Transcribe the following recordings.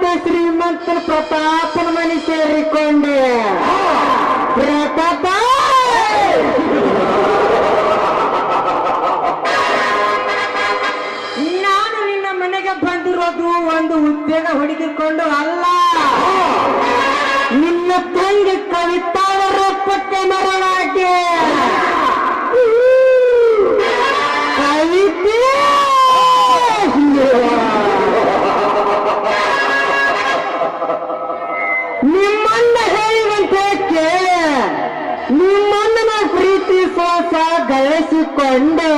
ಶ್ರೀಮಂತರ ಪ್ರತಾಪನ ಮನೆ ಸೇರಿಕೊಂಡೆ ಪ್ರತಾಪ ನಾನು ನಿನ್ನ ಮನೆಗೆ ಬಂದಿರೋದು ಒಂದು ಉದ್ಯೋಗ ಹುಡುಕಿಕೊಂಡು ಅಲ್ಲ ನಿನ್ನ ತಂಗಿ ಕವಿತಾವರ ಪಟ್ಟೆ ಮರಳಾಗೆ ಕವಿತೆ ನಿಮ್ಮನ್ನ ಹೇಳಿದಂತೆ ಕೇಳ ನಿಮ್ಮನ್ನ ಪ್ರೀತಿ ಸೋಸ ಗಳಿಸಿಕೊಂಡು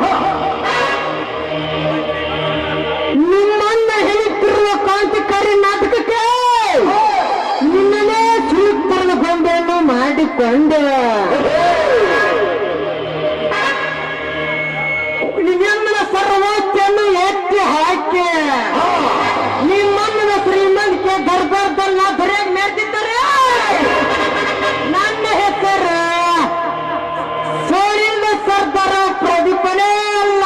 ನಿಮ್ಮನ್ನ ಹೇಳುತ್ತಿರುವ ಕ್ರಾಂತಿಕಾರಿ ನಾಟಕಕ್ಕೆ ನಿನ್ನನ್ನೇ ಸೂಕ್ತರದ ಗೊಂಬೆಯನ್ನು ಮಾಡಿಕೊಂಡು ನಿಮ್ಮನ್ನ ಸರ್ವೋಚ್ಚನ್ನು ಎತ್ತಿ ಹಾಕಿ ನಿಮ್ಮನ್ನ ಶ್ರೀಮಂತಿಕೆ ದರ್ಬಾರ್ದಲ್ಲ ಬರೇ ಮೆರೆದಿದ್ದರೆ ನನ್ನ ಹೆಸರು ಸೋಳಿಂದ ಸರ್ದಾರ ಪ್ರದೀಪನೇ ಅಲ್ಲ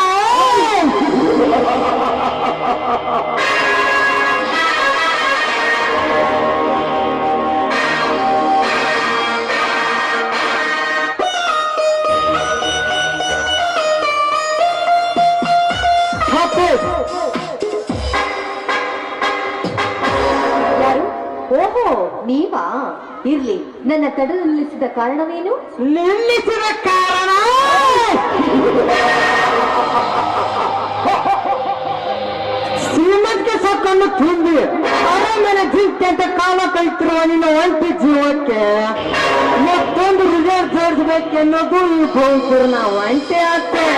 ಹತ್ತು ಯಾರು ಓಹೋ ನೀವಾ ಇರ್ಲಿ ನನ್ನ ತಡೆದು ನಿಲ್ಲಿಸಿದ ಕಾರಣವೇನು ನಿಲ್ಲಿಸಿದ ಕಾರಣ ಶ್ರೀಮಂತಿಕೆ ಸೊಕ್ಕನ್ನು ತುಂಬಿ ಅರಮನೆ ಜಿಂಕೆ ಅಂತ ಕಾಲ ಕಳಿತಿರುವ ನಿನ್ನ ಒಂಟಿ ಜೀವಕ್ಕೆ ಮತ್ತೊಂದು ರಿಸರ್ವ್ ಜೋಡಿಸ್ಬೇಕೆನ್ನೋದು ಈ ಭೋಂಕೂರ್ನ ಒಂಟೆ ಅಷ್ಟೇ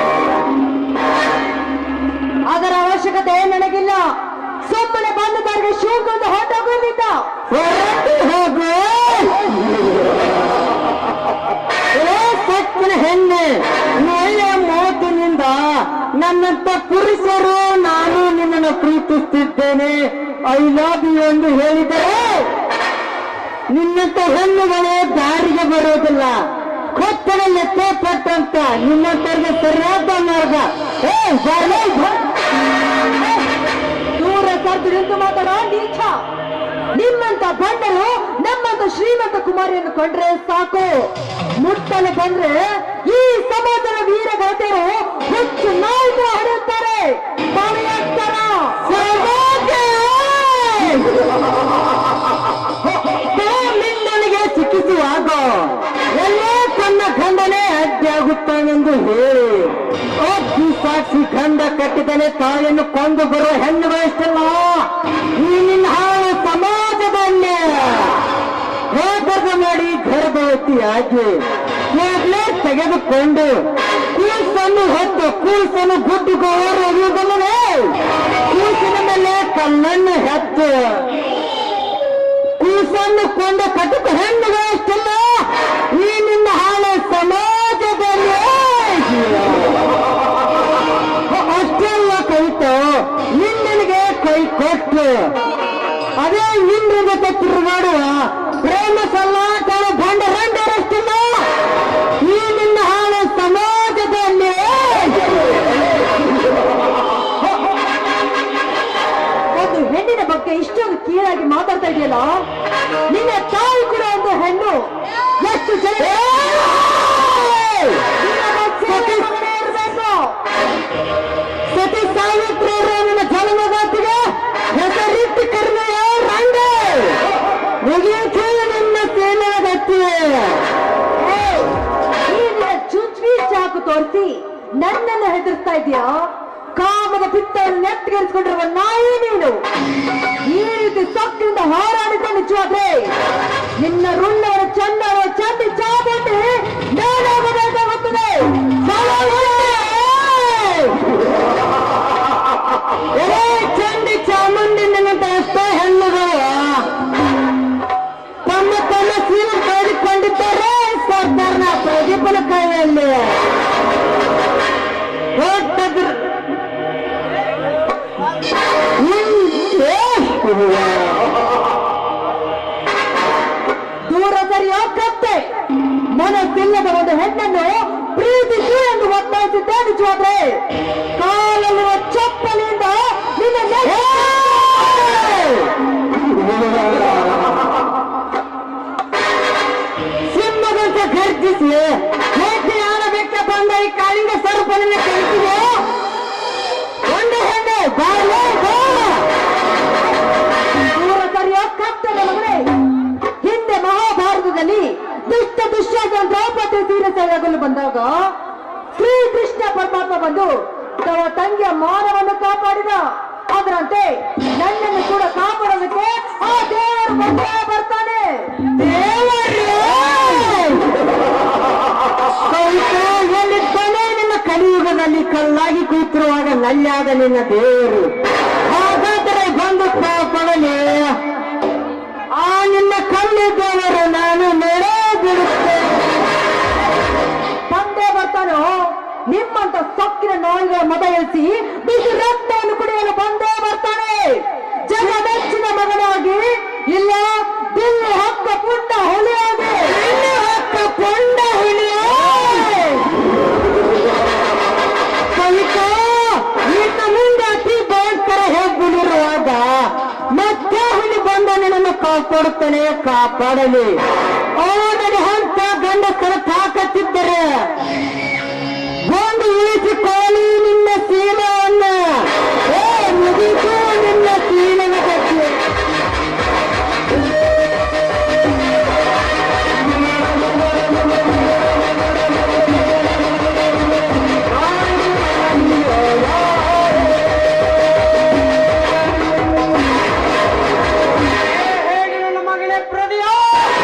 ಅದರ ಅವಶ್ಯಕತೆ ನನಗಿಲ್ಲ ಸುಮ್ಮನೆ ಬಂದ ದಾರಿಗೆ ಶೂಕೊಂಡು ಹೊರಟೋಗೋದಿದ್ದ ಹೊರಟು ಹೋಗು ಏ ಸಕ್ಕಿನ ಹೆಣ್ಣೆ ಒಳ್ಳೆಯ ಮಾತಿನಿಂದ ನನ್ನಂತ ಪುರುಷರು ನಾನು ನಿನ್ನನ್ನು ಪ್ರೀತಿಸುತ್ತಿದ್ದೇನೆ ಐ ಲವ್ ಯು ಎಂದು ಹೇಳಿದರೆ ನಿನ್ನಂತ ಹೆಣ್ಣುಗಳೇ ದಾರಿಗೆ ಬರೋದಿಲ್ಲ ಕೊತ್ತಡ ಲೆಕ್ಕ ಪಟ್ಟಂತ ನಿನ್ನಂತವ್ರಿಗೆ ಸರಿಯಾದ ಮಾರ್ಗ ಏ ಬಾಳೆ ಬಾ. ದೂರ ಸರ್ದು ನಿಂತು ಮಾತಾಡೋ ನೀಚ ನಿಮ್ಮಂತ ಬಂಡರು ನಮ್ಮಂತ ಶ್ರೀಮಂತ ಕುಮಾರಿಯನ್ನು ಕೊಂಡ್ರೆ ಸಾಕು ಮುಟ್ಟಲು ಬಂದ್ರೆ ಈ ಸಮಾಜದ ವೀರ ಗಾತೆಯರು ಹುಚ್ಚು ನಾಯಿಗೆ ಹೊಡೆಯುತ್ತಾರೆ ಬಾಳೆಯಾಗ್ತಾರ ನಿನ್ನನಿಗೆ ಸಿಕ್ಕಿಸುವಾಗ ಎಲ್ಲೇ ತನ್ನ ಖಂಡನೆ ಅಡ್ಡಿಯಾಗುತ್ತಾನೆಂದು ಹೇಳಿ ಅಗ್ನಿ ಸಾಕ್ಷಿ ಖಂಡ ಕಟ್ಟಿದನೆ ತಾಯಿಯನ್ನು ಕೊಂದು ಬರುವ ಹೆಣ್ಣುಗಳಿಷ್ಟಲ್ಲ ಈ ನಿನ್ನ ಹಾಳು ಸಮಾಜದಲ್ಲಿ ಹೋಗದ ಮಾಡಿ ಗರ್ಭವತಿಯಾಗಿ ಟ್ಯಾಬ್ಲೆಟ್ ತೆಗೆದುಕೊಂಡು ಕೂಸನ್ನು ಹೊತ್ತು ಕೂಸನ್ನು ಗುಡ್ಡುಗೋರು ಎಳೆಯುವುದಲ್ಲವೇ ಕೂಸಿನ ಮೇಲೆ ಕಲ್ಲನ್ನು ಹೆತ್ತು ಕೂಸನ್ನು ಕೊಂಡ ಕಟುಕ ಹೆಣ್ಣುಗಳಷ್ಟಲ್ಲ ಈ ನಿನ್ನ ಹಾಳ ಸಮಾಜದಲ್ಲಿ ಅಷ್ಟೆಲ್ಲ ಕೈತು ನಿನ್ನನಿಗೆ ಕೈ ಕೊಟ್ಟು ಅದೇ ನಿನ್ನ ಜೊತೆ ತಿರುಗಾಡುವ ಪ್ರೇಮ ಸಲ್ಲಾಟದ ಬಂಡ ರಂಡರಷ್ಟಿಲ್ಲ ಈ ನಿನ್ನ ಹಾಳ ಸಮಾಜದಲ್ಲಿ ಒಂದು ಹೆಣ್ಣಿನ ಬಗ್ಗೆ ಇಷ್ಟೊಂದು ಕೀಳಾಗಿ ಮಾತಾಡ್ತಾ ಇದೆಯಲ್ಲ ನಿನ್ನ ತಾಯಿ ಕೂಡ ಒಂದು ಹೆಣ್ಣು ಎಷ್ಟು ಜನ ನಿನ್ನ ಬಗ್ಗೆ ಗಮನ ಇರ್ಬೇಕು. ಸತಿ ಸಾವಿತ್ರಿ ನನ್ನ ಜನ್ಮದಾತಿಗೆ ಹೆಸರಿಟ್ಟು ಕರ್ಮೆಯ ರಂಡ ಮುಗಿಯುತ್ತೆ ನಿನ್ನ ಸೇನೆಯ ಗತಿ ಏಯ್, ಈ ನಿನ್ನ ಚುಂಚ್ವಿ ಚಾಕು ತೋರಿಸಿ ನನ್ನನ್ನು ಹೆದರ್ಸ್ತಾ ಇದೀಯಾ ಕಾಮದ ಪಿತ್ತವನ್ನು ನೆತ್ತಿಗೇರಿಸಿಕೊಂಡಿರುವ ನಾಯಿ ನೀನು ಈ ರೀತಿ ಸೊಕ್ಕಿನಿಂದ ಹೋರಾಡಿದ ನಿಜವಾದ್ರೆ ನಿನ್ನ ರುಂಡವರ ಚಂಡವ ಚಂಡಿ ಚಾಬಂಡಿ ಮೇಲಾಗಬೇಕಾಗುತ್ತದೆ ಏ ಚಂಡಿ ಚಾಮುಂಡಿ ನಿನ್ನ ಎಷ್ಟೋ ಹೆಣ್ಣುಗಳು ತಮ್ಮ ತಮ್ಮ ಸೀರೆ ಕಾಡಿಕೊಂಡಿದ್ದಾರೆ ಸರ್ದಾರ್ನ ಪ್ರದೀಪನ ಕೈಯಲ್ಲಿ ಒಟ್ಟದ್ರ ದೂರ ಸರಿಯೋ ಕತ್ತೆ ಮನಸ್ಸಿಲ್ಲದ ಒಂದು ಹೆಣ್ಣನ್ನು ಪ್ರೀತಿಸು ಎಂದು ಒತ್ತಾಯಿಸಿದ್ದೆ ನಿಜವಾದ್ರೆ ಕಾಲಲ್ಲಿರುವ ಚಪ್ಪಲಿಯಿಂದ ನಿನ್ನ ನೆಲ- ದುಷ್ಟ ದುಶ್ಯಾಸನ ದ್ರೌಪದಿ ಸೀರೆ ಸೆಳೆಯಲು ಬಂದಾಗ ಶ್ರೀಕೃಷ್ಣ ಪರಮಾತ್ಮ ಬಂದು ತವ ತಂಗಿಯ ಮಾನವನ್ನು ಕಾಪಾಡಿದ ಅದರಂತೆ ನನ್ನನ್ನು ಕೂಡ ಕಾಪಾಡೋದಕ್ಕೆ ಆ ದೇವರು ಬಂದೇ ಬರ್ತಾನೆ ಹೇಳಿದ್ದಾನೆ ನಿನ್ನ ಕಲಿಯುಗದಲ್ಲಿ ಕಲ್ಲಾಗಿ ಕೂತಿರುವಾಗ ನಲ್ಯಾದ ನಿನ್ನ ದೇವರು ಹಾಗಾದರೆ ಬಂದು ಕಾಪಾಡಲಿ ಆ ನಿನ್ನ ಕಲ್ಲು ದೇವರು ನಾನು ನೆರೆ ಬಿಡುತ್ತೇನೆ ಬಂದೇ ಬರ್ತಾನೋ ನಿಮ್ಮಂತ ಸೊಕ್ಕಿನ ನಾಯಿಗಳ ಮತ ಎಳಿಸಿ ಬಿಸಿ ರಕ್ತವನ್ನು ಕುಡಿಯಲು ಬಂದೇ ಬರ್ತಾನೆ ಜಗದಚ್ಚಿನ ಮಗನಾಗಿ ಇಲ್ಲ ದಿಲ್ಲಿ ಹಕ್ಕ ಪುಂಡ ಹುಲಿಯಾಗಿ ಇಲ್ಲಿ ಹಕ್ಕ ಕೊಂಡ ಹುಲಿಯೋ ಕವಿತಾ ಇನ್ನು ಮುಂದೆ ಅತಿ ಭಯಂಕರ ಹೋಗ್ಬಿಡಿರುವಾಗ ಮತ್ತೆ ಹುಲಿ ಬಂದ ನಿನ್ನನ್ನು ಕಾಪಾಡುತ್ತಾನೆ ಕಾಪಾಡಲಿ ಅವನಿಗೆ ಹಂತ ಗಂಡಸರ ತಾಕತ್ತಿದ್ದರೆ ಒಂದು ಇಳಿಸಿಕೊಳ್ಳಿ ನಿನ್ನ ಸೀಲವನ್ನ ಏ ಮುಗಿಸು ನಿನ್ನ ಸೀಲನ ಬಗ್ಗೆ ಹೇಳಿ ನನ್ನ ಮಗಳೇ ಪ್ರದಿಯೋ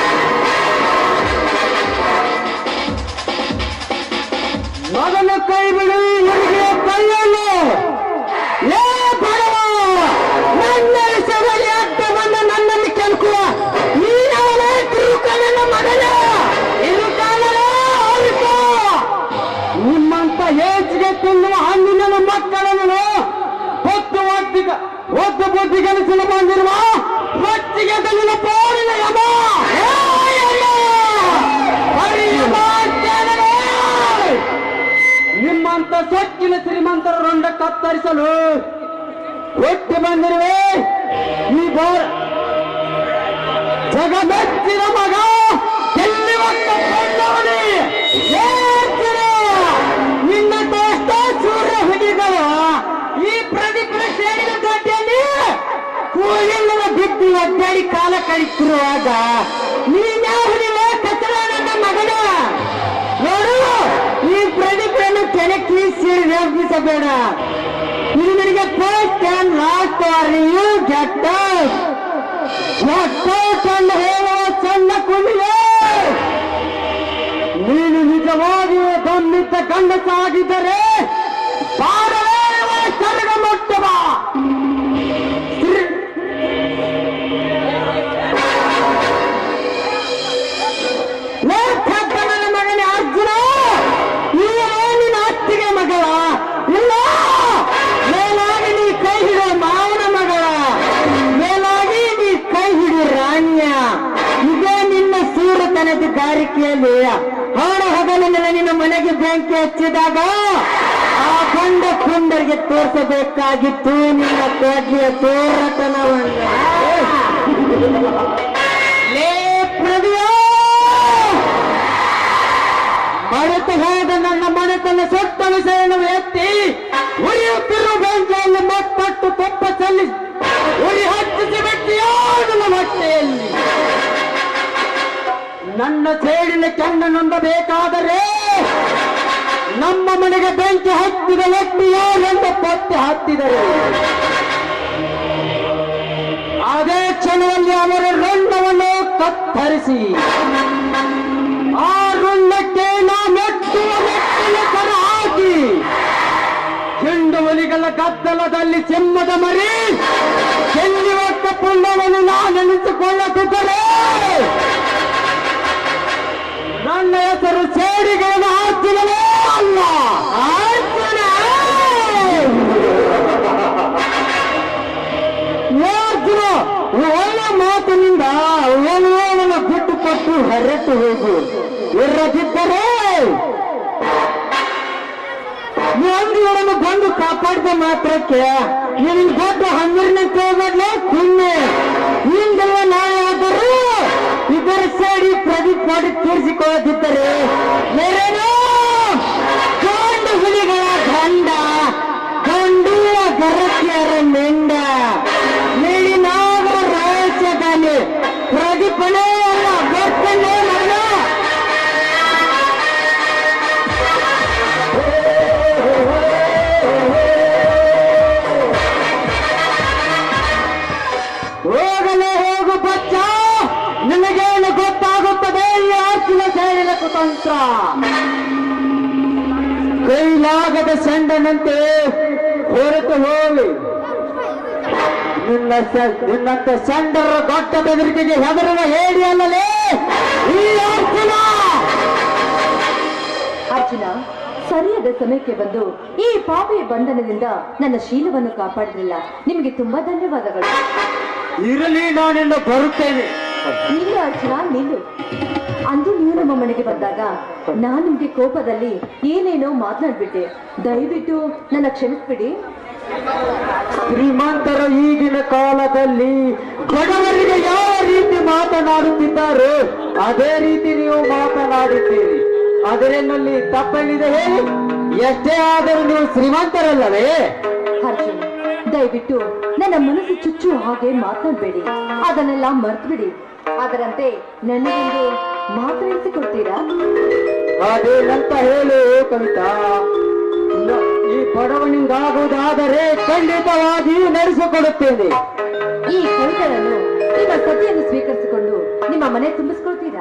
ಮಗನ ಕೈ ಬಿಡಿ ಇವರಿಗೆ ಕೈಯಲ್ಲಿ ಲೇ ಬಡವ ನನ್ನ ವಿಷಯದಲ್ಲಿ ಅಡ್ಡ ಬಂದ ನನ್ನಲ್ಲಿ ಕೆಲ್ಕುವ ನೀನವನೇ ತಿರುಕನ ಮಗನ ಇರುಕಾಲನೇ ಹೋಲಿಸು ನಿಮ್ಮಂತ ಏಜ್ಗೆ ತಿನ್ನುವ ಹಣ್ಣಿನ ಮಕ್ಕಳನ್ನು ಹೊತ್ತು ಒದ್ದಿಗ ಒದ್ದು ಬುದ್ಧಿ ಗಳಿಸಲು ಬಂದಿರುವ ಒಟ್ಟಿಗೆ ತನ್ನ ಪೋರಿನ ಯಮ ಏ ಯಮ! ಹರಿಯಮ ಜನರೇ! ನಿಮ್ಮಂತ ಸೊಕ್ಕಿನ ಶ್ರೀಮಂತರ ರೊಂಡ ಕತ್ತರಿಸಲು ಒಟ್ಟಿ ಬಂದಿರುವೆ ಈ ಬೋರ್ ಜಗಮೆಚ್ಚಿನ ಮಗ ಎಲ್ಲಿ ಒಕ್ಕ ಕೊಂಡವನೇ ಏರ್ತಿರು! ನಿನ್ನ ದೋಸ್ತ ಸೂರ್ಯ ಹುಡಿಗಳು ಈ ಪ್ರದೀಪನ ಸೇರಿದ ಗಡ್ಡೆಯಲ್ಲಿ ಕೂಲಿಲ್ಲದ ಬಿದ್ದು ಒದ್ದಾಡಿ ಕಾಲ ಕಳಿತಿರುವಾಗ ನೀನ್ಯಾವ ಹುಡಿಲೆ ಕಚರ ನನ್ನ ಮಗನ ನೋಡು ಈ ಪ್ರದೀಪವನ್ನು ಕೆಣಕಿ ಸೇರಿ ವ್ಯಾಪಿಸಬೇಡ ಇದು ನಿನಗೆ ಫಸ್ಟ್ ಅಂಡ್ ಲಾಸ್ಟ್ ವಾರ್ನಿಂಗ್ ಗೆಟ್ ಒಟ್ಟನ್ನು ಹೇಳುವ ಸಣ್ಣ ಕುಲಿಯೇ ನೀನು ನಿಜವಾಗಿಯೂ ದಮ್ಮಿದ್ದ ಗಂಡಸಾಗಿದ್ದರೆ ಬಾರವೇಳುವ ಸರ್ಗ ಮೊಟ್ಟವ ನನ್ನ ಮಗನೇ ಅರ್ಜುನ ಇವನೇ ನಿನ್ನ ಅತ್ತಿಗೆ ಮಗಳ ಇಲ್ಲ ಮೇಲಾಗಿ ನೀ ಕೈ ಹಿಡಿಯುವ ಮಾವನ ಮಗಳ ಮೇಲಾಗಿ ನೀ ಕೈ ಹಿಡಿ ರಾಣ್ಯ ಇದೇ ನಿನ್ನ ಸೂರತನದ ಗಾರಿಕೆಯಲ್ಲಿ ಹಾಡ ಹಗಲಿನಲ್ಲಿ ನಿನ್ನ ಮನೆಗೆ ಬೆಂಕಿ ಹಚ್ಚಿದಾಗ ಆ ಗಂಡ ಕುಂಡರಿಗೆ ತೋರಿಸಬೇಕಾಗಿತ್ತು ನಿನ್ನ ಕೋಟೆಯ ತೋರತನವನ್ನು ಲೇ ಪ್ರದಿಯೋ ಮರೆತು ಹೋದ ನನ್ನ ಮನೆತನ ಸೊಟ್ಟ ವಿಷಯವನ್ನು ಎತ್ತಿ ಉರಿಯುತ್ತಿರುವ ಬೆಂಕಿಯಲ್ಲಿ ಮತ್ತಟ್ಟು ತೆಪ್ಪ ಚೆಲ್ಲಿ ಉರಿ ಹಚ್ಚಿಸಿ ಬಿಟ್ಟಿಯೋ ನನ್ನ ಹೊಟ್ಟೆಯಲ್ಲಿ ನನ್ನ ಸೇಡಿನ ಕೆಂಡ ನೊಂದಬೇಕಾದರೆ ನಮ್ಮ ಮನೆಗೆ ಬೆಂಕಿ ಹತ್ತಿದ ವ್ಯಕ್ತಿಯೋ ನನ್ನ ಪತ್ತೆ ಹತ್ತಿದರೆ ಅದೇ ಕ್ಷಣದಲ್ಲಿ ಅವರ ರಂಡವನ್ನು ಕತ್ತರಿಸಿ ಆ ರುಂಡಕ್ಕೆ ನಾ ಮೆಟ್ಟುವ ಮೆಟ್ಟಿನ ಕರ ಹಾಕಿ ಚೆಂಡುವಲಿಗಳ ಗದ್ದಲದಲ್ಲಿ ಚೆಮ್ಮದ ಮರಿ ಚೆಲ್ಲಿವಟ್ಟ ಪುಣ್ಯವನ್ನು ನಾನೆನಿಸಿಕೊಳ್ಳುತ್ತಿದ್ದರೆ ನನ್ನ ಹೆಸರು ಸೇಡಿಗಳನ್ನು ಹಾಕಿದವೇ ಅಲ್ಲ ಅರ್ಜುನ! ಅರ್ಜುನ, ಒಳ್ಳೆ ಮಾತಿನಿಂದ ಒಳ್ಳೆಯವನ ಬಿಟ್ಟು ಕೊಟ್ಟು ಹೊರಟು ಹೋಗು ಇರದಿದ್ದರೆ ಅಂಗಡಿಗಳನ್ನು ಬಂದು ಕಾಪಾಡಿದ ಮಾತ್ರಕ್ಕೆ ನಿನ್ ದೊಡ್ಡ ಹಂಗಿನ ಹೋಗಲೇ ಕುಣ್ಣೆ ಹಿಂದೆಲ್ಲ ನಾಯಾದರೂ ಇದರ ಸೇಡಿ ಪ್ರದೀಪ್ ಮಾಡಿ ತೀರಿಸಿಕೊಳ್ಳದಿದ್ದರೆ ಬೇರೇನೋ ಗಂಡು ಹುಲಿಗಳ ಗಂಡ ಗಂಡು ಗರತಿಯರ ಮೆಂಡ ನೀಡಿನಾಗ ರಹಸ್ಯದಲ್ಲಿ ಪ್ರದೀಪನೇ ಅಲ್ಲ ಗೊತ್ತನೇ ಮಗನ ತಂತ್ರ ಕೈಲಾಗದ ಸೆಂಡನಂತೆ ಹೊರತು ಹೋಗಿ ನಿನ್ನ ಸ- ನಿನ್ನಂತ ಸಂಡರ ದೊಡ್ಡ ಬೆದರಿಕೆಗೆ ಹೆದರುವ ಹೇಳಿ ಅಲ್ಲಲೇ ಈ ಅರ್ಜುನ ಅರ್ಜುನ ಸರಿಯಾದ ಸಮಯಕ್ಕೆ ಬಂದು ಈ ಪಾಪಿಯ ಬಂಧನದಿಂದ ನನ್ನ ಶೀಲವನ್ನು ಕಾಪಾಡಿದ್ರಲ್ಲ ನಿಮಗೆ ತುಂಬಾ ಧನ್ಯವಾದಗಳು ಇರಲಿ ನಾನಿಂದ ಬರುತ್ತೇನೆ ನಿಲ್ಲು ಅರ್ಜುನ ನಿಲ್ಲು ಅಂದು ನೀವು ನಮ್ಮ ಮನೆಗೆ ಬಂದಾಗ ನಾನ್ ನಿಮ್ಗೆ ಕೋಪದಲ್ಲಿ ಏನೇನೋ ಮಾತನಾಡ್ಬಿಟ್ಟೆ ದಯವಿಟ್ಟು ನನ್ನ ಕ್ಷಮಿಸ್ಬಿಡಿ ಶ್ರೀಮಂತರ ಈಗಿನ ಕಾಲದಲ್ಲಿ ಬಡವರಿಗೆ ಯಾವ ರೀತಿ ಮಾತನಾಡುತ್ತಿದ್ದಾರೋ ಅದೇ ರೀತಿ ನೀವು ಮಾತನಾಡುತ್ತೀರಿ ಅದರಲ್ಲಿ ತಪ್ಪೇನಿದೆ ಹೇಳಿ ಎಷ್ಟೇ ಆದರೂ ನೀವು ಶ್ರೀಮಂತರಲ್ಲವೇ ಅರ್ಜುನ್ ದಯವಿಟ್ಟು ನನ್ನ ಮನಸ್ಸು ಚುಚ್ಚು ಹಾಗೆ ಮಾತನಾಡ್ಬೇಡಿ ಅದನ್ನೆಲ್ಲ ಮರ್ತ್ಬಿಡಿ ಅದರಂತೆ ನನಗೊಂದು ಮಾತನಾಡಿಸಿಕೊಡ್ತೀರಾ ಅದೇನಂತ ಹೇಳು ಕವಿತಾ ನ- ಈ ಬಡವನಿಂದಾಗುವುದಾದರೆ ಖಂಡಿತವಾಗಿಯೂ ನಡೆಸಿಕೊಡುತ್ತೇನೆ ಈ ಕವಿತೆಯನ್ನು ನಿಮ್ಮ ಸತಿಯನ್ನು ಸ್ವೀಕರಿಸಿಕೊಂಡು ನಿಮ್ಮ ಮನೆ ತುಂಬಿಸ್ಕೊಳ್ತೀರಾ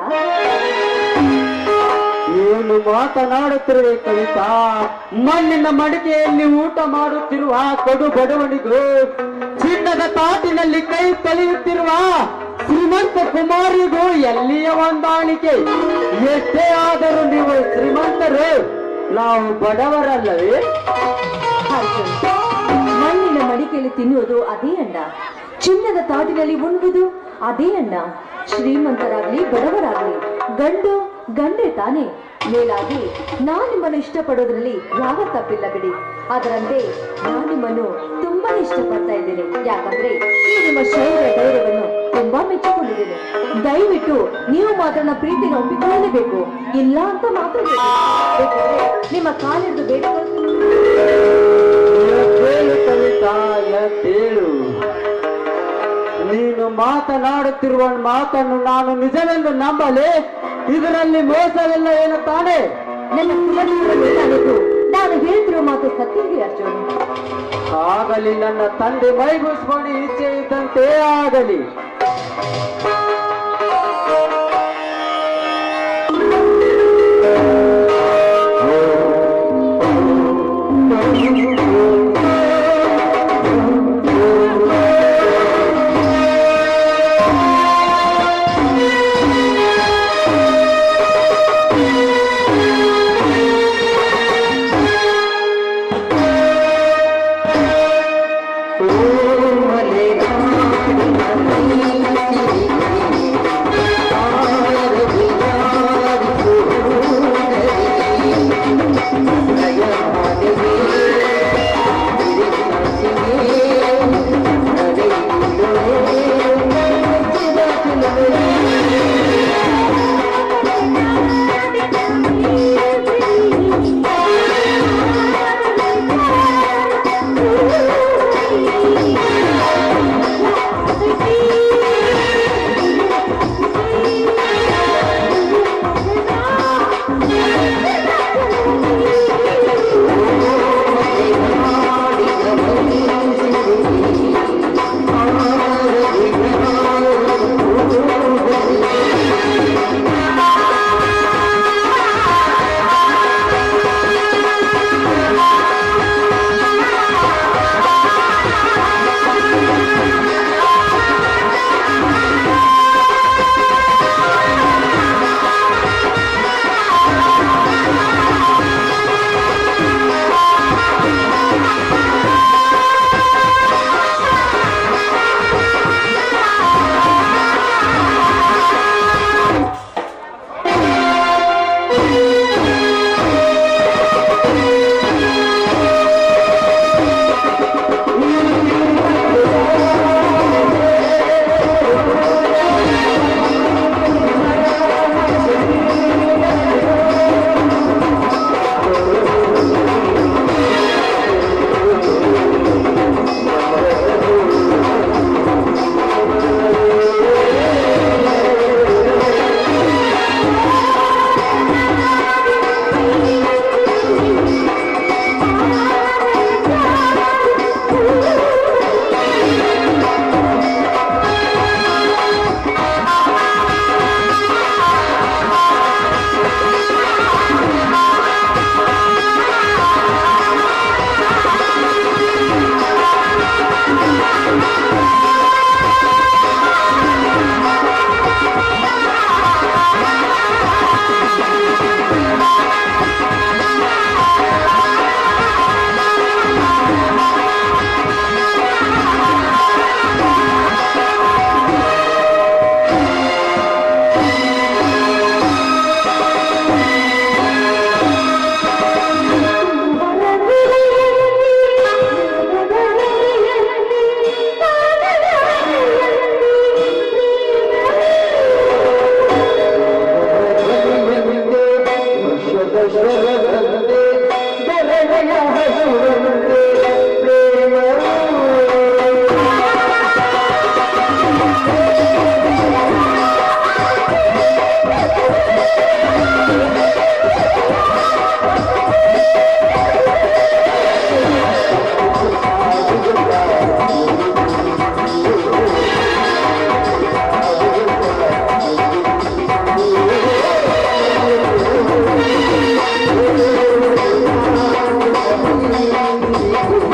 ಏನು ಮಾತನಾಡುತ್ತಿರುವೆ ಕವಿತಾ ಮಣ್ಣಿನ ಮಡಿಕೆಯಲ್ಲಿ ಊಟ ಮಾಡುತ್ತಿರುವ ಕಡು ಬಡವನಿಗೂ ಚಿನ್ನದ ತಾಟಿನಲ್ಲಿ ಕೈ ತೊಳೆಯುತ್ತಿರುವ ಶ್ರೀಮಂತ ಕುಮಾರಿಗೂ ಎಲ್ಲಿಯ ಹೊಂದಾಣಿಕೆ ಎಷ್ಟೇ ಆದರೂ ನೀವು ಶ್ರೀಮಂತರು ನಾವು ಬಡವರಲ್ಲವೇ ಅರ್ಜುನ್ ಮಣ್ಣಿನ ಮಡಿಕೆಯಲ್ಲಿ ತಿನ್ನುವುದು ಅದೇ ಅಣ್ಣ ಚಿನ್ನದ ತಾಟಿನಲ್ಲಿ ಉಣ್ಣುವುದು ಅದೇ ಅಣ್ಣ ಶ್ರೀಮಂತರಾಗ್ಲಿ ಬಡವರಾಗ್ಲಿ ಗಂಡು ಗಂಡೆ ತಾನೇ ಮೇಲಾಗಿ ನಾನ್ ನಿಮ್ಮನ್ನು ಇಷ್ಟಪಡೋದ್ರಲ್ಲಿ ಯಾವ ತಪ್ಪಿಲ್ಲ ಬಿಡಿ ಅದರಂತೆ ನಾನ್ ನಿಮ್ಮನ್ನು ತುಂಬಾ ಇಷ್ಟಪಡ್ತಾ ಇದ್ದೇನೆ ಯಾಕಂದ್ರೆ ಈ ನಿಮ್ಮ ಶೌರ್ಯ ಧೈರ್ಯವನ್ನು ತುಂಬಾ ಮೆಚ್ಚಿಕೊಂಡಿದ್ದೇನೆ ದಯವಿಟ್ಟು ನೀವು ಮಾತ್ರ ನನ್ನ ಪ್ರೀತಿನ ಒಪ್ಪಿಕೊಳ್ಳಲೇಬೇಕು ಇಲ್ಲ ಅಂತ ಮಾತಾಡಬೇಕು ನಿಮ್ಮ ಕಾಲಿಡ್ದು ಬೇಡಿಕೊಳ್ಳುತ್ತೇನೆ ಎದ್ದೇಳು ಕವಿತಾ ಎದ್ದೇಳು ನೀನು ಮಾತನಾಡುತ್ತಿರುವ ಮಾತನ್ನು ನಾನು ನಿಜವೆಂದು ನಂಬಲೆ ಇದರಲ್ಲಿ ಮೋಸವಿಲ್ಲ ಏನು ತಾನೇ ನನ್ನ ಸುಮಧುರವನ್ನು ತಾನಿತು ನಾನು ಹೇಳ್ತಿರೋ ಮಾತು ಸತ್ಯವೇ ಅರ್ಜುನ್ ಆಗಲಿ ನನ್ನ ತಂದೆ ಮೈಗೂಸ್ಕೊಂಡು ಇಚ್ಛೆ ಇದ್ದಂತೆ ಆಗಲಿ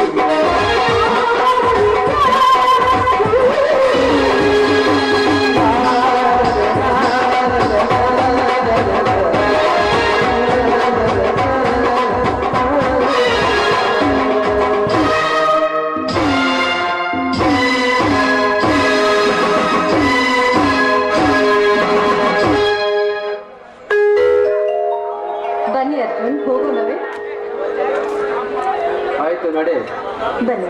ಬನ್ನಿ ಅರ್ಜುನ್ ಹೋಗೋಣವೇ ಆಯ್ತು ನಡೆ ಬನ್ನಿ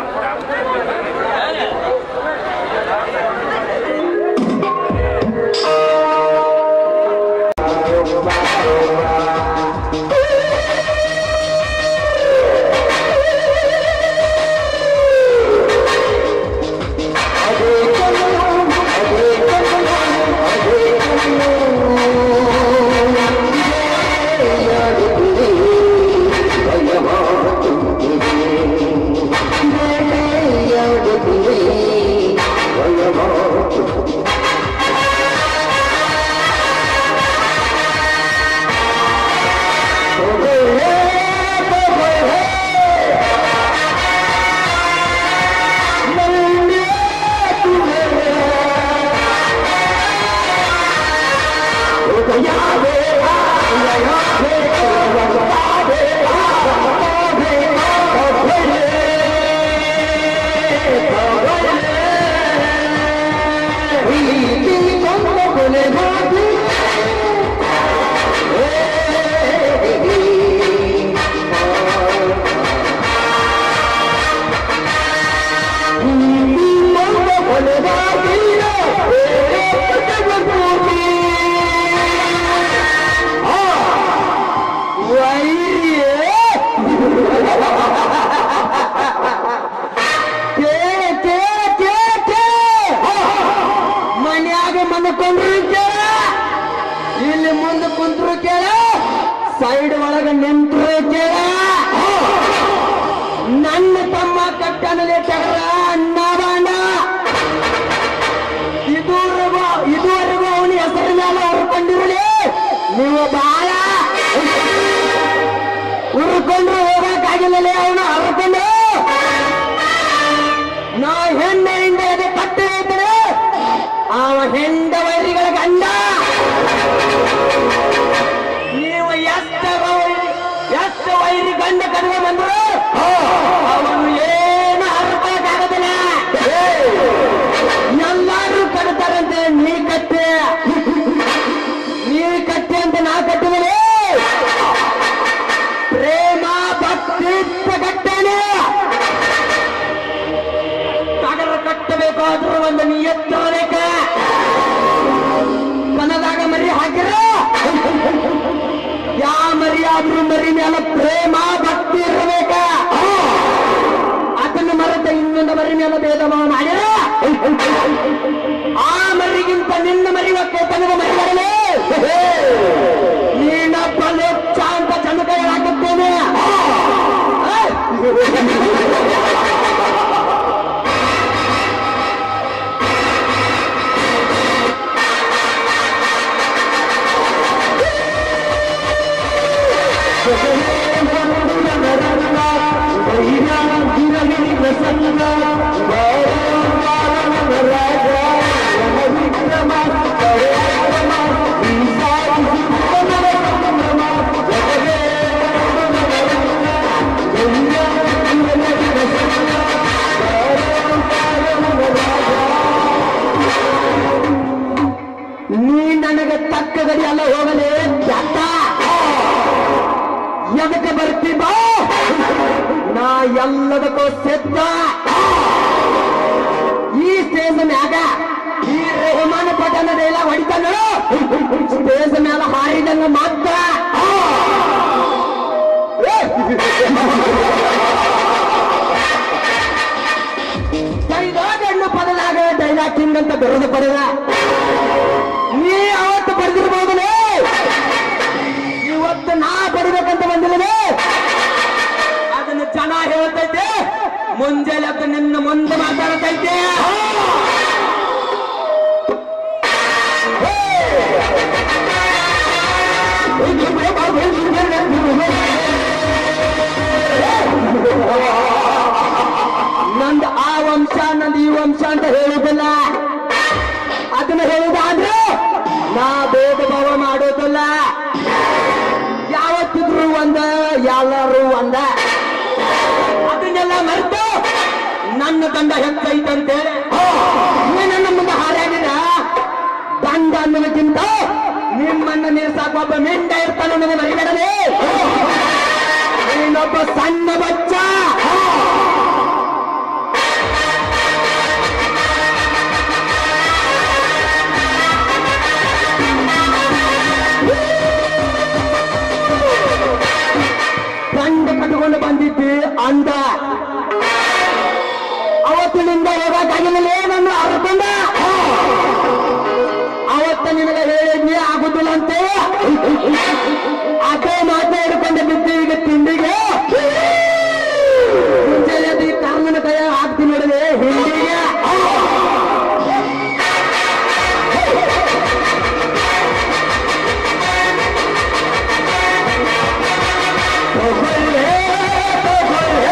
ಮನ್ಯಾಗ ಮನ್ಕೊಂಡ್ರು ಕೇಳ ಇಲ್ಲಿ ಮುಂದೆ ಕುಂತ್ರು ಕೇಳ ಸೈಡ್ ಒಳಗ ನಿಂತ್ರು ಕೇಳ ನನ್ನ ತಮ್ಮ ಕಟ್ಟನಲ್ಲಿ ತೆಗರ ಅಣ್ಣ ಬಾಂಡ ಇದುವರೆಗೂ ಇದುವರೆಗೂ ಅವನ ಹೆಸರಿನ ಮೇಲೆ ಹೊರ್ಕೊಂಡಿರಲಿ ನೀವು ಬಾಳ ಉರ್ಕೊಂಡ್ರು ಹೋಗಕ್ಕಾಗಿಲ್ಲ ಅವನು ಹರ್ಕೊಂಡು ನಾ ಹೆಣ್ಣೆ ಹಿಂದೆ ಎದೆ ಕಟ್ಟಿ ಇದ್ರೆ ಅವ ಹೆಂಡ ವೈರಿಗಳ ಗಂಡ ನೀವು ಎಷ್ಟ ವೈರಿ ಎಷ್ಟು ವೈರಿ ಗಂಡ ಕಡಿಮೆ ಬಂದ್ರು ಅವನು ಏನು ಹರ್ಕೊಳಕ್ಕಾಗೋದಿಲ್ಲ ಎಲ್ಲಾರು ಕಟ್ತಾರಂತೆ ನೀ ಕಟ್ಟೆ ನೀ ಕಟ್ಟೆ ಅಂತ ನಾ ಕಟ್ಟಿದರೆ ಪ್ರೇಮ ಭಕ್ತಿ ಕಟ್ಟೇನೆ ಟಗರ ಕಟ್ಟಬೇಕಾದ್ರೂ ಒಂದು ನಿಯತ್ತಿರಬೇಕ ಕನದಾಗ ಮರಿ ಹಾಕಿರ ಯಾ ಮರಿ ಆದ್ರೂ ಮರಿ ಮೇಲೆ ಪ್ರೇಮ ಭಕ್ತಿ ಇರಬೇಕ ಅದನ್ನು ಮರೆತ ಇನ್ನೊಂದು ಮರಿ ಮೇಲೆ ಭೇದ ಭಾವ ಮಾಡಿರ ಆ ಮರಿಗಿಂತ ನಿನ್ನ ಮರಿ ಒಕ್ಕೆ ತನಗ ಮರಿ ಬರಲೇ ನೀನೊಬ್ಬ ಲೋಕ ಅಂತ ಚಂದ ಹೇಳಾಕತ್ತೇನೆ ನೀ ನನಗೆ ತಕ್ಕ ಗಡಿ ಅಲ್ಲ ಹೋಗಲೇ ಚಟ್ಟ ಎದಕ್ಕೆ ಬರ್ತಿ ಬಾ ನಾ ಎಲ್ಲದಕ್ಕೂ ಸಿದ್ಧ ಈ ಸ್ಟೇಜ್ ಮ್ಯಾಗ ಈ ರೆಹಮಾನ ಪಟನ ಡೈಲಾಗ್ ಹೊಡಿತಾನ ಸ್ಟೇಜ್ ಮ್ಯಾಲ ಹಾರಿದಂಗ ಮಾತ್ರ ಡೈಲಾಗ್ ಹಣ್ಣು ಪದದಾಗ ಡೈಲಾಗ್ ಕಿಂಗ್ ಅಂತ ಬಿರುದು ಪಡೆದ ನೀ ಅವತ್ತು ಬರೆದಿರ್ಬೋದಲೇ ಇವತ್ತು ನಾ ಬರಿಬೇಕಂತ ಬಂದಿಲ್ಲವೇ ಅದನ್ನು ಜನ ಹೇಳ್ತೈತೆ ಮುಂಜಾನೆ ಅದು ನಿನ್ನ ಮುಂದೆ ಮಾತಾಡ್ತೈತೆ ಮನುಷ್ಯ ಅಂತ ಹೇಳುವುದಿಲ್ಲ ಅದನ್ನ ಹೇಳುವುದಾದ್ರೆ ನಾ ಭೇದ ಭಾವ ಮಾಡೋದಿಲ್ಲ ಯಾವತ್ತಿದ್ರು ಒಂದ ಎಲ್ಲರೂ ಒಂದ ಅದನ್ನೆಲ್ಲ ಮರೆತು ನನ್ನ ದಂಡ ಹೆಚ್ಚೈತಂತೇಳಿ ನೀ ನನ್ನ ಮುಂದೆ ಹಾರಾಡಿದ ದಂಡ ಅನ್ನೋದಕ್ಕಿಂತ ನಿಮ್ಮನ್ನ ನೀರ್ಸಾಕ ಒಬ್ಬ ಮಿಂಡ ಇರ್ತಾನೆ ನನಗೆ ಮರಿಬೇಡಲೇ ನೀನೊಬ್ಬ ಸಣ್ಣ ಬಚ್ಚ ಗಂಡ ಕಟ್ಕೊಂಡು ಬಂದಿದ್ದಿ ಅಂದ ಅವತ್ತಿನಿಂದ ಹೋಗಕ್ಕಾಗಿಲ್ಲ ನನ್ನ ಅರ್ಕೊಂಡ ಅವತ್ತ ನಿನಗೆ ಹೇಳಿದ್ವಿ ಆಗುದಿಲ್ಲ ಅಂತೆ ಅದೇ ಮಾತಾಡಿಕೊಂಡು ಬಿದ್ದು ಈಗ ತಿಂಡಿಗೆ ಮುಂಜಾನೆ ಕಾಂಗನ ಕೈ ಹಾಕ್ತೀನಿ ನೋಡಿದೆ ಹಿಂಡಿಗೆ ತಗೊಳ್ಳೆ, ತಗೊಳ್ಳೆ.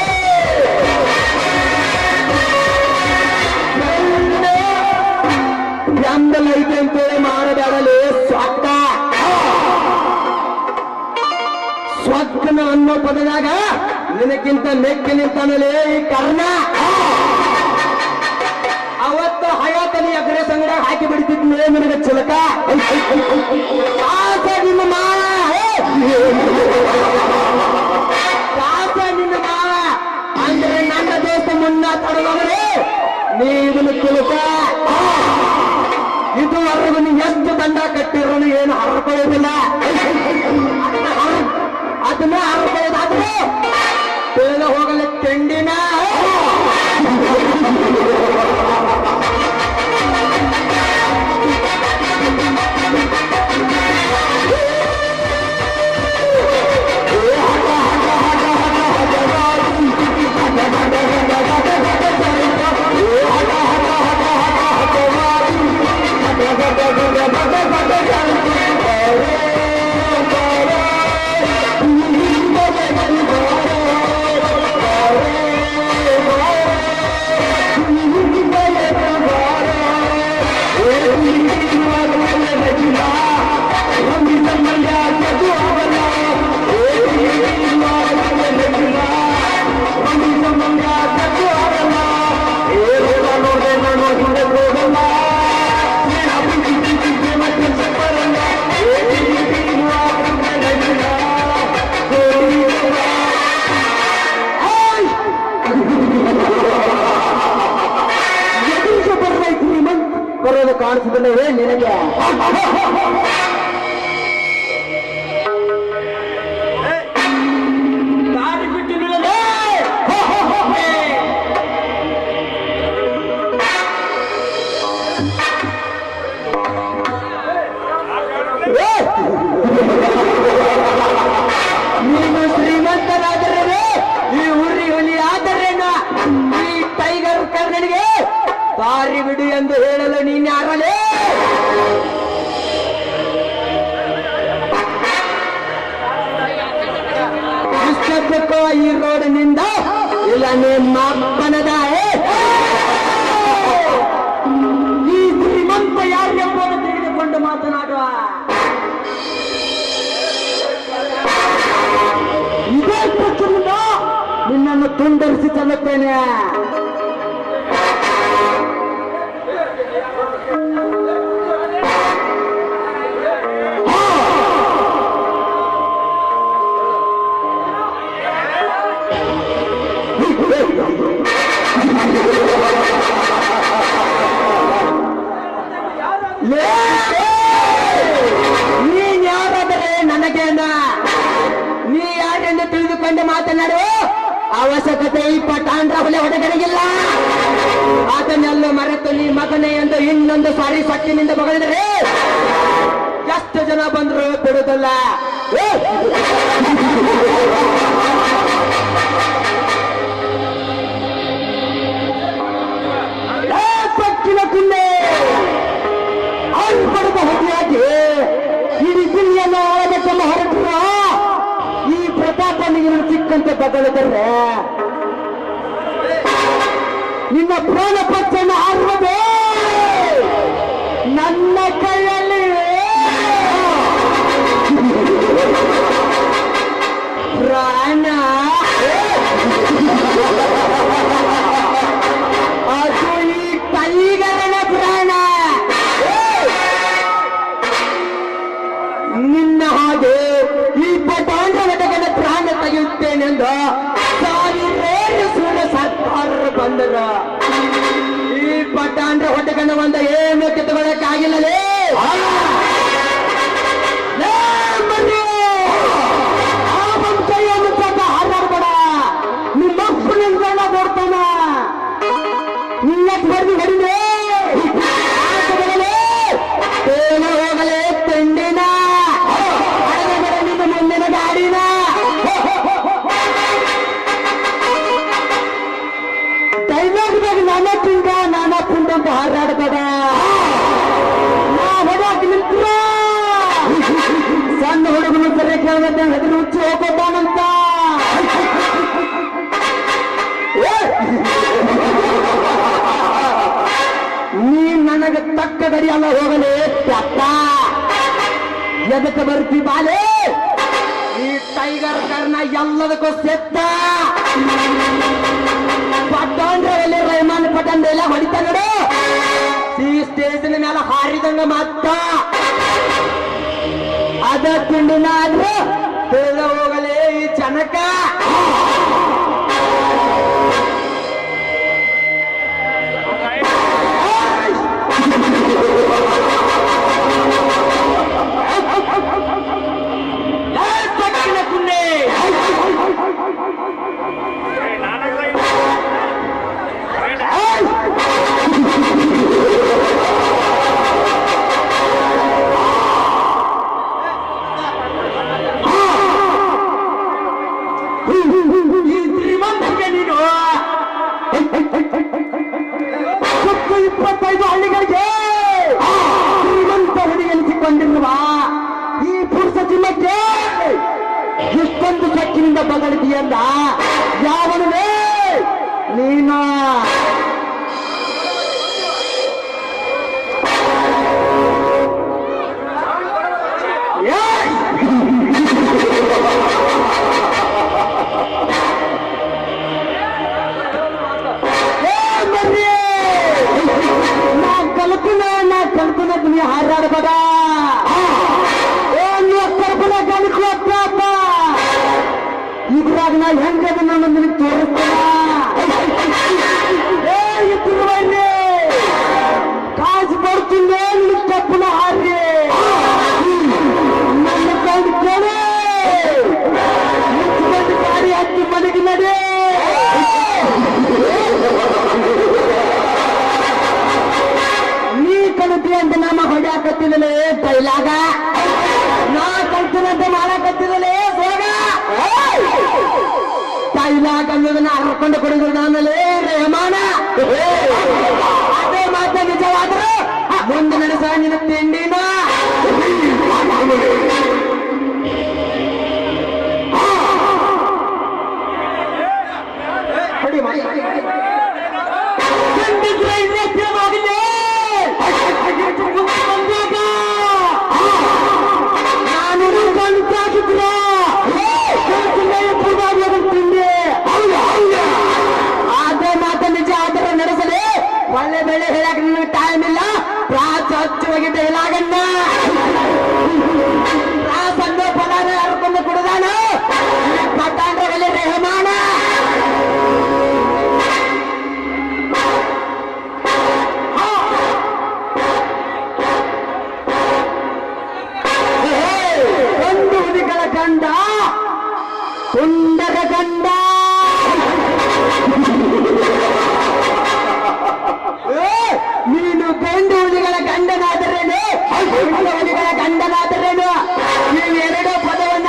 ನನ್ನ ಎಂದಲ್ಲ ಐತೆ ಅಂತೇಳಿ ಮಾಡಬೇಡಲಿ ಸ್ವಕ್ಕ ಸ್ವಕ್ಕನ ಅನ್ನೋ ಪದದಾಗ ನಿನಕ್ಕಿಂತ ಮೆಕ್ಕಿ ನಿಂತಾನಲೇ ಈ ಕರ್ಣ ಅವತ್ತು ಹಯಾತನಿ ಅಗ್ರೆ ಸಂಗಡ ಹಾಕಿ ಬಿಡ್ತಿದ್ನೇ ನಿನಗೆ ಚಿಲಕ ಆಸ ನಿನ್ನ ಮಾವ ಹೇ. ಆಸ ನಿನ್ನ ಮಾವ ಅಂದ್ರೆ ನನ್ನ ದೋಸ್ತ ಮುನ್ನ ತಡದವರೇ ನೀ ಇದನ್ನು ತಿಳುಕ ಇದುವರೆಗೂ ನೀವು ಎಷ್ಟು ದಂಡ ಕಟ್ಟಿರೋನು ಏನು ಹರ್ಕೊಳ್ಳೋದಿಲ್ಲ ಅದನ್ನ ಹರ್ಕೊಳ್ಳೋದಾದ್ರೆ ತಿಳಿದ ಹೋಗಲಿ ತಿಂಡಿನ ಬರೋದು ಕಾಣಿಸಿದ್ರೆ ನಿನಗೆ ದಾರಿ ಬಿಟ್ಟು ನಿಲ್ಲಲೇ. ಹೋ, ಹೋ, ಹೋ, ಹೇ. ಏ! ನೀನು ಶ್ರೀಮಂತನಾದರೆ ಈ ಊರಿ ಹುಲಿ ಆದರೇನು ಈ ಟೈಗರ್ ಕರ್ಣನಿಗೆ ದಾರಿ ಬಿಡು ಎಂದು ಹೇಳಲು ನೀನು ಯಾರಲೇ ಇಷ್ಟಕ್ಕೂ ಈ ರೋಡಿನಿಂದ ಇಲ್ಲ ನಿಮ್ಮ ಅಪ್ಪನದ ಏ? ಈ ಶ್ರೀಮಂತ ಯಾರೆಂಬುದನ್ನು ತಿಳಿದುಕೊಂಡು ಮಾತನಾಡುವ ಇದೇ ಪಕ್ಷದಿಂದ ನಿನ್ನನ್ನು ತುಂಡರಿಸಿ ಚೆಲ್ಲುತ್ತೇನೆ ಲೇ! ನೀನ್ ಯಾರಾದರೆ ನನಗೇನ ನೀ ಯಾರೆಂದು ತಿಳಿದುಕೊಂಡು ಮಾತನಾಡು ಅವಶ್ಯಕತೆ ಈ ಪಟಾಂಡ್ರ ಹುಲಿ ಹೊಡೆಗರಿಗಿಲ್ಲ ಅದನ್ನೆಲ್ಲ ಮರೆತು ನೀ ಮಗನೇ ಎಂದು ಇನ್ನೊಂದು ಸಾರಿ ಸಟ್ಟಿನಿಂದ ಮಗಳಿದರೆ ಎಷ್ಟು ಜನ ಬಂದ್ರು ಬಿಡುದಿಲ್ಲ ಏ! ಏ ಪಕ್ಕಿನ ಕುಂಡೆ ಅಲ್ಪಡದ ಹೊಗೆಯಾಗಿ ಇಡೀ ಜಿಲ್ಲೆಯನ್ನು ಆಳಬೇಕೆಂಬ ಹೊರಟರ ಈ ಪ್ರತಾಪ ನಿಮಗೆ ಸಿಕ್ಕಂತೆ ಬದಲಿದರೆ ನಿನ್ನ ಪ್ರಾಣ ಪಕ್ಷನ ಹಾರುವುದೇ ನನ್ನ ಕೈಯಲ್ಲಿ ಪ್ರಾಣ ಅದು ಈ ಕೈಗರನ ಪ್ರಾಣ ನಿನ್ನ ಹಾಗೆ ಈ ಪಟಾಂಡ ಘಟಕದ ಪ್ರಾಣ ತೆಗೆಯುತ್ತೇನೆಂದು ಸಾವಿರೇಳು ಸುಳ್ಳ ಸರ್ಕಾರರು ಬಂದರು ಈ ಪಟಾಂಡ ಹೊಟ್ಟೆಗನ ಒಂದ ಏನು ಕಿತ್ತುಕೊಳ್ಳಕ್ಕಾಗಿಲ್ಲಲೇ ಲೇ ಮರ್ರಿ! ಆ ಒಂದ್ ಕೈಯನ್ನು ಸ್ವಲ್ಪ ಹಾರಾಡ್ಬೇಡ ನಿಮ್ಮ ಅಪ್ಪನಿಂದ ನೋಡ್ತಾನ ನಿನ್ನಕ್ಕೆ ಬರ್ದು ಹೊಡಿದೆ ತೇಲು ಹೋಗಲೇ ತಿಂಡಿನ ಹಡಗಬೇಡ ನಿಮ್ಮ ಮುಂದಿನ ಗಾಡಿನ ಡೈಲಾಗ್ ದಾಗ ನಾನ ಪಿಂಡ ನಾನಾ ಪುಂಡ ಅಂತ ಹಾರಾಡ್ಬೇಡ ನಾ ಹೊಡಾಕ್ ನಿಂತ್ರ ಸಣ್ಣ ಹುಡುಗನು ಸರಿ ಕೇಳದಂತೆ ಹೆದರು ಹುಚ್ಚಿ ಹೋಗ್ಬೋದಾನಂತ ನೀ ನನಗೆ ತಕ್ಕ ಗಡಿ ಅಲ್ಲ ಹೋಗಲೇ ಪ್ಯಾತ್ತ ಎದಕ್ಕೆ ಬರ್ತಿ ಬಾಲೆ ಈ ಟೈಗರ್ ಕರ್ನ ಎಲ್ಲದಕ್ಕೂ ಸೆತ್ತ ಪಟ್ಟಂಡ್ರಲ್ಲಿ ರೈಮಾನ್ ಪಟ್ಟಂಡ ಎಲ್ಲ ಹೊಡಿತ ನೋಡು ಈ ಸ್ಟೇಜಿನ ಮೇಲೆ ಹಾರಿದಂಗ ಮತ್ತ ಅದ ತಿಂಡಿನ ಆದ್ರೆ ತಿಳಿದ ಹೋಗಲೇ ಈ ಜನಕ ಏ, ಪಟ್ಟಣ ಕುಂಡೆ ಈ ಶ್ರೀಮಂತರಿಗೆ ನೀನು ಹತ್ತು ಇಪ್ಪತ್ತೈದು ಹಳ್ಳಿಗಳಿಗೆ ಶ್ರೀಮಂತ ಹುಡುಗಿಸಿಕೊಂಡಿರುವ ಈ ಪುರುಷ ಜಿಲ್ಲೆಗೆ ಇಷ್ಟೊಂದು ಸಕ್ಕಿನಿಂದ ಬದಲಿದೆಯಲ್ಲ ಯಾವನೇ ನೀನು ಏಯ್! ಏ ಮರ್ರಿ! ನಾ ಕಲ್ಪನ ನಾ ಕಲ್ಪನ ನೀ ಹಾರಾಡಬೇಡ ಏ ನೀ ಕಲ್ಪನ ಗಣಕು ಅಪ್ಪ ಇದ್ರಾಗ ನಾ ಹೆಂಗದ ನಾನು ನಿನಗೆ ತೋರಿಸ್ತೇನ ಏ ಇದ್ರು ಬನ್ನಿ ಕಾಸು ಬರ್ತೀನಿ ನಿನ್ನ ಕಪ್ಪನ ಹಾರಿ ನನ್ನ ಕಂಡು ಕೇಳಿ ಮುಚ್ಚಿಕೊಂಡು ಗಾಡಿ ಹತ್ತಿ ಮನೆಗೆ ನಡಿ ನೀ ಕಲಿತಿ ಅಂತ ನಮ್ಮ ಹೊಡ್ಯಾಕತ್ತಿದಲೇ ಡೈಲಾಗ ನಾ ಕಲ್ತಿನಂತ ಮಾಡಕತ್ತಿದಲೇ ಸೋಗ ಡೈಲಾಗ್ ಅನ್ನೋದನ್ನ ಹರ್ಕೊಂಡು ಕೊಡಿದ್ರು ನಾನಲ್ಲೇ ರೇಮಾನ ಅದೇ ಮಾತ ನಿಜವಾದ್ರೆ ಮುಂದೆ ನಡೆಸ ನಿನ್ನ ತಿಂಡಿನ ಹೊಡಿ ಮಾಡಿ ಖಂಡಿದ್ರೆ ಇನ್ನೆಷ್ಟೇ ಹೋಗಿದೆ ಬಂದಾಗ ನಾನು ಕಣ್ತಾಕಿದ್ರ ತಿಂದೆ ಅದೇ ಮಾತ ನಿಜ ಆದರೆ ನಡೆಸಲಿ ಒಳ್ಳೆ ಬೆಳೆ ಹೇಳಕ್ ನಿಮಗೆ ಟೈಮ್ ಇಲ್ಲ ಪ್ರಾಚ ಹಚ್ಚುವಾಗಿ ಡೈಲಾಗನ್ನ ಪ್ರಾಸಂದು ಫಲಾನ ಹರ್ಕೊಂಡು ಕುಡಿದಾನ ಪಟ್ಟಾಂಡ್ರಲ್ಲಿ ರೆಹಮಾನ ಒಂದು ಹುಲಿಗಳ ಗಂಡ ಸುಂದರ ಗಂಡ ಏ, ನೀನು ಗಂಡು ಹುಲಿಗಳ ಗಂಡನಾದರೇನು ಹೆಣ್ಣು ಹುಲಿಗಳ ಗಂಡನಾದರೇನು ನೀವೆರಡು ಪದವನ್ನು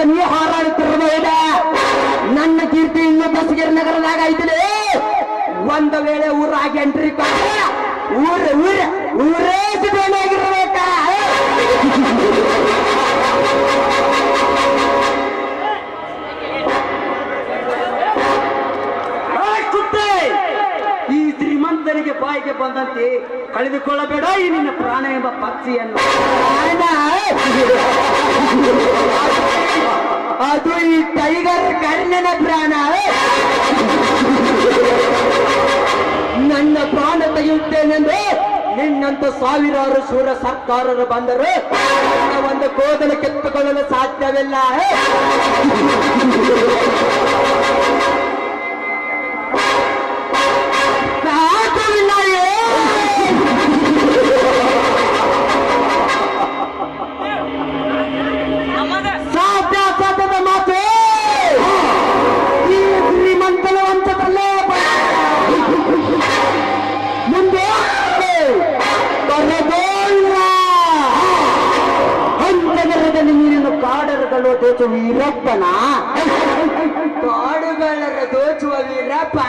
ನೀ ಹಾರಾಡುತ್ತಿರಬಹುದ ನನ್ನ ಕೀರ್ತಿ ಇನ್ನು ಬಸಗಿರಿ ನಗರದಾಗ ಐತಿಲೇ ಒಂದ ವೇಳೆ ಊರಾಗಿ ಎಂಟ್ರಿ ಕೊಟ್ರೆ ಊರ ಊರ ಊರೇ ಸಿಟೋನಾಗಿರ್ಬೇಕ ಈ ಶ್ರೀಮಂತರಿಗೆ ಬಾಯಿಗೆ ಬಂದಂತೆ ಕಳೆದುಕೊಳ್ಳಬೇಡ ಈ ನಿನ್ನ ಪ್ರಾಣ ಎಂಬ ಪಕ್ಷಿಯನ್ನು ಅದು ಈ ಟೈಗರ್ ಕರ್ಣನ ಪ್ರಾಣ ನನ್ನ ಪ್ರಾಣ ತೆಗೆಯುತ್ತೇನೆಂದು ನಿನ್ನಂತ ಸಾವಿರಾರು ಶೂರ ಸರ್ಕಾರರು ಬಂದರು ನನ್ನ ಒಂದು ಕೋದಲು ಕಿತ್ತುಕೊಳ್ಳಲು ಸಾಧ್ಯವಿಲ್ಲ ಸಾಧ್ಯವಿಲ್ಲ ಸಾಧ್ಯ ಸಾಧ್ಯದ ಮಾತು ಈ ಶ್ರೀಮಂತನ ವಂಶದಲ್ಲೇ ಮುಂದೆ ಬರಬೋಲ್ಲ ಹಂತಗರದಲ್ಲಿ ನೀರಿನ ಕಾಡರುಗಳು ದೋಚುವ ವೀರಪ್ಪನ ಕಾಡುಗಳರ ದೋಚುವ ವೀರಪ್ಪ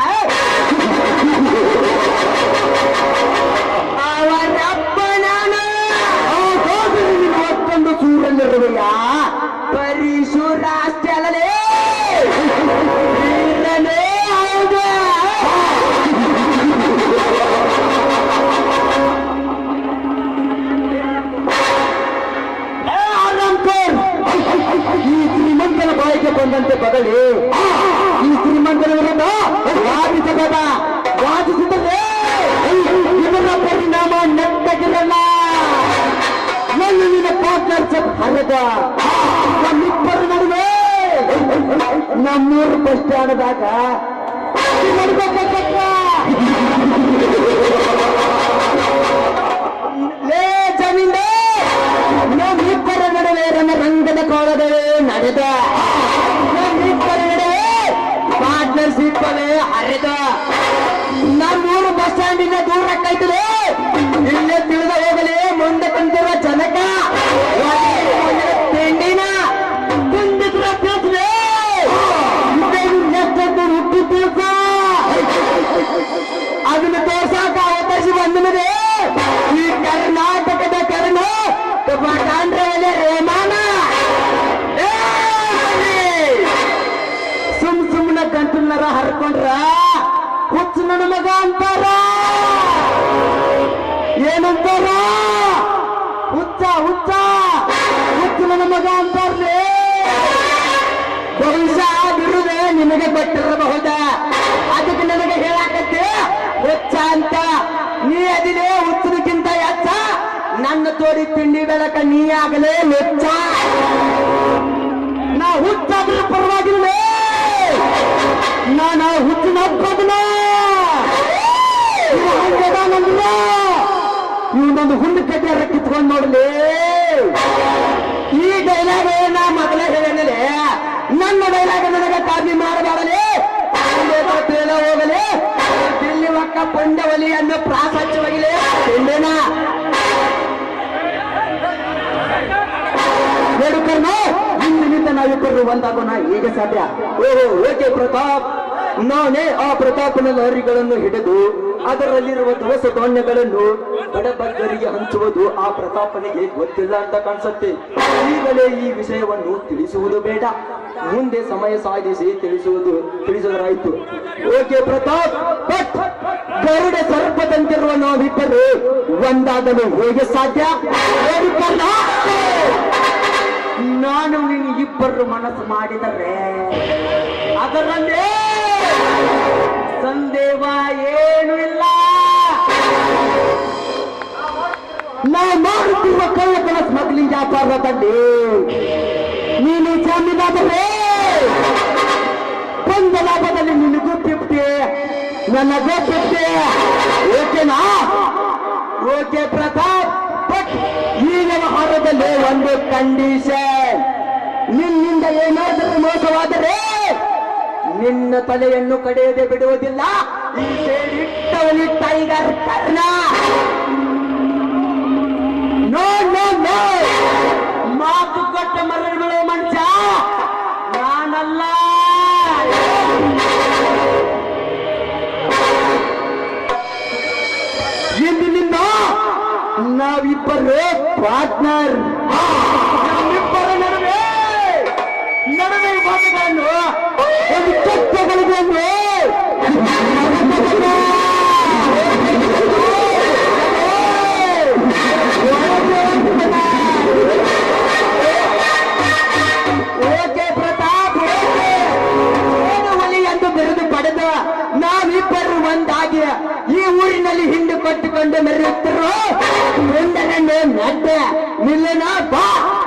ಅವರಪ್ಪ ನಾನು ಮತ್ತೊಂದು ಸೂರಲ್ಲಿರುವೆಯ ಬರೀ ಸೂರ ಅಷ್ಟೇ ಅಲ್ಲಲೇ ವೀರನೇ ಹೌದು ಏ ಆರಾಮ್ಕೋರ್! ಈ ಶ್ರೀಮಂತನ ಬಾಯಿಗೆ ಬಂದಂತೆ ಬದಲಿ ಈ ಶ್ರೀಮಂತನ ವಿರುದ್ಧ ವಾದಿಸಬೇಡ ವಾದಿಸಿದರೆ ಇದರ ಪರಿಣಾಮ ನೆಟ್ಟಗಿರಲ್ಲ ನನ್ನ ನಿನ್ನ ಪಾರ್ಟ್ನರ್ಶಿಪ್ ಹರದ ನಮ್ಮಿಬ್ಬರ ನಡುವೆ ನಮ್ಮೂರು ಬಸ್ ಸ್ಟ್ಯಾಂಡ್ದಾಗ ಲೇ ಜಮೀನ್ದೆ ನಮ್ಮಿಬ್ಬರ ನಡುವೆ ರಂಗದ ಕೋಳದೆ ನಡೆದ ನಮ್ಮಿಬ್ಬರ ನಡುವೆ ಪಾರ್ಟ್ನರ್ಶಿಪ್ ಹರಿದ ನಮ್ಮೂರು ಬಸ್ ಸ್ಟ್ಯಾಂಡಿಂದ ದೂರ ಕೈತದೆ ಇಲ್ಲೇ ತಿಳಿದು ಹೋಗಲಿ ಮುಂದೆ ಕುಂತಿರುವ ಜನಕ ತಿಂಡಿನ ಕುಂದಿದ್ರ ತಿಳಿದ್ರೆ ನೆಕ್ಸ್ಟ್ ಹುಟ್ಟು ದಿವಸ ಅದನ್ನು ತೋರ್ಸಾಕ ಅವಕಾಶ ಬಂದಿದೆ ಈ ಕರ್ನಾಟಕದ ಕರ್ಣ ಕಾಂಡ್ರೆ ರೇಮಾನ ಏ, ಸುಮ್ ಸುಮ್ಮನೆ ಗಂಟಲರ ಹರ್ಕೊಂಡ್ರ ಹುಚ್ಚು ನನ್ನ ಮಗ ಅಂತಾರ ಏನಂತಾರ ಹುಚ್ಚ ಹುಚ್ಚ ಹುಚ್ಚು ನನ್ನ ಮಗ ಅಂತಾರ್ಲೇ ಬಹುಶಃ ಬಿರುದೆ ನಿಮಗೆ ಗೊತ್ತಿರಬಹುದ ಅದಕ್ಕೆ ನನಗೆ ಹೇಳಾಕತ್ತೆ ಹುಚ್ಚ ಅಂತ ನೀ ಅದಿನೇ ಹುಚ್ಚದಕ್ಕಿಂತ ಹೆಚ್ಚ ನನ್ನ ತೋಡಿ ತಿಂಡಿ ಬೆಳಕ ನೀ ಆಗಲೇ ಹುಚ್ಚ ನಾ ಹುಚ್ಚಾದ್ರೂ ಪರವಾಗಿಲ್ಲ ನಾನು ಹುಚ್ಚಿನ ಹಬ್ಬದನ ನಂದಿಲ್ಲ ಇವನೊಂದು ಹುಲ್ಲು ಕಟ್ಟಿಯಾರ ಕಿತ್ಕೊಂಡು ನೋಡ್ಲಿ ಈ ಡೈಲಾಗ್ ನಾ ಮೊದಲೇ ಹೇಳಿದ್ರೆ ನನ್ನ ಡೈಲಾಗ್ ನನಗೆ ಕಾಪಿ ಮಾಡಬಾರಲಿ ತೇಲ ಹೋಗಲಿ ದಿಲ್ಲಿ ಒಕ್ಕ ಪುಂಡವಲಿ ಅನ್ನೋ ಪ್ರಾಸಚ್ಯವಾಗಲಿ ತಿಂಡೇನ ಬೇಡುಕರ್ನ ಇಂದಿನಿಂದ ನಾವಿಬ್ಬರು ಒಂದಾಗೋಣ ಹೇಗೆ ಸಾಧ್ಯ ಓಹೋ ಓಕೆ ಪ್ರತಾಪ್ ನಾನೇ ಆ ಪ್ರತಾಪನ ಲಹರಿಗಳನ್ನು ಹಿಡಿದು ಅದರಲ್ಲಿರುವ ದೋಷ ಧಾನ್ಯಗಳನ್ನು ಬಡಬಗ್ಗರಿಗೆ ಹಂಚುವುದು ಆ ಪ್ರತಾಪನಿಗೆ ಗೊತ್ತಿಲ್ಲ ಅಂತ ಕಾಣಿಸುತ್ತೆ ಈಗಲೇ ಈ ವಿಷಯವನ್ನು ತಿಳಿಸುವುದು ಬೇಡ ಮುಂದೆ ಸಮಯ ಸಾಧಿಸಿ ತಿಳಿಸುವುದು ತಿಳಿಸಿದರಾಯ್ತು ಓಕೆ ಪ್ರತಾಪ್ ಬಟ್ ಗರುಡ ಸರ್ಪದಂತಿರುವ ನಾವಿಬ್ಬರು ಒಂದಾಗಲು ಹೇಗೆ ಸಾಧ್ಯ ಬೇಡುಕರ್ನ ನಾನು ನೀನು ಇಬ್ಬರು ಮನಸ್ಸು ಮಾಡಿದರೆ ಅದರಲ್ಲಿ ಸಂದೇಹ ಏನು ಇಲ್ಲ ನಾವು ಮಾಡುತ್ತಿರುವ ಕಳ್ಳತನ ಸ್ಮಗ್ಲಿಂಗ್ ವ್ಯಾಪಾರದಲ್ಲಿ ನೀನು ಜಾಮೀನಾದರೆ ಬಂದ ಲಾಭದಲ್ಲಿ ನಿನಗೂ ಫಿಫ್ಟಿ ನನಗೂ ಫಿಫ್ಟಿ ಓಕೆನಾ ಓಕೆ ಪ್ರತಾಪ್ ಬಟ್ ಈ ವ್ಯವಹಾರದಲ್ಲಿ ಒಂದು ಕಂಡೀಷನ್ ನಿನ್ನಿಂದ ಏನಾದರೂ ಮೋಸವಾದರೆ ನಿನ್ನ ತಲೆಯನ್ನು ಕಡೆಯದೆ ಬಿಡುವುದಿಲ್ಲ ಈ ಸೇರಿಟ್ಟವನಿ tiger Karna no no no ಮಾತು ಕೊಟ್ಟ ಮರಳುಗಳು ಮನುಷ್ಯ ಪಾರ್ಟ್ನರ್ ನಮ್ಮಿಬ್ಬರ ನಡುವೆ ನಡುವೆ ಮಾತುಗಳನ್ನು ಒಂದು ಚರ್ಚೆಗಳಿಗೆ ಓಕೆ ಪ್ರತಾಪ್ ಓಕೆ. ಏನು ಒಲಿ ಎಂದು ಬಿರುದು ಪಡೆದು ನಾವಿಬ್ಬರು ಒಂದಾಗಿ ಈ ಊರಿನಲ್ಲಿ ಹಿಂಡು ಕೊಟ್ಟುಕೊಂಡು ಮೆರೆಯುತ್ತಿರೋ ಮುಂದನೆ ನಡ್ಡ ನಿಲ್ಲನ ಬಾ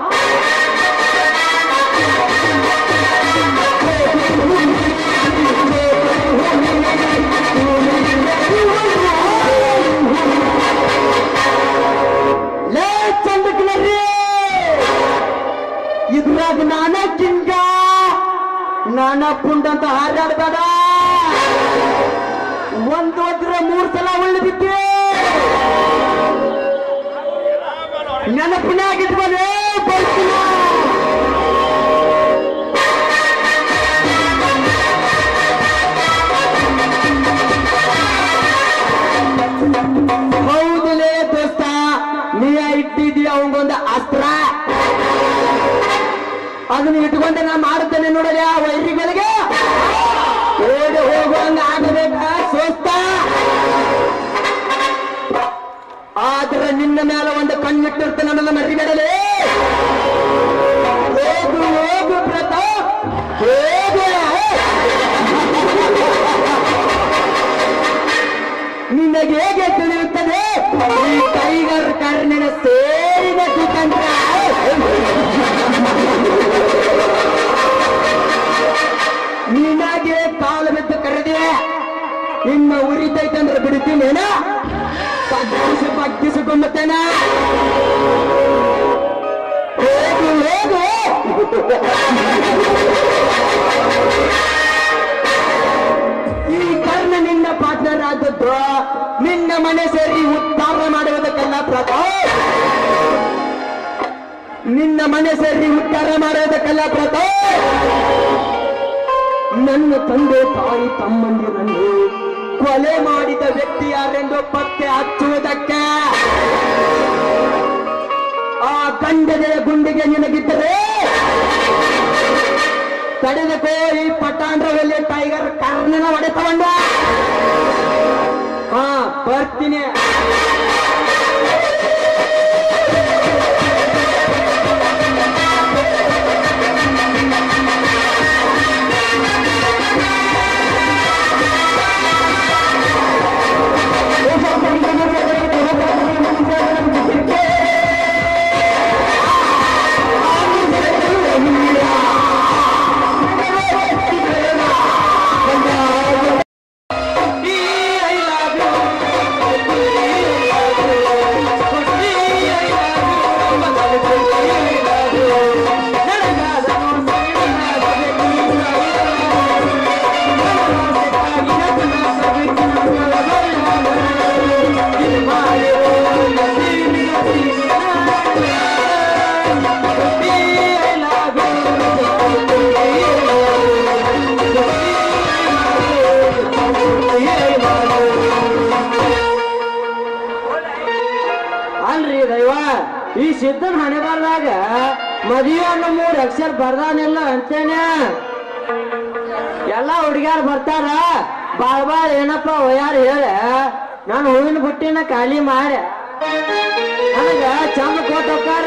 ಲೇ ಚಂದಕ್ಲರ್ರಿ ಇದ್ರಾಗ ನಾನ ಕಿಂಗ ನಾನ ಪುಂಡ ಅಂತ ಹಾರಾಡ್ಬೇಡ ಒಂದ್ ಹೋದ್ರೆ ಮೂರ್ ಸಲ ಉಳಿದಿಕ್ಕೆ ನೆನಪಿನಾಗಿಟ್ಕೊಳ್ಳೆ ಬರ್ತೀನ ಹೌದಲೇ ದೋಸ್ತ ನೀ ಇಟ್ಟಿದ್ದೀಯ ಅವಂಗೊಂದು ಅಸ್ತ್ರ ಅದನ್ನ ಇಟ್ಕೊಂಡೆ ನಾ ಮಾಡುತ್ತೇನೆ ನೋಡಲಿ ಆ ವೈರಿಗಳಿಗೆ ಓಡಿ ಹೋಗುವಂಗ ಆಗಬೇಕ ಸೋಸ್ತ ಆದ್ರೆ ನಿನ್ನ ಮೇಲೆ ಒಂದು ಕಣ್ಣಿಟ್ಟಿರ್ತ ನನ್ನೆಲ್ಲ ಮರಿಬೇಡಲೇ ಹೋಗು ಹೋಗು ಪ್ರತಾಪ್ ಹೋಗು ನಿನಗೆ ಹೇಗೆ ತಿಳಿಯುತ್ತದೆ ಈ ಟೈಗರ್ ಕರ್ಣಿನ ಸೇರಿದ ಕುತಂತ್ರ ನಿನಗೆ ಕಾಲು ಬಿದ್ದು ಕರೆದೆ ಇನ್ನು ಉರಿತೈತಂದ್ರೆ ಬಿಡ್ತೀನೇನ ಪಗ್ಗಿಸಿ ಪಗ್ಗಿಸಿಕೊಂಬತ್ತೇನ ಹೋಗು ಹೋಗು ಈ ಕರ್ಣ ನಿನ್ನ ಪಾರ್ಟ್ನರ್ ಆದದ್ದು ನಿನ್ನ ಮನೆ ಸೇರಿ ಉದ್ಧಾರ ಮಾಡುವುದಕ್ಕಲ್ಲ ಪ್ರತಾಪ್ ನಿನ್ನ ಮನೆ ಸೇರಿ ಉದ್ಧಾರ ಮಾಡುವುದಕ್ಕಲ್ಲ ಪ್ರತಾಪ್ ನನ್ನ ತಂದೆ ತಾಯಿ ತಮ್ಮಂದಿರನ್ನು ಕೊಲೆ ಮಾಡಿದ ವ್ಯಕ್ತಿ ಯಾರೆಂದು ಪತ್ತೆ ಹಚ್ಚುವುದಕ್ಕೆ ಆ ಗಂಡನೆಯ ಗುಂಡಿಗೆ ನಿನಗಿದ್ದರೆ ತಡೆದಕೋ ಈ ಪಟಾಂಡ್ರದಲ್ಲಿ ಟೈಗರ್ ಕರ್ಣನ ಹೊಡೆತವಂಡ ಹಾ ಬರ್ತೀನಿ ಅಲ್ರಿ ದೈವ ಈ ಸಿದ್ಧನ ಹಣೆ ಬರ್ದಾಗ ಮದುವೆ ಅನ್ನೋ ಮೂರ್ ಅಕ್ಷರ ಬರ್ದಾನಿಲ್ಲ ಅಂತೇನೆ ಎಲ್ಲ ಹುಡುಗ್ಯಾರು ಬರ್ತಾರ ಬಾಳ್ ಬಾಳ್ ಏನಪ್ಪ ಒಯ್ಯಾರ ಹೇಳ ನಾನು ಹೂವಿನ ಬುಟ್ಟಿನ ಖಾಲಿ ಮಾಡೆ ನನಗ ಚಂದ ಕೊಟ್ಟು ಹೋಗ್ತಾರ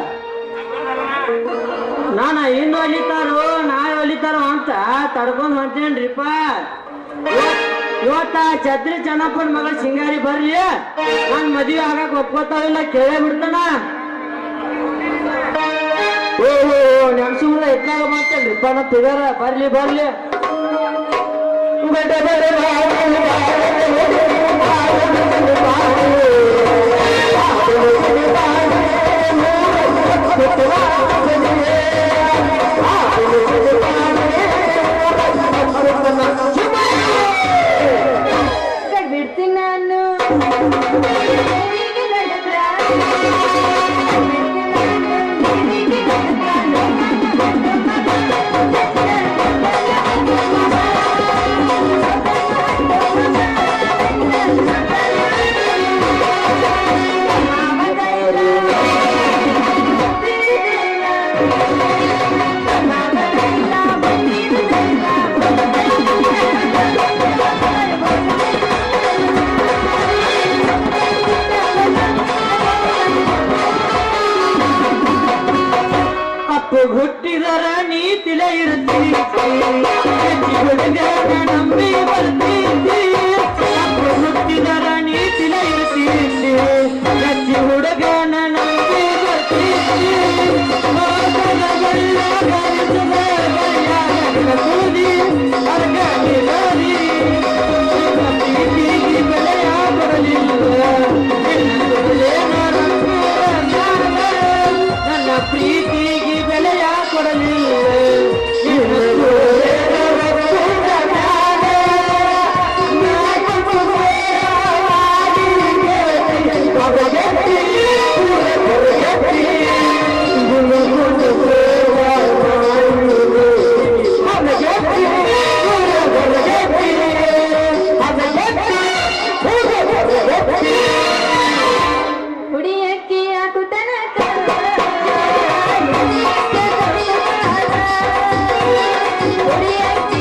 ನಾನ ಇನ್ನು ಹೊಲಿತಾರೋ ನಾಳೆ ಹೊಲಿತಾರೋ ಅಂತ ತಡ್ಕೊಂಡ್ ಹೊಂಟೇನ್ರಿಪ್ಪ ಇವತ್ತ ಛತ್ರಿ ಚೆನ್ನಪ್ಪನ ಮಗಳ ಸಿಂಗಾರಿ ಬರ್ಲಿ ನಾನ್ ಮದ್ವೆ ಆಗಕ್ ಒಪ್ಕೋತಾವಿಲ್ಲ ಕೇಳೇ ಬಿಡ್ತಾನ ಓ ನೆನ್ಸುಗಳ ಇಟ್ಲಾಗ ಮಾಡ್ತೇನ್ರಿಪ್ಪ ನಾ ತಿಗಾರ ಬರ್ಲಿ ಬರ್ಲಿ ಬಿಡ್ತೀನಿ ನಾನು Thank ಪ್ರೀತಿಲೆ ಇರ್ತೀನಿ ಹುಡುಗನ ನಂಬಿ ಬರ್ತೀನಿ ಮುತ್ತಿದರ ನೀತಿಲೆ ಇರ್ತೀನಿ ಗಚ್ಚಿ ಹುಡುಗನ ನಂಬಿ ಬರ್ತೀನಿ ಮೋಸದ ಬಳ್ಳ ಗರಿಸದ ಬಳ್ಳ ಕೂದಿ ಅರ್ಗಡಿ ದಾರಿ ಪ್ರೀತಿಗೆ ಬೆಲೆಯ ಕೊಡಲಿಲ್ಲ ನಿನ್ನ ಸುಳ್ಳೇನ ರಂಗೂರ ನನ್ನ ಪ್ರೀತಿಗೆ ಬೆಲೆಯ ಕೊಡಲಿಲ್ಲ ನಿನ್ನ ಸುಳ್ಳೇನ ರಂಗೂರ ಮ್ಯಾಲೆ ನಾನು ಸುಳ್ಳೇನಾಗಿ ಹೊರಗೆತ್ತಿ, ಹೊರಗೆತ್ತಿ, ಗುಣಗುಣ ಹುಡಿಯಕ್ಕಿ ಹಾಕುತನಕ ಹುಡಿಯಕ್ಕಿ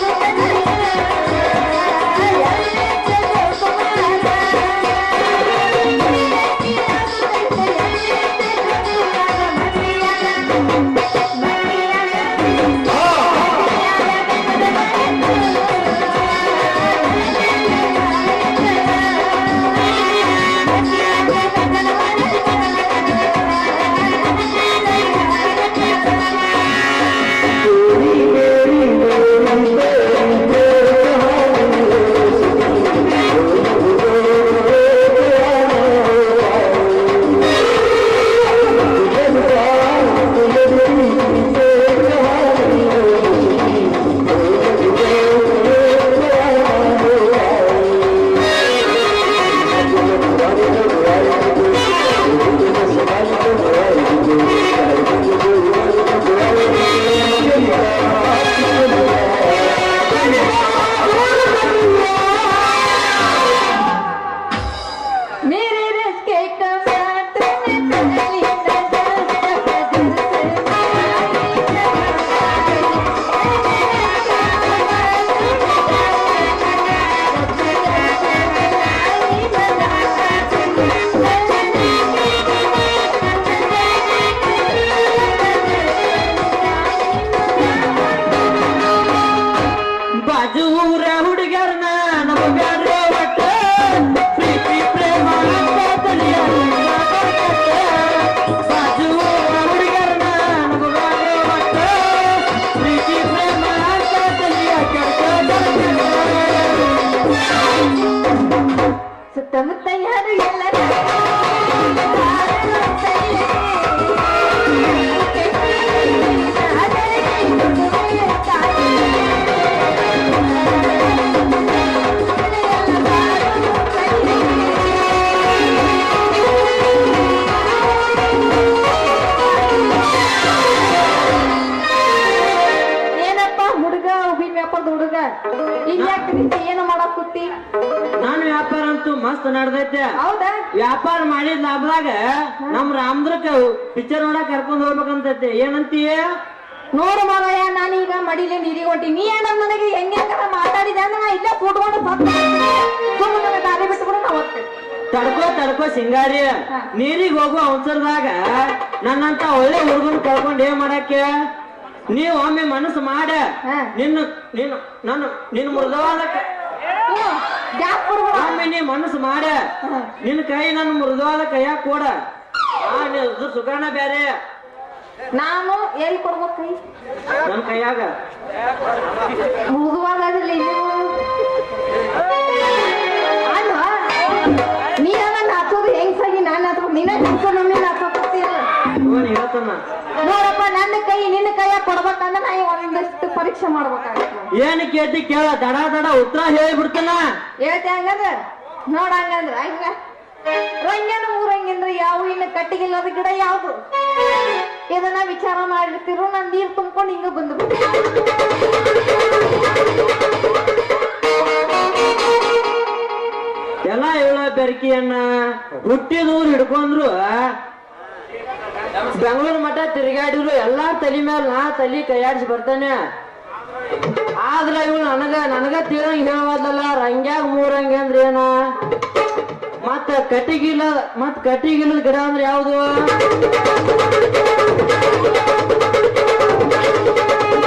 मेरे रस के टमाटर में तली ಬಾಜು ಊರ ಹುಡುಗರ್ನ ನಮಗಾರ ಒಟ್ಟ ಪ್ರೀತಿ ಪ್ರೇಮ ಅಂತ ತಲಿಯಲ್ಲ ಬರ್ಕತ್ತ. ಬಾಜು ಊರ ಹುಡುಗರ್ನ ನಮಗಾರ ಒಟ್ಟ ಪ್ರೀತಿ ಪ್ರೇಮ ಅಂತ ತಲಿಯ ಕೆಡ್ತ ಸುತ್ತಮುತ್ತ ಯಾರು ಎಲ್ಲ ಏನಪ್ಪ ಹುಡುಗ ಹೂವಿನ ವ್ಯಾಪಾರದ ಹುಡುಗ ಇಲ್ಲಿ ಯಾಕೆ ನಿಂತು ಏನು ಮಾಡಕ್ ಕೂತಿ ನಾನು ವ್ಯಾಪಾರ ಅಂತೂ ಮಸ್ತ್ ನಡ್ದೈತೆ ಹೌದಾ ವ್ಯಾಪಾರ ಮಾಡಿದ ಲಾಭದಾಗ ನಮ್ ರಾಮದ್ರಕ್ಕ ಪಿಕ್ಚರ್ ನೋಡಕ್ ಕರ್ಕೊಂಡ್ ಹೋಗ್ಬೇಕಂತೈತೆ ಏನಂತೀಯ ನೋಡು ಮಾವಯ್ಯ ನಾನೀಗ ಮಡಿಲಿ ನೀರಿಗೆ ಹೊಂಟಿ ನೀ ಏನ ನನಗೆ ಹೆಂಗೆ ಮಾತಾಡಿದೆ ಅಂದ್ರೆ ನಾ ಇಲ್ಲೇ ಕೂತ್ಕೊಂಡು ಸತ್ತು ಸುಮ್ಮನೆ ನನಗೆ ದಾರಿ ಬಿಟ್ಬಿಡು ನಾ ಹೋಗ್ತೇನೆ ತಡ್ಕೋ ತಡ್ಕೋ ಸಿಂಗಾರಿ ಹಾ. ನೀರಿಗ್ ಹೋಗೋ ಅವಸರದಾಗ ನನ್ನಂತ ಒಳ್ಳೆ ಹುಡುಗನ್ ಕರ್ಕೊಂಡ್ ಏನ್ ಮಾಡಕ್ಕೆ ನೀವ್ ಒಮ್ಮೆ ಮನಸ್ಸು ಮಾಡ ಹಾ. ನಿನ್ನ ನೀನು ನಾನು ನಿನ್ನ ಮೃದುವಾದ ಕ- ಗ್ಯಾಸ್ ಕೊಡ್ಬೇಡ ಒಮ್ಮೆ ನೀ ಮನಸ್ಸು ಮಾಡ ನಿನ್ನ ಕೈ ನನ್ನ ಮೃದುವಾದ ಕೈಯಾಗ ಕೊಡ ಆ ನೀ ಅದು ಸುಖಾನ ಬ್ಯಾರೆ ನಾನು ಎಲ್ಲಿ ಕೊಡ್ಬೇಕು ನನ್ ಕೈಯಾಗ ಮುಗುವಾಗಲಿ ಅಲ್ಲ ನೀನ ನಾಚೋದು ಹೆಂಗ್ಸಾಗಿ ನಾನು ನಾಚೋದು ನಿನ್ನ ನಾಚೋ ನಮ್ಮನೆ ನಾಚೋಕತ್ತೀರ ಇವನ್ ಹೇಳ್ತಾನ ನೋಡಪ್ಪ ನನ್ನ ಕೈ ನಿನ್ನ ಕೈಯಾಗ ಕೊಡ್ಬೇಕಂದ್ರೆ ನಾ ಒಂದಷ್ಟು ಪರೀಕ್ಷೆ ಮಾಡ್ಬೇಕಾಗತ್ತೆ ಏನ್ ಕೇಳ್ತಿ ಕೇಳ ದಡ ದಡ ಉತ್ತರ ಹೇಳಿಬಿಡ್ತಾನ ಹೇಳ್ತೆ ಹಂಗದ ನೋಡ ಹಂಗಂದ್ರ ಹಂಗ ರಂಗನ ಮೂರಂಗಿಂದ್ರ ಯಾವ ಇನ್ನು ಕಟ್ಟಿಗಿಲ್ಲದ ಗಿಡ ಯಾವ್ದು ಇದನ್ನ ವಿಚಾರ ಮಾಡಿರ್ತಿರು ನಾನ್ ನೀರ್ ತುಂಬ್ಕೊಂಡು ಹಿಂಗ ಬಂದು ಎಲ್ಲ ಹೇಳ ಬೆರಕಿಯನ್ನ ಹುಟ್ಟಿದೂರು ಹಿಡ್ಕೊಂಡ್ರು ಬೆಂಗಳೂರು ಮಠ ತಿರುಗಾಡಿದ್ರು ಎಲ್ಲಾ ತಲಿ ಮೇಲೆ ನಾ ತಲಿ ಕೈಯಾಡಿಸಿ ಬರ್ತಾನೆ ಆದ್ರ ಇವ್ಳು ನನಗ ನನಗ ತಿಳಂಗ್ ಹೇಳವದಲ್ಲ ರಂಗ್ಯಾಗ ಮೂರಂಗಿ ಅಂದ್ರ ಏನ ಮತ್ತ ಕಟ್ಟಿಗಿಲ್ಲ ಮತ್ ಕಟ್ಟಿಗಿಲ್ಲದ ಗಿಡ ಅಂದ್ರ ಯಾವ್ದು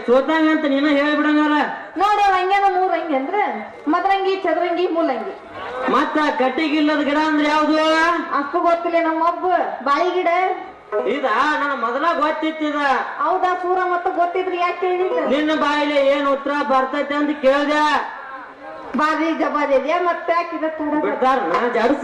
ತೋತಂಗ ಅಂತ ನೀನ ಹೇಳಿಬಿಡಂಗಾರ ನೋಡಿ ಅವ್ ಹಂಗೇನ ಮೂರ್ ಹಂಗೆ ಅಂದ್ರೆ ಮದರಂಗಿ ಚದರಂಗಿ ಮೂಲಂಗಿ ಮತ್ತ ಕಟ್ಟಿಗಿಲ್ಲದ ಗಿಡ ಅಂದ್ರೆ ಯಾವ್ದು ಅಷ್ಟು ಗೊತ್ತಿಲ್ಲ ನಮ್ಮೊಬ್ಬ ಬಾಳಿ ಗಿಡ ಇದ ನನ್ನ ಮೊದಲ ಗೊತ್ತಿತ್ತಿದ ಹೌದಾ ಸೂರ ಮತ್ತ ಗೊತ್ತಿದ್ರಿ ಯಾಕೆ ಹೇಳಿಲ್ಲ ನಿನ್ನ ಬಾಯಿಲೆ ಏನ್ ಉತ್ತರ ಬರ್ತೈತೆ ಅಂತ ಕೇಳ್ದೆ ಬಾರಿ ಜಬಾದಿದ್ಯಾ ಮತ್ತೆ ಹಾಕಿದ ತಡ ಬಿಡ್ತಾರ ನಾ ಜಡ್ಸ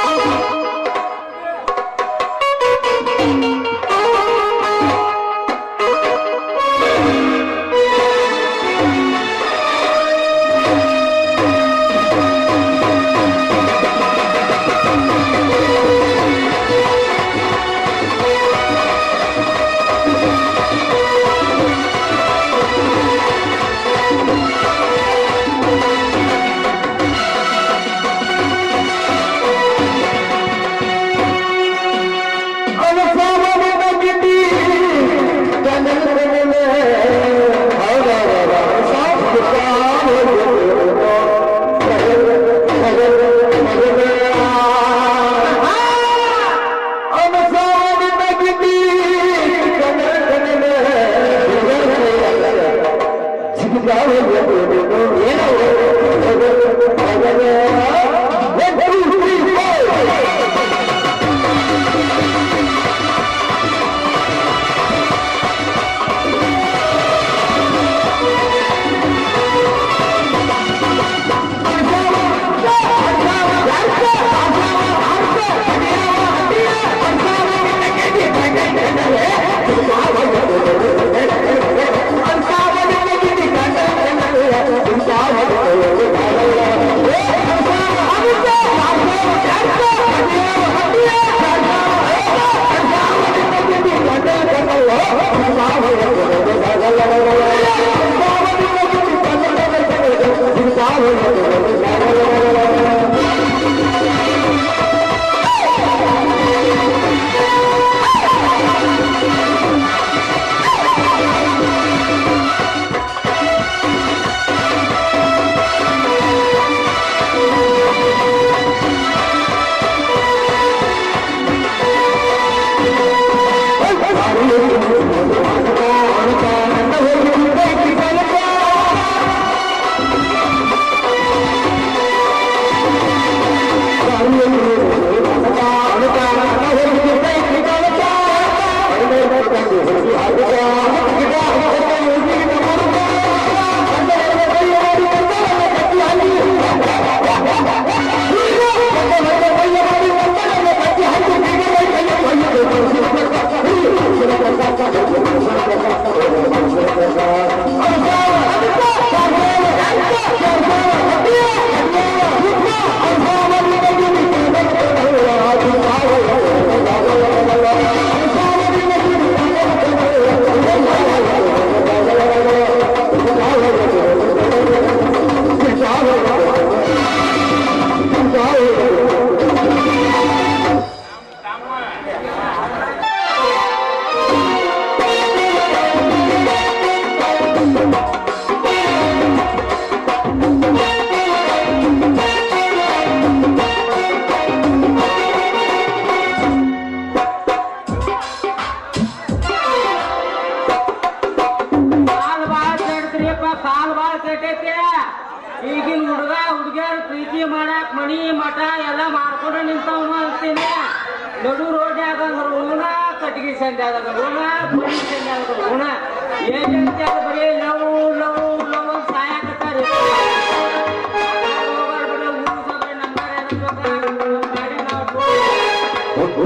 ಕಾಲ್ ಬಾಳ ಕೆಡ್ತ್ರಿಯಪ್ಪ ಕಾಲ್ ಬಾಳ ಕೆಟ್ಟೈತಿ ಈಗಿನ ಹುಡುಗ ಹುಡುಗಿಯರು ಪ್ರೀತಿ ಮಾಡಾಕ್ ಮನಿ ಮಠ ಎಲ್ಲ ಮಾಡ್ಕೊಂಡು ನಿಂತವನು ಅಂತೀನಿ ನಡು ರೋಡ್ಯಾಗ ಅಂದ್ರೆ ಊನ ಕಟ್ಟಿಗೆ ಸಂತೆ ಆದಾಗ ಊನ ಮನಿ ಸಂತೆ ಆದಾಗ ಊನ ಏಜೆನ್ಸಿ ಆದ ಬರೀ ಲವ್ ಲವ್ ಲವ್ ಅಂತ ಸಾಯಕತ್ತಾರಿ ಗಾಡಿ ನಾವು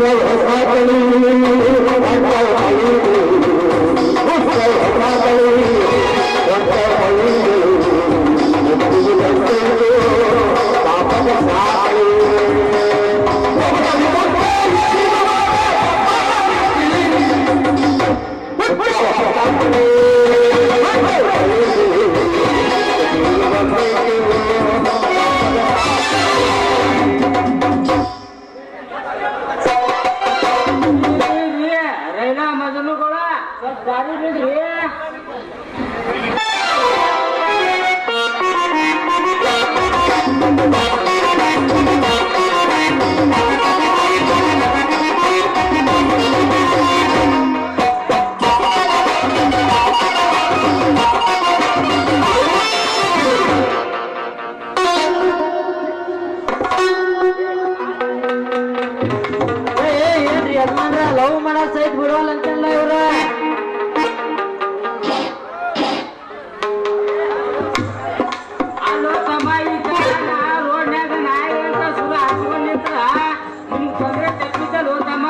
ರೈಲಾ ಮಜನುಗಳ ಸ್ವಲ್ಪ ಗಾಡಿ ಬಿಡ್ರಿ ಮಾಡ ಸಹಿತ ಬಿಡೋಲ್ಲ ಅಂತಲ್ಲ ಇವ್ರ ಅಲ್ಲೋ ತಮ್ಮ ಈಗ ನಾ ರೋಡ್ನ್ಯಾಗ ನಾಯಿ ಅಂತ ಸುರು ಹಾಸ್ಕೊಂಡ್ ನಿಂತ್ರ ನಿಮ್ಗೆ ತೊಂದ್ರೆ ತಪ್ಪಿದ್ದಲ್ಲ ತಮ್ಮ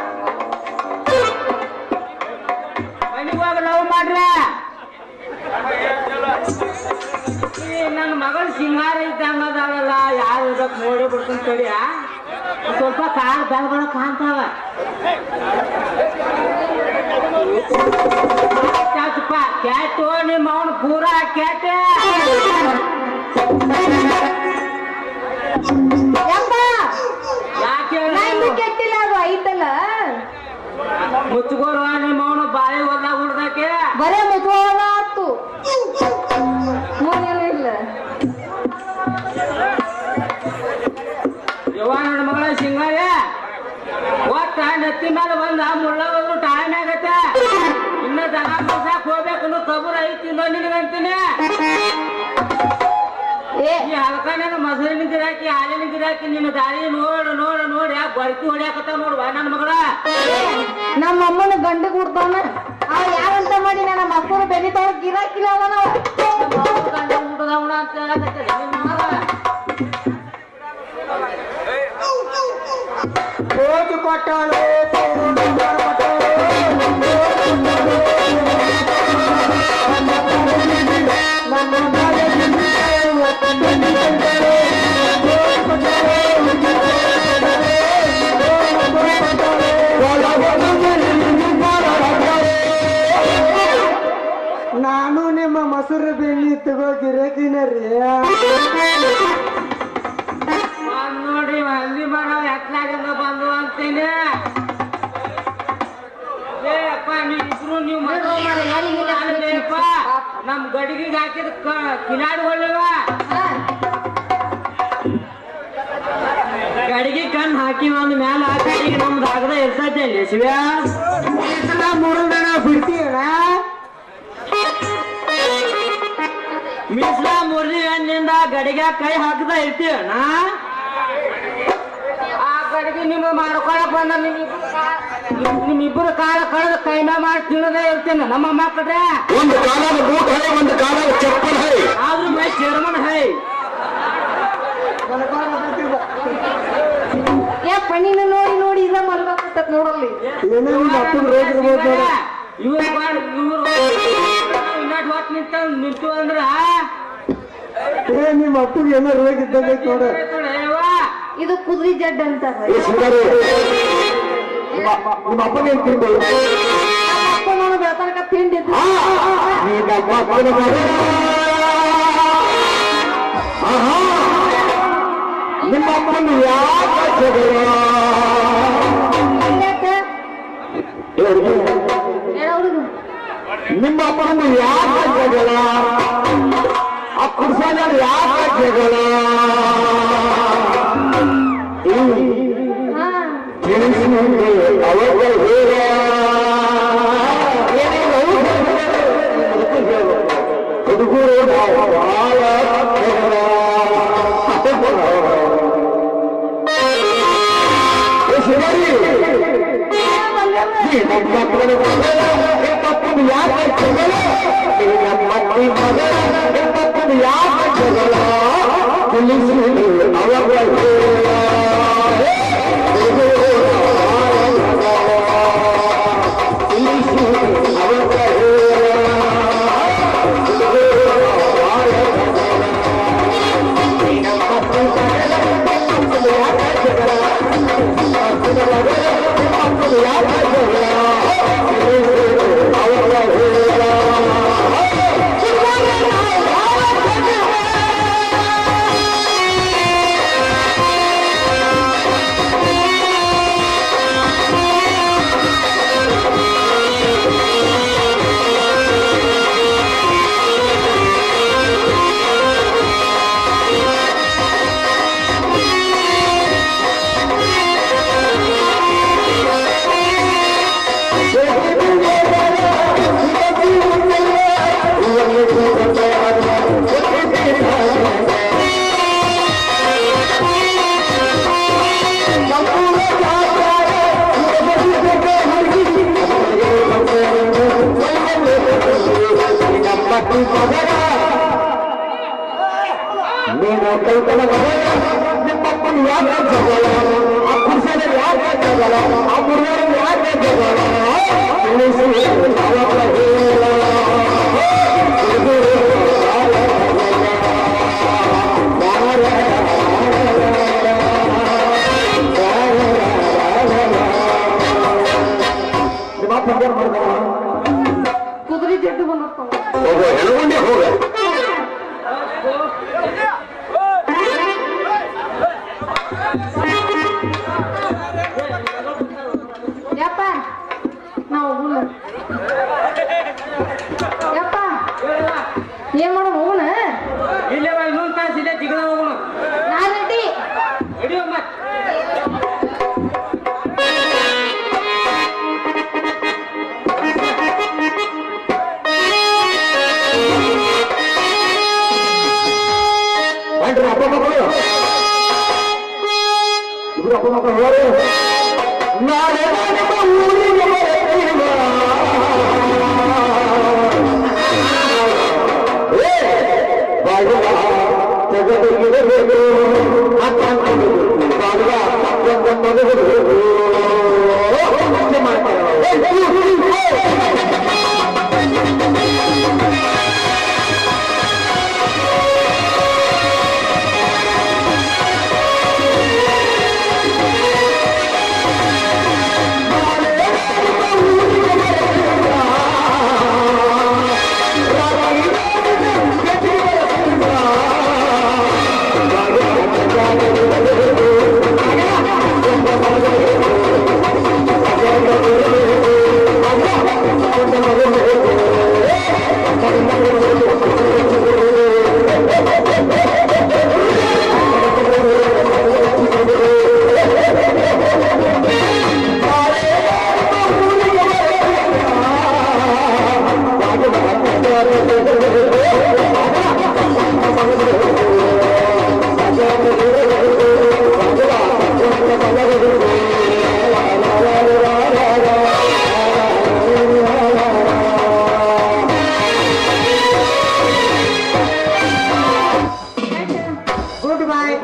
ಮನೆಗೆ ಹೋಗಿ ಲವ್ ಮಾಡ್ರ ಈ ನನ್ನ ಮಗಳು ಸಿಂಗಾರ ಇದ್ದಂಗದಾಳಲ್ಲ ಯಾರು ಇದಕ್ಕೆ ನೋಡಿ ಬಿಡ್ತೀನಿ ತಡಿಯ ಸ್ವಲ್ಪ ಕಾಲ್ ಬೆಳಗಳ ಕಾಣ್ತಾವ ಕ್ಯಾಟಪ್ಪ ಕ್ಯಾಟು ನಿಮ್ಮ ಅವನು ಪೂರಾ ಕ್ಯಾಟ ಯಪ್ಪ ಯಾಕೆ ನಾ ಇನ್ನೂ ಕೆಟ್ಟಿಲ್ಲ ಅದು ಐತಲ್ಲ ಮುಚ್ಚಗೋರು ನಿಮ್ಮ ಅವನು ಬಾಯಿ ಹೊಲ್ದಾಗ ಹುಡ್ದಕ್ಕೆ ಬರೇ ಮುದ್ವಾಳ ಆತು ಮೂನೇನು ಇಲ್ಲ ಯವ್ವ ನನ್ನ ಮಗಳ ಸಿಂಗಾರ ಒಟ್ಟ ನೆತ್ತಿ ಮೇಲೆ ಬಂದ ಮುಳ್ಳ ಹೋದ್ರು ಟೈಮ್ ಆಗತ್ತೆ ಇನ್ನ ದನ ಮುಸಾಕ್ ಹೋಗ್ಬೇಕು ಅನ್ನೋ ಕಬೂರ್ ಐತಿ ಇನ್ನೋ ನಿನಗಂತೀನಿ ಏ ಈ ಹಲ್ಕನ ಮೊಸರಿನ ಗಿರಾಕಿ ಹಾಲಿನ ಗಿರಾಕಿ ನಿನ್ನ ದಾರಿ ನೋಡು ನೋಡು ನೋಡಿ ಯಾಕೆ ಬರ್ಕಿ ಹೊಡ್ಯಾಕತ್ತ ನೋಡುವ ನನ್ನ ಮಗಳ ನಮ್ಮ ಅಮ್ಮನ ಗಂಡ ಕೊಡ್ತಾನ ಅವ ಯಾರಂತ ಮಾಡಿ ನನ್ನ ಮಕ್ಕಳು ಬೆಳಿತಾವ ಗಿರಾಕಿಲ್ಲ ಅವನ ಗಂಡ ಊಟದವನ ಅಂತ ಹೇಳಕತ್ತಿಲ್ಲ ನಿನ್ನ ಮಗ. ಹೋಗಿ ಕೊಟ್ಟಳು ನಾನು ನಿಮ್ಮ ಮೊಸರು ಬೆಣ್ಣಿ ತಗೋ ಗಿರಕಿನ ರೀ ಬಂದ್ ನೋಡಿ ಹಲ್ದಿ ಮಾಡೋ ಎತ್ಲಾಗಿಂದ ಬಂದು ಅಂತೀನಿ ಏ ಅಪ್ಪ ನೀವಿಬ್ರು ನೀವು ಅಪ್ಪ ನಮ್ ಗಡಿಗೆಗೆ ಹಾಕಿದ ಕಿಲಾಡಿಗಳಿವ ಗಡಿಗೆ ಕಣ್ ಹಾಕಿ ಒಂದ್ ಮ್ಯಾಲ ಹಾಕಿ ನಮ್ದು ಆಗದ ಇರ್ತೈತೆ ಅಲ್ಲಿ ಶಿವ್ಯಾ ಮೂರು ಜನ ಬಿಡ್ತೀಯಣ ಮೀಸಲ ಮುರ್ರಿ ಹಣ್ಣಿಂದ ಗಡಿಗೆ ಕೈ ಹಾಕದ ಇರ್ತೀವಣ್ಣ ಆ ಗಡಿಗೆ ನಿಮ್ಮ ಮಾಡ್ಕೊಳಕ್ ಬಂದ ನಿಮ್ಮಿಬ್ರು ಕಾ- ನಿಮ್ಮಿಬ್ರು ಕಾಲ ಕಳೆದ ಕೈಮೆ ಮಾಡಿ ತಿನ್ನದೇ ಇರ್ತೀನಿ ನಮ್ಮ ಮಕ್ಕಳ್ರೆ ಒಂದು ಕಾಲದ ಬೂಟ್ ಹೈ ಒಂದು ಕಾಲದ ಚಪ್ಪಲ್ ಹೈ ಆದ್ರೂ ಮೈ ಚೇರ್ಮನ್ ಹೈ ಏ ಪಣ್ಣಿನ ನೋಡಿ ನೋಡಿ ಇಲ್ಲ ಮಲ್ಬೇಕಂತ ನೋಡಲ್ಲಿ ಏನೇ ನಿಮ್ಮ ಅಪ್ಪನ ರೋಗ ಇರ್ಬೋದು ನೋಡ ಇವ್ರು ಬಾಳ್ ಇವ್ರು ಇನ್ನಟ್ ಹೊತ್ತು ನಿಂತ ನಿಂತು ಅಂದ್ರ ಏ ನಿಮ್ಮ ಅಪ್ಪಗೆ ಏನೋ ರೋಗ ಇದ್ದಂಗೆ ಐತ್ ನೋಡ ಯವ್ವ, ಇದು ಕುದ್ರಿ ಜಡ್ ಅಂತ ಏ ಸುಂದರಿ ನಿಮ್ಮ ನಿಮ್ಮ ಅಪ್ಪನ ಏನ್ ತಿಳ್ಕೊಳ್ಳು ಅಪ್ಪ ನಾನು ಬೆಳತನಕ ತಿಂಡಿದ್ದು ನೀ ನಮ್ಮ ಅಪ್ಪನ ಮಗ ಆಹಾ ನಿಮ್ಮ ಅಪ್ಪನ ಯಾಕ ಜಗಳ ಯಾಕ ಹೇಳಿ. ಹೇಳ ಹುಡುಗ ನಿಮ್ಮ ಅಪ್ಪನ ಯಾಕ ಜಗಳ ಆ ಕುಡ್ಸಾಗ ಯಾಕ ಜಗಳ ಹಾ ತಿಳಿಸಿ ಅವಾಗ ಹೇಳ ಹುಡುಗರು ನಾವು ಬಹಳ ಜಗಳ. ಏ ಶಿವರಿ ಈ ನಮ್ಮ ಮಕ್ಕಳ ಮಗಳ, ಈ ಮಕ್ಕಳು ಯಾಕೆ ಜಗಳ? ಈ ನಮ್ಮ ಮಕ್ಕಳ ಮಗಳ, ಈ ಮಕ್ಕಳು ಯಾಕೆ ಜಗಳ? ತಿಳಿಸಿ ಅವಾಗ ಹೇಳ. ಆ ಮಗನ ನೀನು ಕಲ್ಪನ ಮಗನ ನಿಮ್ಮಪ್ಪನ ಯಾಕೆ ಜಗಳ ಆ ಪುರುಷನ ಯಾಕೆ ಜಗಳ ಆ ಮುರುಗನ ಯಾಕೆ ಜಗಳ ತಿಳಿಸಿ ಅವರ ಹೇಳ ಇದು ಅವರ ನಿಮ್ಮ ಅಪ್ಪ ಏನ್ ಮಾಡ್ತಾನ? ಕುದುರೆ ಜಡ್ಡು ಬಂದಿರ್ತಾವ ಹೋಗು ಎಳಗುಂಡಿ ಹೋಗ ಯಪ್ಪ ನಾವು ಹೋಗೋಣ ಯಪ್ಪ ಏನ್ ಮಾಡೋಣ ಹೋಗೋಣ ಇಲ್ಲೇ ಬಾ ಇನ್ನೊಂದು ತಾಸು ಇಲ್ಲೇ ಜಿಗದ ಹೋಗೋಣ ನಾ ರೆಡ್ಡಿ ಹಿಡಿಯೋ ಮತ್ ಮಾಡ್ರಿ ಅಪ್ಪ ಮಕ್ಕಳು ಇಬ್ರು ಅಪ್ಪ ಮಕ್ಕಳು ಹೋಗ್ರಿ ನಾಳೆ ನಿಮ್ಮ ಊರಿಗೆ ಬರುತ್ತೀವ. ಏ, ಬಾಡುವ ತೆಗೆದುಗಿರಬೇಕು. ಮಾತಾಡ್ಕೊಂಡು ಬಾಡುವ ಒಂದು ಮಗಬೇಕು. ಮುಂಚೆ ಮಾಡ್ತಾರೆ. ಏ, ಏ, ಏ. ಗುಡ್ ಬೈ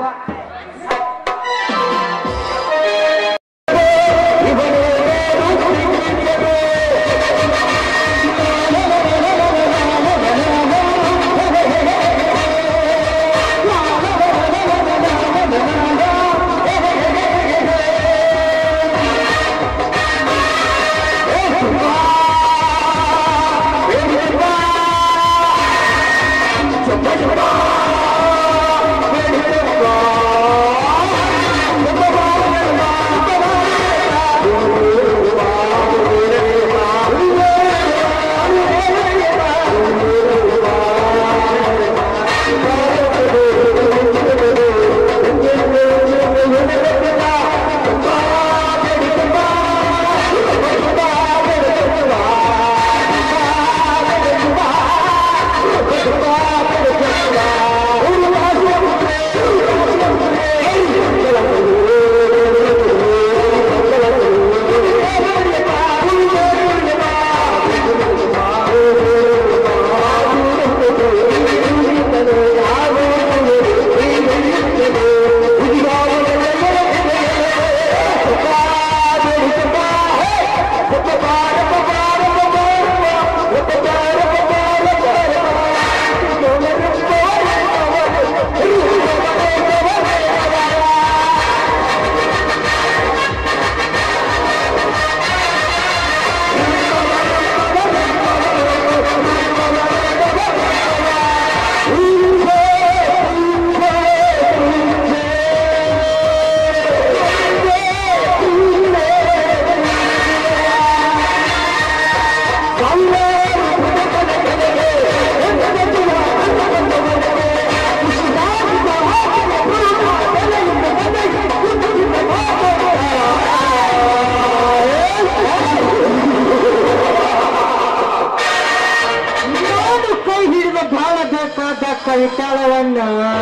ನಾನು ಕೈ ಹಿಡಿದ ಬಹಳ ಬೇಕಾದ ಕೈತಾಳವನ್ನ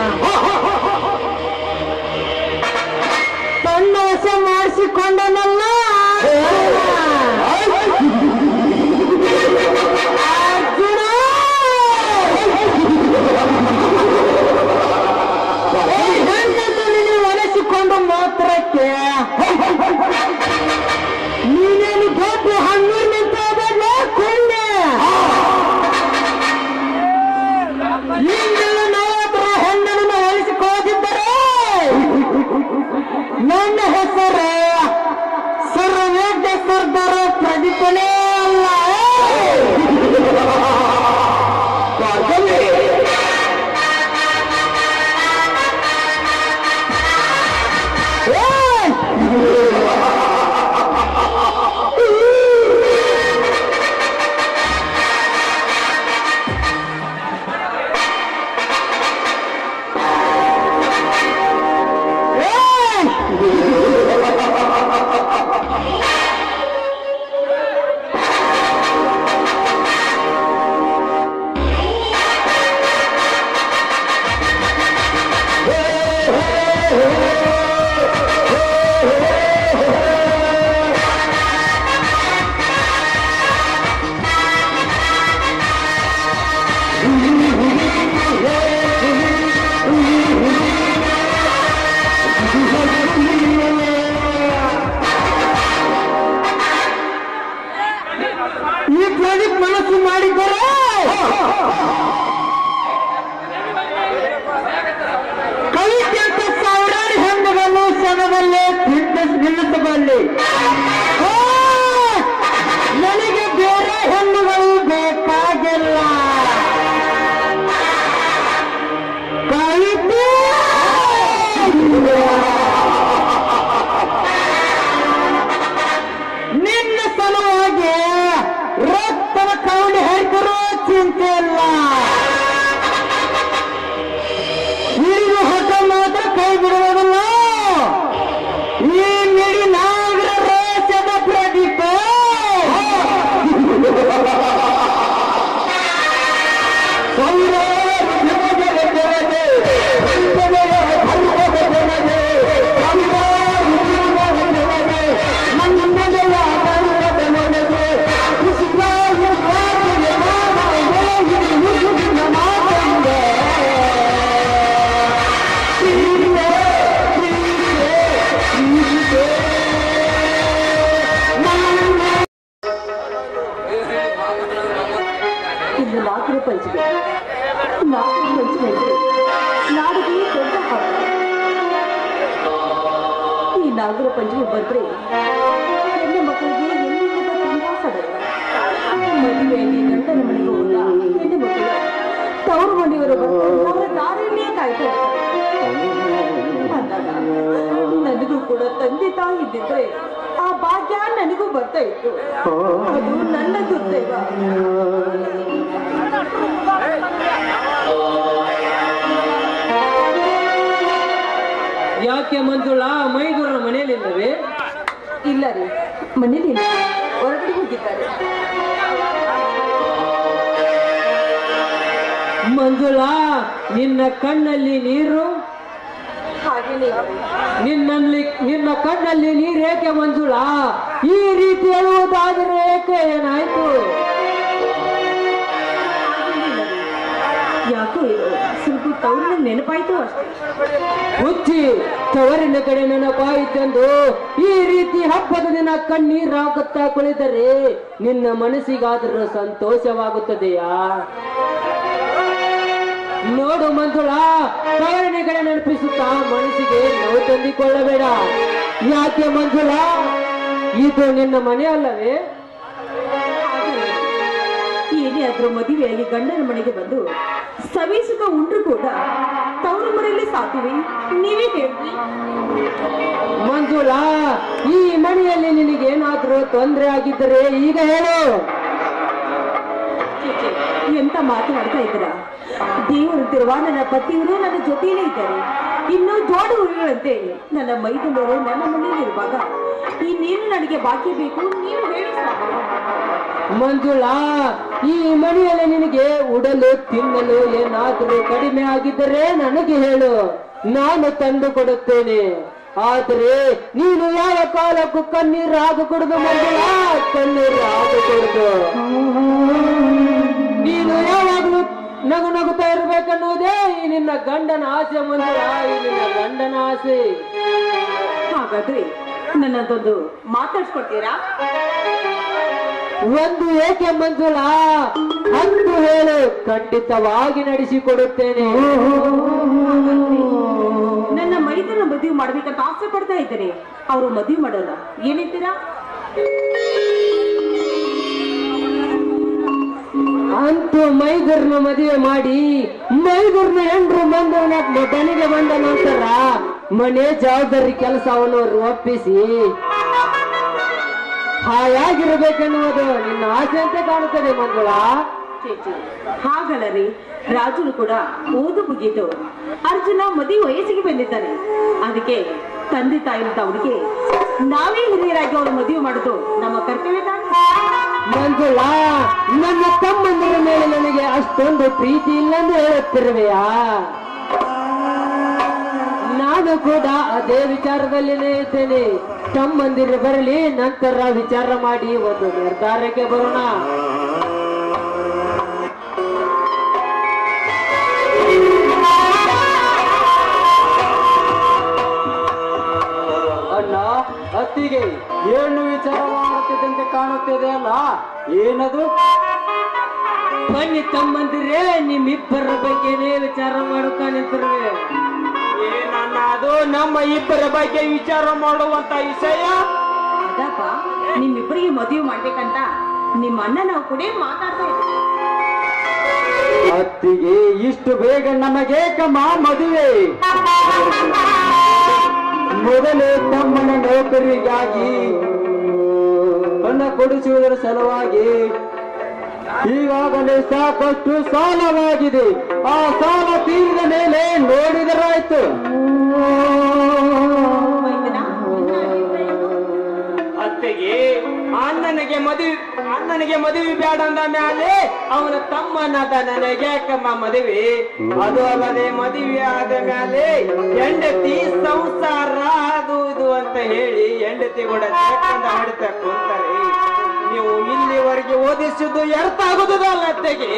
ತನ್ನ ವಶ ಮಾಡಿಸಿಕೊಂಡನಲ್ಲ ಅರ್ಜುನ ಈ ಪ್ರಾಜೆಕ್ಟ್ ಮನಸ್ಸು ಮಾಡಿದ್ದಾರೆ ಕವಿತೆಂತ ಸಾವಿರಾರು ಹೆಣ್ಣುಗಳು ಕ್ಷಣದಲ್ಲೇ ತಿಂದು ನಿಲ್ಲಿಸಬಲ್ಲಿ ಆ, ನನಗೆ ಬೇರೆ ಹೆಣ್ಣುಗಳು ಬೇಕಾಗಿಲ್ಲ ಕವಿತೆ ನಿನ್ನ ಸಲುವಾಗಿ ರಕ್ತದ ಕವಣಿ ಹಾಕಿರೋ ಚಿಂತೆ ಇಲ್ಲ ಹಿರಿದು ಹೊಸ ಮಾತ್ರ ಕೈ ಬಿಡುವುದಿಲ್ಲ ಈ ಮಿಡಿ ನಾಗರ ರೋಷದ ಪ್ರದೀಪ ಸಾವಿರಾರು ಜನಗಳ ಜನತೆ, ಸಂತದಯ ಧರ್ಮದ ಜನತೆ, ಸಾವಿರಾರು ಜೀವನ ಜನತೆ, ನನ್ನದೆಯ ಧರ್ಮದ ಜನತೆ, ಕೃಷ್ಣಾಯ ಸ್ವಾಮಿಯ ನಾಮ ಯೋಗಿನಿ ಮುಗುವಿನ ಮಾತಂದೆ. ಪ್ರೀತಿಯೇ, ಪ್ರೀತಿಯೇ, ಪ್ರೀತಿಯೇ, ನನ್ನ ಇನ್ನು ನಾಲ್ಕರ ಪಂಚಮಿ ನಾಲ್ಕರ ಪಂಚಮಿ ಅಂದ್ರೆ ನಾಡಿಗೆ ದೊಡ್ಡ ಹಬ್ಬ ಈ ನಾಗರ ಪಂಚಮಿ ಬಂದ್ರೆ ಹೆಣ್ಣು ಮಕ್ಕಳಿಗೆ ಎಲ್ಲಿಲ್ಲದ ತುಂಬಾ ಸಡಗರ ಮದುವೆಯಲ್ಲಿ ಗಂಡನ ಮನೆಗೆ ಹೋದ ಹೆಣ್ಣು ಮಕ್ಕಳು ತವರು ಮನೆಯವರು ಬಂದು ಅವರ ದಾರಿಯನ್ನೇ ಕಾಯ್ತಾ ಇರ್ತಾರೆ ಅಂದಾಗ ನನಗೂ ಕೂಡ ತಂದೆ ತಾಯಿ ಇದ್ದಿದ್ರೆ ಆ ಭಾಗ್ಯ ನನಗೂ ಬರ್ತಾ ಇತ್ತು ಅದು ನನ್ನ ದುರ್ದೈವ ಯಾಕೆ ಮಂಜುಳಾ ಮೈದೂರ ಮನೆಯಲ್ಲಿಲ್ಲವೇ ಇಲ್ಲ ರೀ ಮನೇಲಿ ಇಲ್ಲ. ಹೊರಗಡೆ ಹೋಗಿದ್ದಾರೆ ಮಂಜುಳಾ ನಿನ್ನ ಕಣ್ಣಲ್ಲಿ ನೀರು ಹಾಗೇನೇ ಇಲ್ಲ ರೀ. ನಿನ್ನಲ್ಲಿ ನಿನ್ನ ಕಣ್ಣಲ್ಲಿ ನೀರೇಕೆ ಮಂಜುಳಾ ಈ ರೀತಿ ಹೇಳುವುದಾದರೆ ಏಕೆ ಏನಾಯ್ತು ಹಾಗೇನೇ ಇಲ್ಲ ರೀ. ಯಾಕೋ ಇದು ಸ್ವಲ್ಪ ತವ್ರ ನೆನಪಾಯ್ತು ಅಷ್ಟೇ ಹುಚ್ಚಿ ತವರಿನ ಕಡೆ ನೆನಪಾಯಿತೆಂದು ಈ ರೀತಿ ಹಬ್ಬದ ದಿನ ಕಣ್ಣೀರಾಗುತ್ತಾ ಕುಳಿತರೆ ನಿನ್ನ ಮನಸ್ಸಿಗಾದರೂ ಸಂತೋಷವಾಗುತ್ತದೆಯಾ ನೋಡು ಮಂಜುಳಾ ತವರಿನ ಕಡೆ ನೆನಪಿಸುತ್ತಾ ಮನಸ್ಸಿಗೆ ನೋವು ತಂದಿಕೊಳ್ಳಬೇಡ ಯಾಕೆ ಮಂಜುಳಾ ಇದು ನಿನ್ನ ಮನೆ ಅಲ್ಲವೇ ಹಾಗಲ್ಲ. ಏನೇ ಆದ್ರೂ ಮದುವೆಯಾಗಿ ಗಂಡನ ಮನೆಗೆ ಬಂದು ಸವಿ ಸುಖ ಉಂಡ್ರು ಕೂಡ ತವ್ರ ಮನೆಯಲ್ಲಿ ಸಾಕಿವಿ ನೀವೇ ಹೇಳ್ರಿ ಮಂಜುಳಾ ಈ ಮನೆಯಲ್ಲಿ ನಿನಗೇನಾದ್ರೂ ತೊಂದರೆ ಆಗಿದ್ದರೆ ಈಗ ಹೇಳು ಛೆ, ಛೆ, ಎಂತ ಮಾತನಾಡ್ತಾ ಇದ್ದೀರಾ ದೇವರಂತಿರುವ ನನ್ನ ಪತಿಯವರು ನನ್ನ ಜೊತೆಯಲ್ಲೇ ಇದ್ದಾರೆ ಇನ್ನು ಜೋಡು ಹುಡುಗರಂತೆ ನನ್ನ ಮೈದುನರು ನನ್ನ ಮನೆಯಲ್ಲಿ ಇರುವಾಗ ಇನ್ನೇನು ನನಗೆ ಬಾಕಿ ಬೇಕು ನೀವು ಹೇಳಿ ಸ್ವಾಮಿ ಮಂಜುಳಾ ಈ ಮನೆಯಲ್ಲಿ ನಿನಗೆ ಉಡಲು ತಿನ್ನಲು ಏನಾದರೂ ಕಡಿಮೆ ಆಗಿದ್ದರೆ ನನಗೆ ಹೇಳು ನಾನು ತಂದು ಕೊಡುತ್ತೇನೆ ಆದ್ರೆ ನೀನು ಯಾವ ಕಾಲಕ್ಕೂ ಕಣ್ಣೀರು ಹಾಕಕೂಡದು ಮಂಜುಳಾ ಕಣ್ಣೀರು ಹಾಕಕೂಡದು ನೀನು ಯಾವಾಗಲೂ ನಗು ನಗುತ್ತಾ ಇರ್ಬೇಕನ್ನುವುದೇ ಈ ನಿನ್ನ ಗಂಡನ ಆಸೆ ಮಂಜುಳಾ ಈ ನಿನ್ನ ಗಂಡನ ಆಸೆ ಹಾಗಾದ್ರೆ ನನ್ನದೊಂದು ಮಾತಾಡ್ಸ್ಕೊಡ್ತೀರಾ ಒಂದು ಏಕೆ ಮಂಜುಳಾ ಹತ್ತು ಹೇಳು ಖಂಡಿತವಾಗಿ ನಡೆಸಿಕೊಡುತ್ತೇನೆ ನನ್ನ ಮೈದನ ಮದುವೆ ಮಾಡ್ಬೇಕಂತ ಆಸೆ ಪಡ್ತಾ ಇದ್ದಾರೆ ಅವರು ಮದುವೆ ಮಾಡೋಣ ಏನಂತೀರಾ ಅಂತೂ ಮೈದೂರ್ನ ಮದುವೆ ಮಾಡಿ ಮೈದೂರ್ನ ಹೆಂಡ್ರು ಬಂದವನ ಮನೆಗೆ ಬಂದ ನಂತರ ಮನೆ ಜವಾಬ್ದಾರಿ ಕೆಲಸವನ್ನು ಒಪ್ಪಿಸಿ ಹಾಯಾಗಿರ್ಬೇಕೆನ್ನುವುದು ನಿನ್ನ ಆಸೆ ಅಂತ ಕಾಣುತ್ತದೆ ಮಂಜುಳಾ ಛೇ, ಛೇ. ಹಾಗಲ್ಲ ರೀ ರಾಜುನು ಕೂಡ ಓದು ಮುಗೀತು ಅರ್ಜುನ ಮದುವೆ ವಯಸ್ಸಿಗೆ ಬಂದಿದ್ದಾನೆ ಅದಕ್ಕೆ ತಂದೆ ತಾಯಿ ಅಂತ ಅವರಿಗೆ ನಾವೇ ಹಿರಿಯರಾಗಿ ಅವಳು ಮದುವೆ ಮಾಡೋದು ನಮ್ಮ ಕರ್ತವ್ಯ ತಾನೇ? ಮಂಜುಳಾ ನನ್ನ ತಮ್ಮಂದಿರ ಮೇಲೆ ನನಗೆ ಅಷ್ಟೊಂದು ಪ್ರೀತಿ ಇಲ್ಲೆಂದು ಹೇಳುತ್ತಿರುವೆಯಾ ನಾನು ಕೂಡ ಅದೇ ವಿಚಾರದಲ್ಲಿನೇ ಇದ್ದೇನೆ ತಮ್ಮಂದಿರು ಬರಲಿ ನಂತರ ವಿಚಾರ ಮಾಡಿ ಒಂದು ನಿರ್ಧಾರಕ್ಕೆ ಬರೋಣ ಅತ್ತಿಗೆ ಏನು ವಿಚಾರ ಮಾಡುತ್ತಿದ್ದಂತೆ ಕಾಣುತ್ತಿದೆ ಅಲ್ಲ ಏನದು ಬನ್ನಿ ತಮ್ಮಂದಿರೇ ನಿಮ್ಮಿಬ್ಬರ ಬಗ್ಗೆನೇ ವಿಚಾರ ಮಾಡುತ್ತಾ ನಿಂತಿರುವೆ ಏನನ್ನ ಅದು ನಮ್ಮ ಇಬ್ಬರ ಬಗ್ಗೆ ವಿಚಾರ ಮಾಡುವಂತ ವಿಷಯ ಅದಪ್ಪ ನಿಮ್ಮಿಬ್ಬರಿಗೆ ಮದುವೆ ಮಾಡ್ಬೇಕಂತ ನಿಮ್ಮ ಅಣ್ಣ ನಾವು ಕೂಡ ಮಾತಾಡ್ತಾ ಇದ್ದೀವಿ ಅತ್ತಿಗೆ ಇಷ್ಟು ಬೇಗ ನಮಗೆ ಕಮ್ಮ ಮದುವೆ ಮೊದಲೇ ತಮ್ಮನ ನೌಕರಿಗಾಗಿ ಹಣ ಕೊಡಿಸುವುದರ ಸಲುವಾಗಿ ಈಗಾಗಲೇ ಸಾಕಷ್ಟು ಸಾಲವಾಗಿದೆ ಆ ಸಾಲ ತೀರಿದ ಮೇಲೆ ನೋಡಿದರಾಯ್ತು ಮೈದನ, ನಿನ್ನ ಅಭಿಪ್ರಾಯ ಏನು? ಅತ್ತೆಗೆ ಅಣ್ಣನಿಗೆ ಮದುವೆ ಅಣ್ಣನಿಗೆ ಮದುವೆ ಬೇಡ ಅಂದ ಮ್ಯಾಲೆ ಅವನ ತಮ್ಮನಾದ ನನಗೆ ಯಾಕಮ್ಮ ಮದುವೆ ಅದು ಅಲ್ಲದೆ ಮದುವೆ ಆದ ಮ್ಯಾಲೆ ಹೆಂಡತಿ ಸಂಸಾರ ಅದು ಇದು ಅಂತ ಹೇಳಿ ಹೆಂಡತಿ ಕೂಡ ತಕ್ಕಂದ ಹಾಡ್ತಾ ಕುಂತಾರೆ ನೀವು ಇಲ್ಲಿವರೆಗೆ ಓದಿಸಿದ್ದು ಅರ್ಥ ಆಗುದಿಲ್ಲ ಅತ್ತೆಗೆ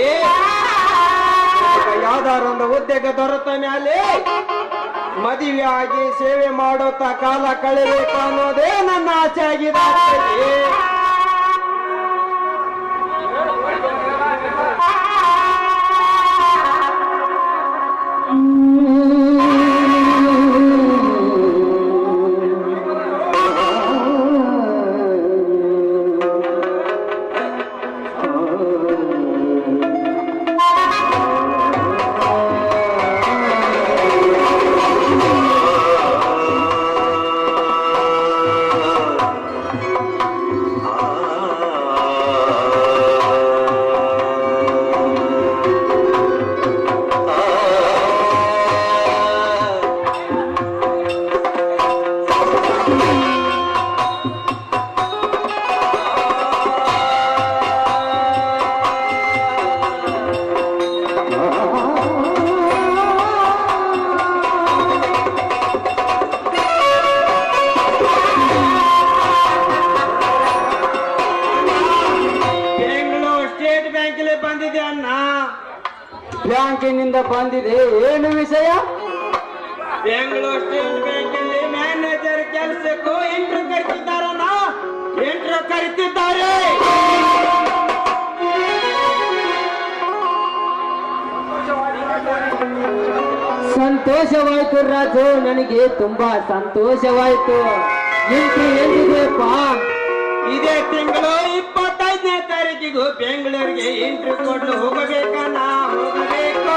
ಯಾವ್ದಾರೊಂದು ಉದ್ಯೋಗ ದೊರೆತ ಮ್ಯಾಲೆ ಮದುವೆ ಆಗಿ ಸೇವೆ ಮಾಡೋತ ಕಾಲ ಕಳೆಬೇಕು ಅನ್ನೋದೇ ನನ್ನ ಆಸೆ ಆಗಿದೆ ಅತ್ತೆಗೆ. ಬೆಂಗಳೂರು ಸ್ಟೇಟ್ ಬ್ಯಾಂಕಿಗೆ ಬಂದಿದೆ ಅಣ್ಣ ಬ್ಯಾಂಕಿನಿಂದ ಬಂದಿದೆ ಏನು ವಿಷಯ ಬೆಂಗಳೂರು ಸ್ಟೇಟ್ ಬ್ಯಾಂಕಲ್ಲಿ ಮ್ಯಾನೇಜರ್ ಕೆಲಸಕ್ಕೂ ಎಂಟ್ರು ಕರಿತಿದ್ದಾರಣ್ಣ ಎಂಟ್ರು ಕರಿತಿದ್ದಾರೆ ಸಂತೋಷವಾಯ್ತು ರಾಜು ನನಗೆ ತುಂಬಾ ಸಂತೋಷವಾಯ್ತು ಎಂಟು ಎಂದಿದೆಯಪ್ಪ ಇದೇ ತಿಂಗಳು ಇಪ್ಪತ್ತೈದನೇ ತಾರೀಕಿಗೂ ಬೆಂಗಳೂರಿಗೆ ಎಂಟ್ರಿ ಕೊಟ್ಟು ಹೋಗಬೇಕಣ್ಣ ಹೋಗಬೇಕು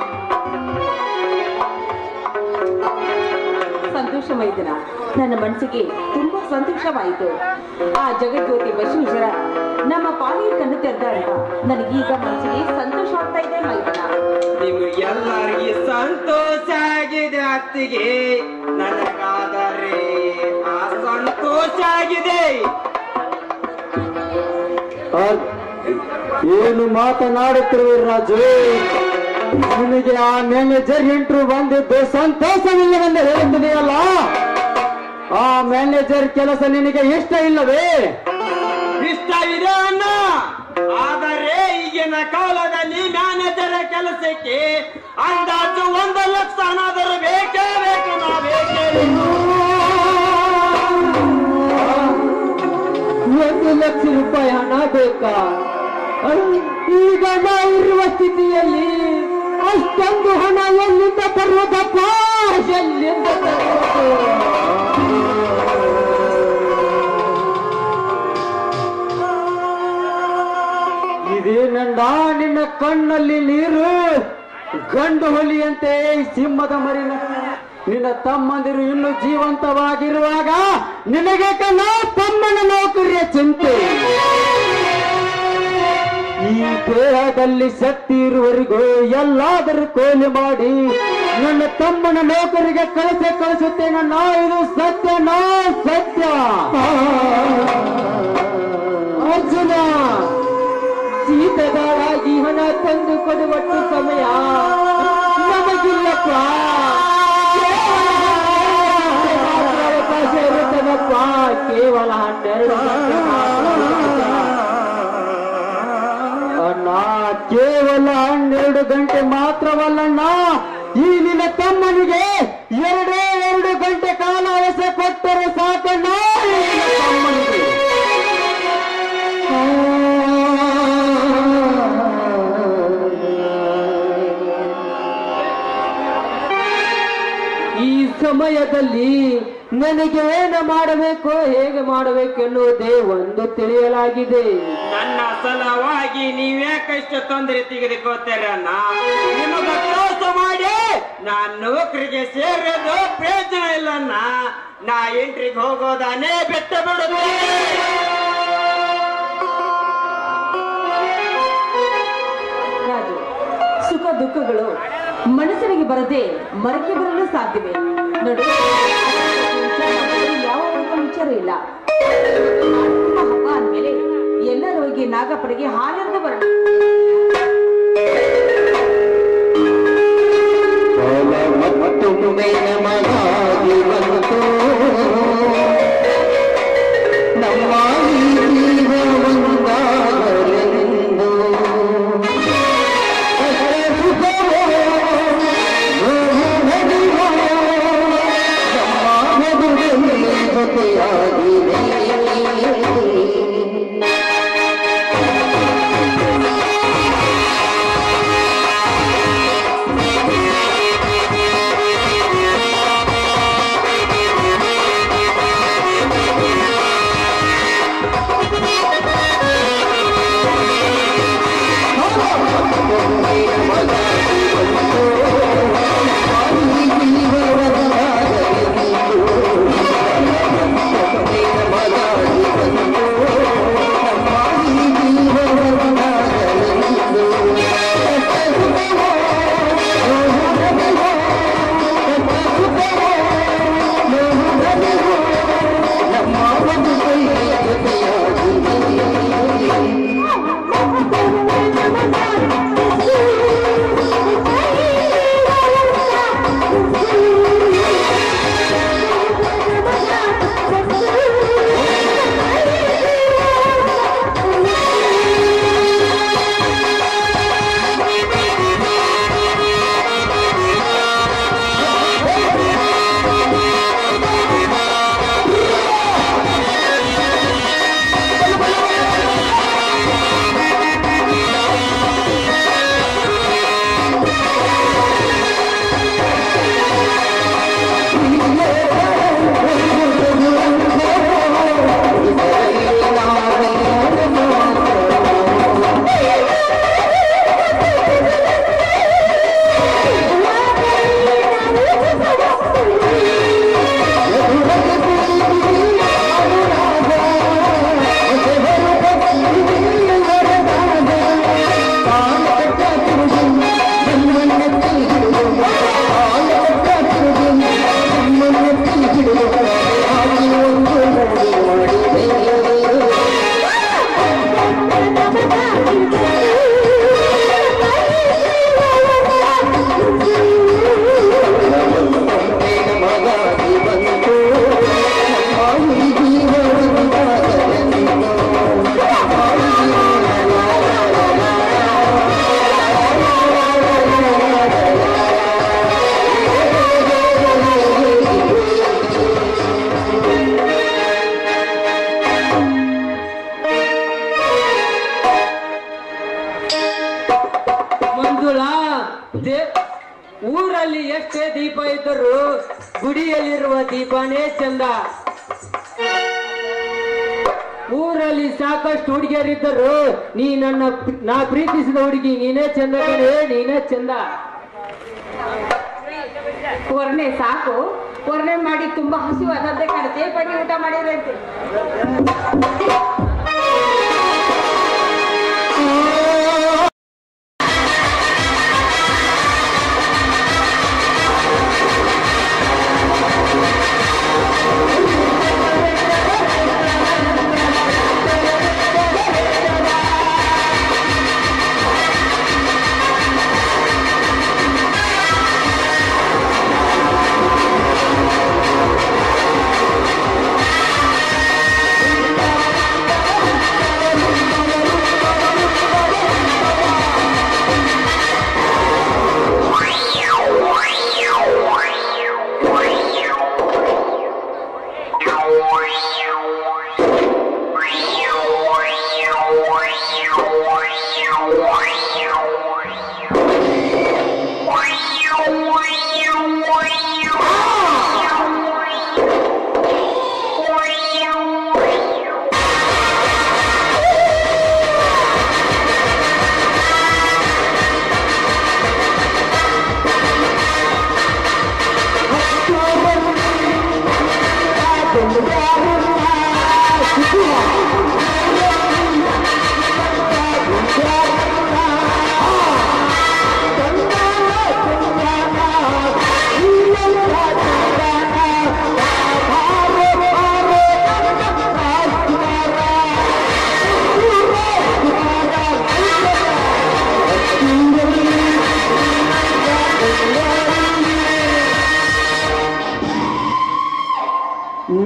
ಸಂತೋಷ ಮೈದನ ನನ್ನ ಮನಸ್ಸಿಗೆ ತುಂಬಾ ಸಂತೋಷವಾಯಿತು ಆ ಜಗಜ್ಯೋತಿ ಬಸವೇಶ್ವರ ನಮ್ಮ ಪಾಲಿಗೆ ಕಣ್ಣು ತೆರೆದ ಅಂತ ನನಗೀಗ ಮನಸ್ಸಿಗೆ ಸಂತೋಷ ಆಗ್ತಾ ಇದೆ ಮೈದನ ನಿಮಗೆಲ್ಲರಿಗೆ ಸಂತೋಷ ಆಗಿದೆ ಅತ್ತಿಗೆ ನನಗಾದರೆ ಆ ಸಂತೋಷ ಆಗಿದೆ ಏನು ಮಾತನಾಡುತ್ತಿರುವೆ ರಾಜು ನಿನಗೆ ಆ ಮ್ಯಾನೇಜರ್ ಎಂಟ್ರು ಬಂದಿದ್ದು ಸಂತೋಷವಿಲ್ಲವೆಂದು ಹೇಳುತ್ತಿದೆಯಲ್ಲ ಆ ಮ್ಯಾನೇಜರ್ ಕೆಲಸ ನಿನಗೆ ಇಷ್ಟ ಇಲ್ಲವೇ ಇಷ್ಟ ಇದೆ ಅಣ್ಣ ಆದರೆ ಈಗಿನ ಕಾಲದಲ್ಲಿ ಮ್ಯಾನೇಜರ್ ಕೆಲಸಕ್ಕೆ ಅಂದಾಜು ಒಂದು ಲಕ್ಷ ಹಣಾದರೂ ಬೇಕೇ ಬೇಕು ನಾ ಬೇಕೇ ಬೇಕು. ಒಂದು ಲಕ್ಷ ರೂಪಾಯಿ ಹಣ ಬೇಕಾ ಅಹ್, ಈಗ ನಾವಿರುವ ಸ್ಥಿತಿಯಲ್ಲಿ ಅಷ್ಟೊಂದು ಹಣ ಎಲ್ಲಿಂದ ತರುವುದಪ್ಪ ಎಲ್ಲಿಂದ ತರುವುದು ಇದೇನಂದ ನಿನ್ನ ಕಣ್ಣಲ್ಲಿ ನೀರು ಗಂಡು ಹುಲಿಯಂತೆ ಸಿಂಹದ ಮರಿನ ನಿನ್ನ ತಮ್ಮಂದಿರು ಇನ್ನು ಜೀವಂತವಾಗಿರುವಾಗ ನಿನಗೆ ಕಣ್ಣ ತಮ್ಮನ ನೌಕರಿಯ ಚಿಂತೆ ಈ ದೇಹದಲ್ಲಿ ಶಕ್ತಿ ಇರುವವರೆಗೂ ಎಲ್ಲಾದರೂ ಕೋಲಿ ಮಾಡಿ ನನ್ನ ತಮ್ಮನ ನೌಕರಿಗೆ ಕಳಿಸೆ ಕಳಿಸುತ್ತೇನೆ ನಾ ಇದು ಸತ್ಯ ನಾ ಸತ್ಯ ಅರ್ಜುನ ಜೀತದಾರಾಗಿ ಹಣ ತಂದು ಕೊಡುವಟ್ಟು ಸಮಯ ನಮಗಿಲ್ಲಪ್ಪ ಮಾತ್ರ ಅವಕಾಶ ಇರುತ್ತದಪ್ಪ ಕೇವಲ ಹನ್ನೆರಡು ಗಂಟೆ ಮಾತ್ರ ಇರುತ್ತದೆ. ಅಣ್ಣ ಕೇವಲ ಹನ್ನೆರಡು ಗಂಟೆ ಮಾತ್ರವಲ್ಲಣ್ಣ ಈ ನಿನ್ನ ತಮ್ಮನಿಗೆ ಎರಡೇ ಎರಡು ಗಂಟೆ ಕಾಲಾವಕಾಶ ಕೊಟ್ಟರೆ ಸಾಕಣ್ಣ ಈ ನಿನ್ನ ಈ ಸಮಯದಲ್ಲಿ ನನಗೆ ಏನು ಮಾಡಬೇಕು ಹೇಗೆ ಮಾಡಬೇಕು ಎನ್ನುವುದೇ ಒಂದು ತಿಳಿಯಲಾಗಿದೆ ನನ್ನ ಸಲುವಾಗಿ ನೀವ್ಯಾಕಷ್ಟು ತೊಂದರೆ ತೆಗೆದುಕೋತೀರಣ್ಣ ನಿಮಗ ಕೆಲಸ ಮಾಡಿ ನಾನ್ ನೌಕರಿಗೆ ಸೇರೋದು ಪ್ರಯೋಜನ ಇಲ್ಲಣ್ಣ ನಾ ಎಂಟ್ರಿಗೆ ಹೋಗೋದಾನೇ ಬೆಟ್ಟ ಬಿಡುತ್ತೆ ರಾಜು ಸುಖ ದುಃಖಗಳು ಮನಸ್ಸಿನಿಗೆ ಬರದೆ ಮರಕ್ಕೆ ಬರಲು ಸಾಧ್ಯವೆ ನೋಡು ಯಾವ ಒಂದು ವಿಚಾರ ಇಲ್ಲ ನಿಮ್ಮ ಹಬ್ಬ ಅಂದ್ಮೇಲೆ ಎಲ್ಲರೂ ಹೋಗಿ ನಾಗಪ್ಪನಿಗೆ ಹಾಲೆಂದು ಬರೋಣ ಮತ್ತು ಮಗಾಗಿ ಬಂತು ನಮ್ಮ ಈ ಜೀವ ಒಂದಾಗಲೆಂದು ಕಷ್ಟ ಸುಖವೋ, ನೋವು ನಲಿವೋ, ನಮ್ಮ ಮಗುವಿಗೆ ಜೊತೆಯಾಗಿದೆ ಮಂಜುಳಾ ದೇ ಊರಲ್ಲಿ ಎಷ್ಟೇ ದೀಪ ಇದ್ದರೂ ಗುಡಿಯಲ್ಲಿರುವ ದೀಪನೇ ಚಂದ ಊರಲ್ಲಿ ಸಾಕಷ್ಟು ಹುಡುಗಿಯರಿದ್ದರು ನೀ ನನ್ನ ಪ್ರ- ನಾ ಪ್ರೀತಿಸಿದ ಹುಡುಗಿ ನೀನೇ ಚಂದ ಕಣೆ ನೀನೇ ಚಂದ ಕೊರ್ನೆ ಸಾಕು ಕೊರ್ನೆ ಮಾಡಿ ತುಂಬಾ ಹಸಿವು ಅದದ್ದೇ ಕಾಣುತ್ತೆ ಬನ್ನಿ ಊಟ ಮಾಡಿರಂತೆ ಿ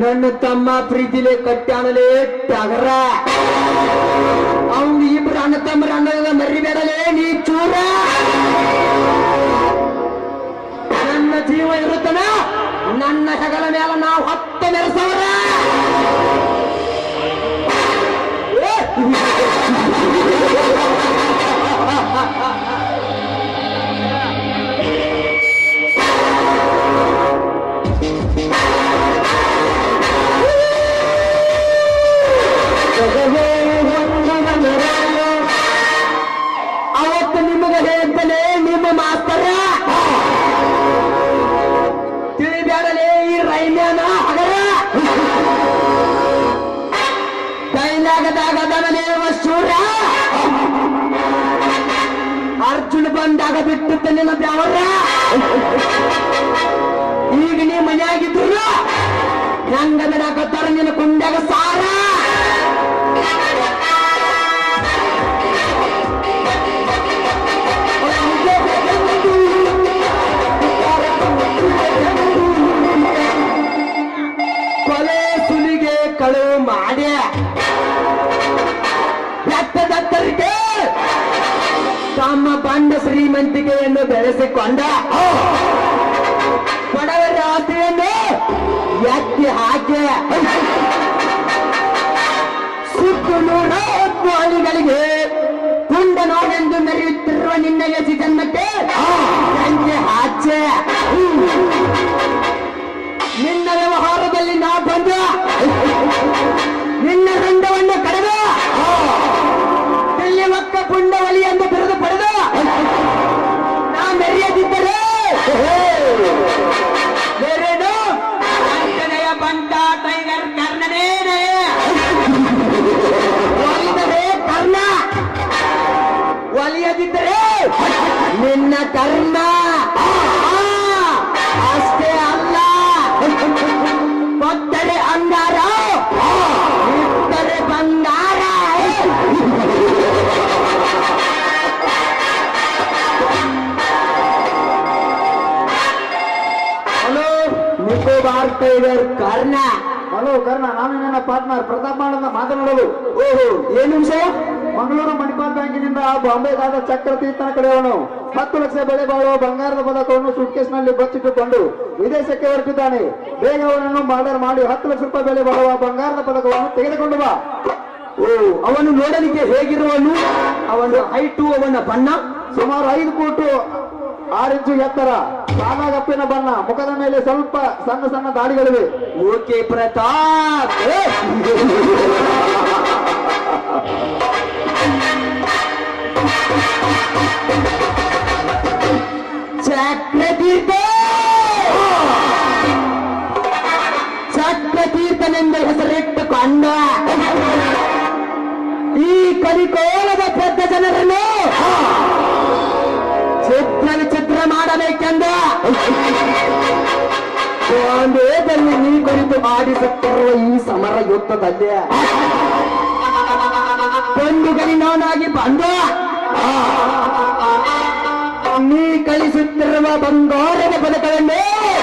ನನ್ನ ತಮ್ಮ ಪ್ರೀತಿಲೆ ಕಟ್ಟಾಣಲೇ ಟಗರ ಅವ್ನು ಇಬ್ರು ಅಣ್ಣ ತಮ್ಮರ ಅಣ್ಣದ ಮರಿಬೇಡಲೇ ನೀ ಚೂರ ನನ್ನ ಜೀವ ಇರುತ್ತನ ನನ್ನ ಹೆಗಲ ಮೇಲೆ ನಾವು ಹತ್ತ ಮೆರೆಸವರ ಅವತ್ತು ನಿಮಗೆ ಹೇಳ್ತಲೇ ನಿಮ್ಮ ಮಾಸ್ತರ ತಿಳಿಬ್ಯಾಡಲೇ ಈ ರೈಲ್ಯಾನ ಹಗರ ಕೈಲಾಗದಾಗದನೇವ ಶೂರ ಅರ್ಜುನ ಬಂದಾಗ ಬಿಟ್ಟು ನಿನ್ನ ಬ್ಯಾವರ ಈಗ ನೀ ಮನೆಯಾಗಿದ್ರು ಹೆಂಗ ಬಿಡಾಕತ್ತಾರ ನಿನ್ನ ಕುಂಡ್ಯಾಗ ಸಾರ ಕೊಲೆ ಸುಲಿಗೆ ಕಳುವು ಮಾಡ್ಯ ಬೆತ್ತದತ್ತರಿಗೆ ತಮ್ಮ ಬಂಡ ಶ್ರೀಮಂತಿಕೆಯನ್ನು ಬೆಳೆಸಿಕೊಂಡ ಬಡವರ ಆಸ್ತಿಯನ್ನು ಎತ್ತಿ ಹಾಕಿ ಸುತ್ತು ನೋಡೋ ಹಳಿಗಳಿಗೆ ಕುಂಡ ನೋಡೆಂದು ಮೆರೆಯುತ್ತಿರುವ ನಿನ್ನ ಯಜಿ ಜನ್ಮಕ್ಕೆ ಸಂಖ್ಯೆ ಹಾಚೆ ನಿನ್ನ ವ್ಯವಹಾರದಲ್ಲಿ ನಾ ಬಂದ ನಿನ್ನ ದಂಡವನ್ನು ಕಳೆದ ಇಲ್ಲಿ ಒಕ್ಕ ಪುಂಡವಲಿ ಎಂದು ಬಿರುದು ಪಡೆದ ನಾ ಮೆರೆಯದಿದ್ದರೆ ಬೇರೇನು ಅಂಜನೆಯ ಬಂಟ ಟೈಗರ್ ಕರ್ಣನೇನೆ ಒಲಿದರೆ ಕರ್ಣ ಒಲಿಯದಿದ್ದರೆ ನಿನ್ನ ಕರ್ಣ ಆ, ಅಷ್ಟೇ ಅಲ್ಲ ಕೊಟ್ಟರೆ ಅಂಗಾರ ಇಟ್ಟರೆ ಬಂಗಾರ hello Nicobar tiger Karna hello Karna ನಾನು ನನ್ನ ಪಾರ್ಟ್ನರ್ ಪ್ರತಾಪ್ ಮಾಡನ್ನ ಮಾತನಾಡಲು ಓಹೋ ಏನು ವಿಷಯ ಮಂಗಳೂರು ಮಣಿಪಾಲ್ ಬ್ಯಾಂಕಿನಿಂದ ಬಾಂಬೆಗಾದ ಚಕ್ರತೀರ್ಥನ ಕಡೆಯವನು ಹತ್ತು ಲಕ್ಷ ಬೆಲೆ ಬಾಳುವ ಬಂಗಾರದ ಪದಕವನ್ನು ಸೂಟ್ಕೇಸ್ ನಲ್ಲಿ ಬಚ್ಚಿಟ್ಟುಕೊಂಡು ವಿದೇಶಕ್ಕೆ ಹೊರಟಿದ್ದಾನೆ ಬೇಗ ಅವನನ್ನು ಮರ್ಡರ್ ಮಾಡಿ ಹತ್ತು ಲಕ್ಷ ರೂಪಾಯಿ ಬೆಲೆ ಬಾಳುವ ಬಂಗಾರದ ಪದಕವನ್ನು ತೆಗೆದುಕೊಂಡು ಬಾ ಓ ಅವನು ನೋಡಲಿಕ್ಕೆ ಹೇಗಿರುವನು ಅವನ ಹೈಟು ಅವನ ಬಣ್ಣ ಸುಮಾರು ಐದು ಫೂಟು ಆರು ಇಂಚು ಎತ್ತರ ಸಾಲಾಗಪ್ಪಿನ ಬಣ್ಣ ಮುಖದ ಮೇಲೆ ಸ್ವಲ್ಪ ಸಣ್ಣ ಸಣ್ಣ ದಾಡಿಗಳಿವೆ ಓಕೆ ಪ್ರತಾಪ್ ಏ! ಚಕ್ರತೀರ್ಥ ಚಕ್ರತೀರ್ಥನೆಂದ ಹೆಸರಿಟ್ಟುಕೊಂಡ ಈ ಕಲಿಕೋಲದ ಪೆದ್ದ ಜನರನ್ನು ಚಿತ್ರ ವಿಚಿತ್ರ ಮಾಡಬೇಕೆಂದ ಬಾಂಬೆದಲ್ಲಿ ನೀ ಕುರಿತು ಆಡಿಸುತ್ತಿರುವ ಈ ಸಮರ ಯುದ್ಧದಲ್ಲಿ ಒಂದು ಗಡಿ ನಾನಾಗಿ ಬಂದ ನೀ ಕಳಿಸುತ್ತಿರುವ ಬಂಗಾರದ ಪದಕವನ್ನೇ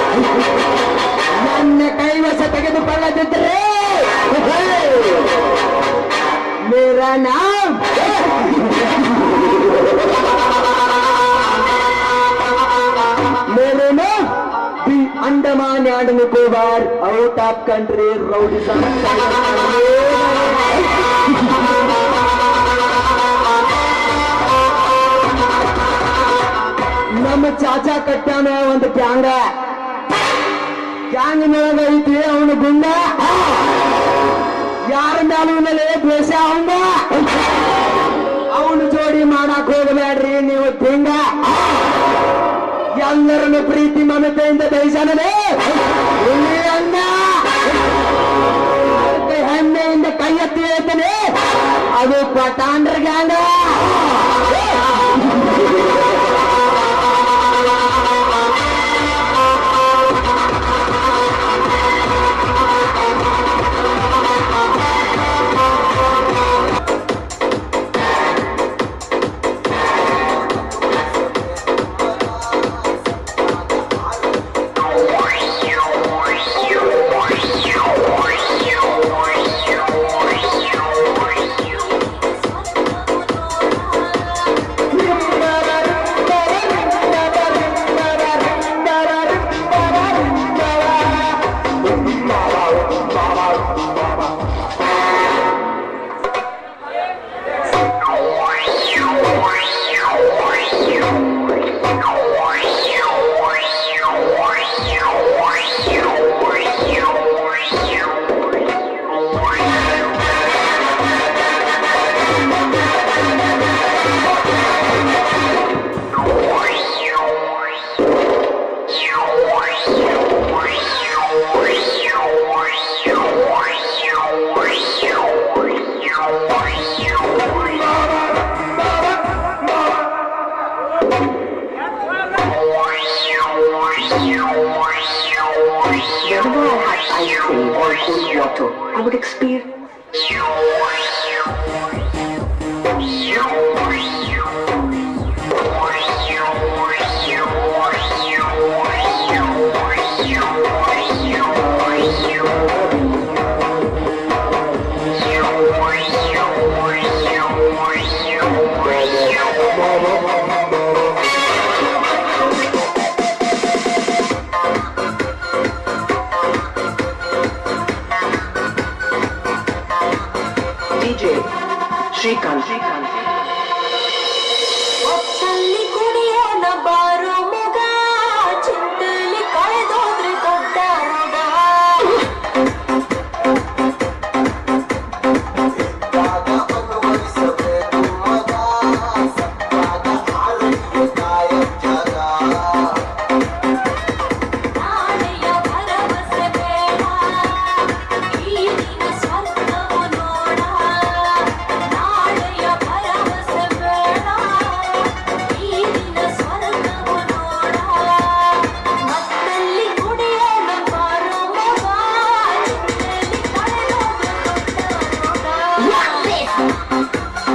ನನ್ನ ಕೈವಶ ತೆಗೆದುಕೊಳ್ಳದಿದ್ದರೆ ಮೇರ ನಾಮ್ मेरे में the Andaman and Nicobar out of country rowdyism. ನಮ್ಮ ಚಾಚಾ ಕಟ್ಟಾನ ಒಂದು ಗ್ಯಾಂಗ ಗ್ಯಾಂಗಿನೊಳಗ ಐತಿ ಅವನು ಗುಂಡ ಯಾರ ಮೇಲೆ ದ್ವೇಷ ಅವಂಗ ಅವನು ಜೋಡಿ ಮಾಡಕ್ ಹೋಗಬೇಡ್ರಿ ನೀವು ತಿಂಗ ಎಲ್ಲರನ್ನು ಪ್ರೀತಿ ಮಮತೆಯಿಂದ ಬಯಸನವೇ ಇಲ್ಲಿ ಅನ್ನ ಕೈ ಹೆಮ್ಮೆಯಿಂದ ಕೈ ಎತ್ತಿ ಹೇಳ್ತಾನೆ ಅದು ಪಟಾಂಡ್ರ ಗ್ಯಾಂಗ with water. I would experience. DJ Shrikant. Shrikant. ಒತ್ತಲ್ಲಿ ಕುಡಿಯೋಣ ಬಾರೋ ಮಗ ಚಿಂತೆಲಿ ಕಳೆದೋದ್ರೆ ದೊಡ್ಡ ರೋಗ ನಾಳೆಯ ಭರವಸೆ ಬೇಡ ಈ ದಿನ ಸ್ವರ್ಗವು ನೋಡ ನಾಳೆಯ ಭರವಸೆ ಬೇಡ ಈ ದಿನ ಸ್ವರ್ಗವು ನೋಡ ಮತ್ತಲ್ಲಿ ಕುಡಿಯೋಣ ಬಾರೋ ಮಗ ಚಿಂತೆಲಿ ಕಳೆದೋದ್ರೆ ದೊಡ್ಡ ರೋಗ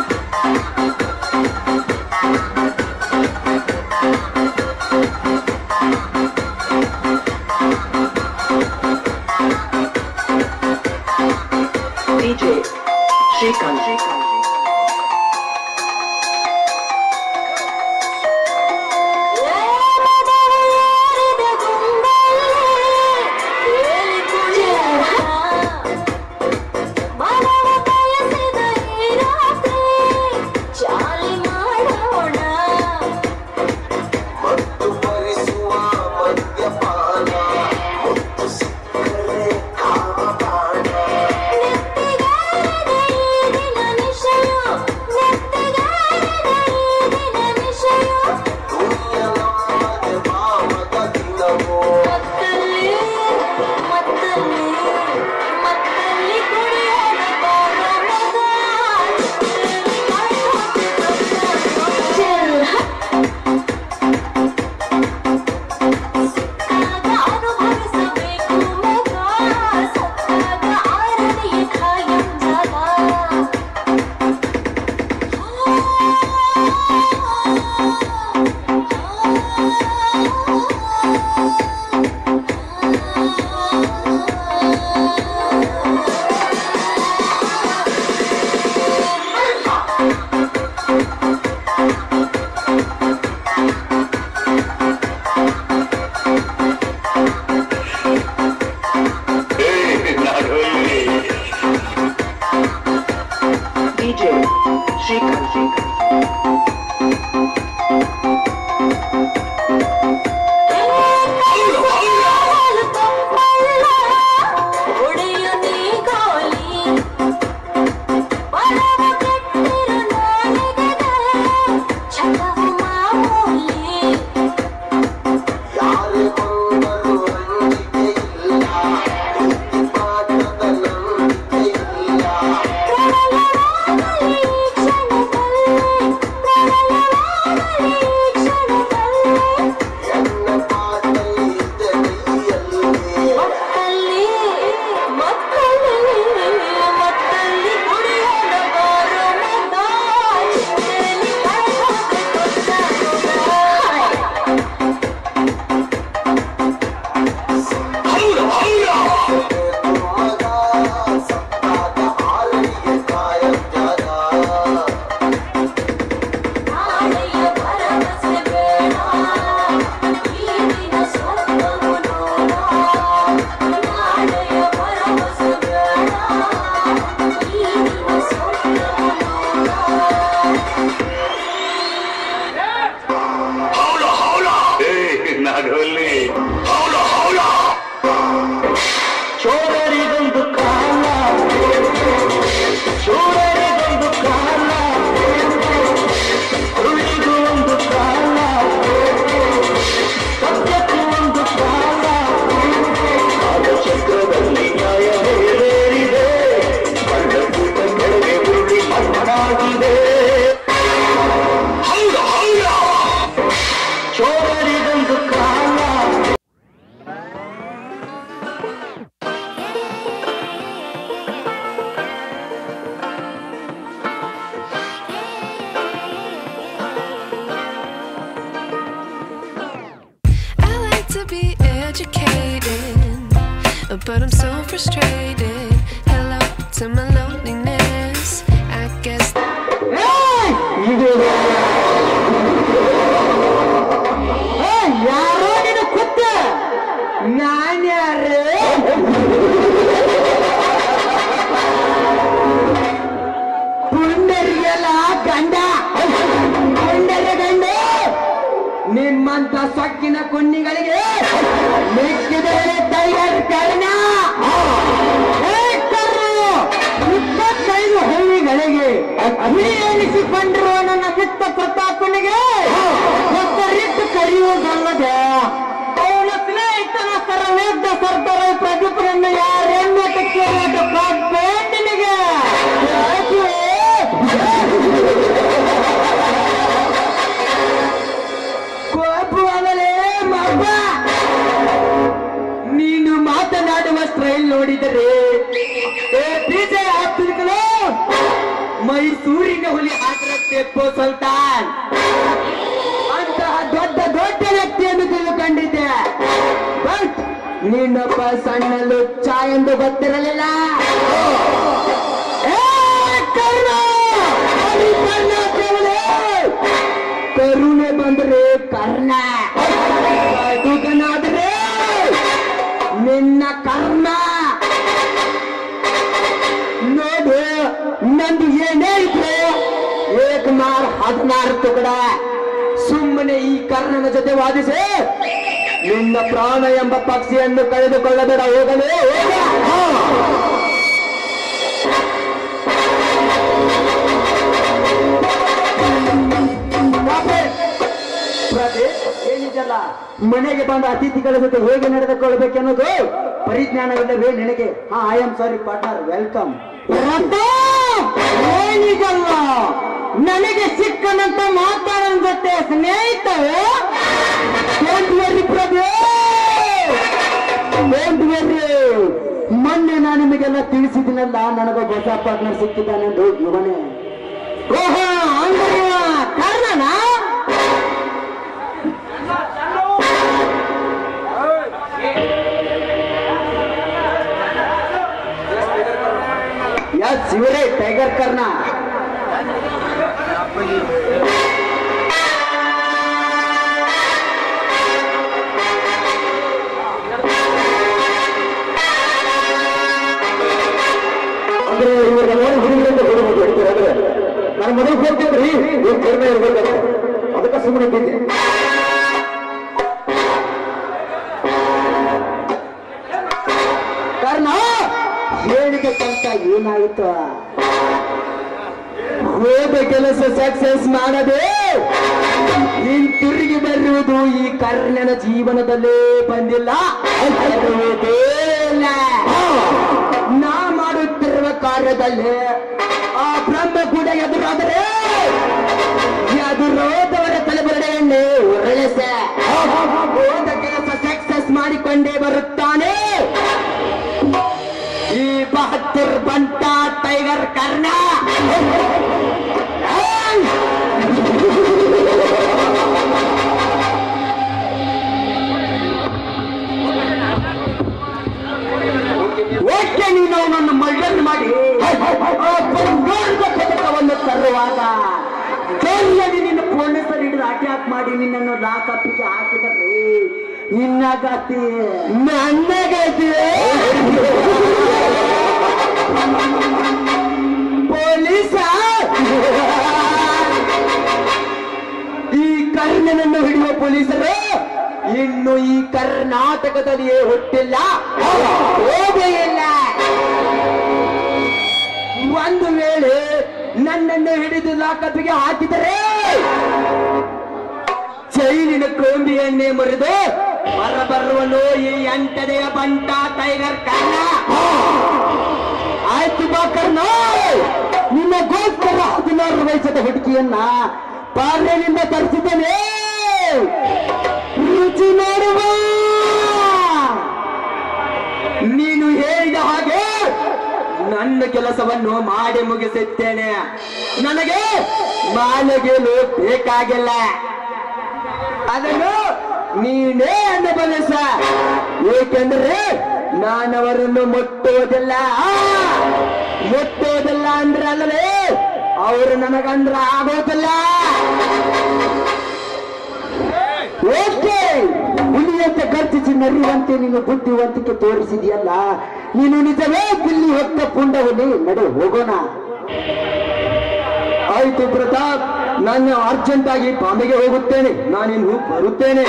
DJ Shrikant. Shrikant. ಚಾಲಿ ಮಾಡೋಣ ನೆತ್ತಿಗಾರದ ಈ ದಿನ ನಿಶಯ ನೆತ್ತಿಗಾರದ ಈ ದಿನ ನಿಶಯ ಮತ್ತಲ್ಲಿ ಮತ್ತಲ್ಲಿ ಮತ್ತಲ್ಲಿ ಕುಡಿಯೋಣ ಬಾರೋ ಮಗ ಸತ್ತಾಗ ಅನುಭವಿಸಬೇಕು ಮಗ ಸತ್ತಾಗ ಆರನೆಯ ಖಾಯಂ ಜಾಗ DJ Shrikant. Shrikant. ಒಡೆಯ ನೀ ಗೋಲಿ ಪರವ ಕೆಟ್ಟಿರು ನಾಳೆಗದ ಛಲವು ಮಾಮೂಲಿ ಪ್ರಳಯವಾಗಲಿ ಕ್ಷಣದಲ್ಲಿ ಪ್ರಳಯವಾಗಲಿ ಕ್ಷಣದಲ್ಲಿ ಮತ್ತಲ್ಲಿ ಮತ್ತಲ್ಲಿ ಮತ್ತಲ್ಲಿ ಕುಡಿಯೋಣ ಬಾರೋ ಮಗ ಚಿಂತೆಲಿ ಕಳೆದೋದ್ರೆ ದೊಡ್ಡ ರೋಗ. ನಾಳೆಯ ಭರವಸೆ ಬೇಡ ಈ ದಿನ ಸ್ವರ್ಗವು ನೋಡ ನಾಳೆಯ ಭರವಸೆ ಬೇಡ ಈ ದಿನ ಸ್ವರ್ಗವು ನೋಡ ಚೋರರಿಗೊಂದು ಕಾಲ ಚೋರರಿಗೊಂದು ಕಾಲ ಸುಳ್ಳಿಗೂ ಒಂದು ಕಾಲ ಸತ್ಯಕ್ಕೂ ಒಂದು ಕಾಲ ಕಾಲಚಕ್ರದಲ್ಲಿ ನ್ಯಾಯ ನೆರವೇರಿದೆ ಕಳ್ಳ ಕೂಟ ಕೆಳಗೆ ಉರುಳಿ ಮಣ್ಣಾಗಿದೆ ಚೋರರಿಗೊಂದು ಕಾಲ educated, but I'm so frustrated. Hello to my loneliness. I guess ಯಾರೋ ನಿನ್ನ ಕುತ್ತ ನಾನ್ಯಾರು ಪುಂಡರಿಗೆಲ್ಲ ಗಂಡ ಪುಂಡರ ಗಂಡ ನಿಮ್ಮಂತ ಸೊಕ್ಕಿನ ಕುಣ್ಣಿಗಳಿಗೆ ಮಿಕ್ಕಿದರೆ ಟೈಗರ್ ಕರ್ಣ ಏ ಕರ್ಣ, ಇಪ್ಪತ್ತೈದು ಹಳ್ಳಿಗಳಿಗೆ ನೀ ಎನಿಸಿಕೊಂಡಿರುವ ನನ್ನ ಬಿತ್ತ ಪ್ರತಾಪನಿಗೆ ಒಬ್ಬರಿಟ್ಟು ಕರೆಯುವುದಲ್ಲದೆ ಅವನ ಸ್ನೇಹಿತನ ಸರವೇದ್ದ ಸರ್ದಾರ ಪ್ರದೀಪನನ್ನು ಯಾರೆನ್ನ ಕೇಳೋದು ನಿನಗೆ ಯಾಕೆ? ಕೋಪವಾಗಲೇ ಮಬ್ಬ ನೀನು ಮಾತನಾಡುವ ಸ್ಟೈಲ್ ನೋಡಿದರೆ ಏ ಡಿಜೆ ಅಬ್ದುಲ್ ಮೈಸೂರಿನ ಹುಲಿ ಹಾಕಿದ ಟೆಪ್ಪು ಸುಲ್ತಾನ್ ಅಂತಹ ದೊಡ್ಡ ದೊಡ್ಡ ವ್ಯಕ್ತಿಯನ್ನು ತಿಳ್ಕೊಂಡಿದ್ದೆ ಬಟ್ ನೀನೊಬ್ಬ ಸಣ್ಣ ಲುಚ್ಚ ಎಂದು ಗೊತ್ತಿರಲಿಲ್ಲ ಏ ಕರ್ಣ! ಅಲ್ಲಿ ಕರ್ಣ ಕೇವಲ ಕರುಣೆ ಬಂದರೆ ಕರ್ಣ ಬದುಕನಾದರೆ ನಿನ್ನ ಕರ್ಮ ನೋಡು ನಂದು ಏನೇ ಇದ್ರೆ ಏಕ್ ಮಾರ್ ಹದಿನಾರು ತುಕಡ ಸುಮ್ಮನೆ ಈ ಕರ್ಣನ ಜೊತೆ ವಾದಿಸಿ ನಿನ್ನ ಪ್ರಾಣ ಎಂಬ ಪಕ್ಷಿಯನ್ನು ಕಳೆದುಕೊಳ್ಳಬೇಡ ಹೋಗಲೇ ಹೋಗ ಹಾ. ಪ್ರದೀಪ್, ಏನಿದೆಲ್ಲ ಮನೆಗೆ ಬಂದ ಅತಿಥಿಗಳ ಜೊತೆ ಹೇಗೆ ನಡೆದುಕೊಳ್ಳಬೇಕೆನ್ನೋದು ಪರಿಜ್ಞಾನವಿಲ್ಲವೇ ನಿನಗೆ ಹಾ I am sorry partner welcome ಏನಿದಲ್ಲ ನನಗೆ ಸಿಕ್ಕನಂತ ಮಾತಾಡೋನ್ ಜೊತೆ ಸ್ನೇಹಿತ ಮೊನ್ನೆ ನಾನು ನಿಮಗೆಲ್ಲ ತಿಳಿಸಿದಿನಲ್ಲ ನನಗೊಬ್ಬ ಹೊಸ ಪಾರ್ಟ್ನರ್ ಸಿಕ್ಕಿದ್ದಾನೆಂದು ಇವನೇ ಓಹೋ ಅಂದ್ರೆ ಕಾರಣನಾ ಯಸ್ ಇವರೇ ಟೈಗರ್ ಕರ್ಣ ಅಂದ್ರೆ ಇವ್ರಿಗೆ ನೋಡಿ ಹುಡುಗರಿಂದ ಕೊಡಬಹುದು ಹೇಳ್ತೀರಾದ್ರೆ ನನ್ನ ಮನೆಗೆ ಹೋಗ್ತಿದ್ರಿ ಇವ್ರು ಕರ್ಣ ಇರ್ಬೇಕಂತ ಅದಕ್ಕೆ ಸುಮ್ಮನೆ ಇದ್ದೀನಿ ಕಾರಣ ಹೇಳಿಕೆ ತನಕ ಏನಾಯಿತು ಹೋದ ಕೆಲಸ ಸಕ್ಸಸ್ ಮಾಡದೆ ಹಿಂತಿರುಗಿ ಬರುವುದು ಈ ಕರ್ಣನ ಜೀವನದಲ್ಲೇ ಬಂದಿಲ್ಲ ಬರುವುದೇ ಇಲ್ಲ. ನಾ ಮಾಡುತ್ತಿರುವ ಕಾರ್ಯದಲ್ಲಿ ಆ ಬ್ರಹ್ಮ ಕೂಡ ಎದುರಾದರೆ ಎದುರೋದವರ ತಲೆಬರಡೆಯನ್ನೇ ಉರುಳಿಸ ಹೋದ ಕೆಲಸ ಸಕ್ಸಸ್ ಮಾಡಿಕೊಂಡೇ ಬರುತ್ತಾನೆ ಈ ಬಹದ್ದೂರ್ ಬಂಟ ಟೈಗರ್ ಕರ್ಣ ಏಯ್! ಓಕೆ ನೀನು ಅವನನ್ನು ಮರ್ಡರ್ ಮಾಡಿ ಆ ಬಂಗಾರದ ಪದಕವನ್ನು ತರುವಾಗ ಜೈಲಲ್ಲಿ ನಿನ್ನ ಪೊಲೀಸರು ಹಿಡಿದು ಅಟ್ಯಾಕ್ ಮಾಡಿ ನಿನ್ನನ್ನು ಲಾಕಪ್ಪಿಗೆ ಹಾಕಿದರೆ ನಿನ್ನ ಗತಿ ನನ್ನ ಗತಿ ಪೊಲೀಸ ಈ ಕರ್ಣನನ್ನು ಹಿಡಿಯುವ ಪೊಲೀಸರು ಇನ್ನು ಈ ಕರ್ನಾಟಕದಲ್ಲಿಯೇ ಹುಟ್ಟಿಲ್ಲ ಹೋಗೇ ಇಲ್ಲ ಒಂದು ವೇಳೆ ನನ್ನನ್ನು ಹಿಡಿದು ಲಾಕಪ್ಪಿಗೆ ಹಾಕಿದರೆ ಜೈಲಿನ ಕೊಂಬಿಯನ್ನೇ ಮುರಿದು ಹೊರಬರುವನು ಈ ಎಂಟನೆಯ ಬಂಟ ಟೈಗರ್ ಕರ್ಣ ಆಯ್ತು ಬಾ ಕರ್ಣ ನಿನ್ನಗೋಸ್ಕರ ಹದಿನಾರು ವಯಸ್ಸದ ಹುಡುಗಿಯನ್ನ ಪಾರ್ಲೆನಿಂದ ತರಿಸಿದ್ದೇನೆ ರುಚಿ ನೋಡುವ ನೀನು ಹೇಳಿದ ಹಾಗೆ ನನ್ನ ಕೆಲಸವನ್ನು ಮಾಡಿ ಮುಗಿಸುತ್ತೇನೆ ನನಗೆ ಮಾಲಗೆಲು ಬೇಕಾಗಿಲ್ಲ ಅದನ್ನು ನೀನೇ ಅನ್ನಬಲ್ಲ ಏಕೆಂದ್ರೆ ನಾನವರನ್ನು ಮುಟ್ಟುವುದಿಲ್ಲ ಮುಟ್ಟುವುದಿಲ್ಲ ಅಂದ್ರೆ ಅಲ್ಲವೇ ಅವರು ನನಗಂದ್ರ ಆಗೋದಿಲ್ಲ ಓಕೆ ಹುಲಿಯಂತೆ ಗರ್ಜಿಸಿ ನರಿಯುವಂತೆ ನೀನು ಬುದ್ಧಿವಂತಿಕೆ ತೋರಿಸಿದೆಯಲ್ಲ ನೀನು ನಿಜವೇ ಬಿಲ್ಲಿ ಹೊತ್ತ ಪುಂಡವಲ್ಲಿ ನಡೆ ಹೋಗೋಣ ಆಯ್ತು ಪ್ರತಾಪ್ ನಾನು ಅರ್ಜೆಂಟ್ ಆಗಿ ಬಾಂಬೆಗೆ ಹೋಗುತ್ತೇನೆ ನಾನಿನ್ನು ಬರುತ್ತೇನೆ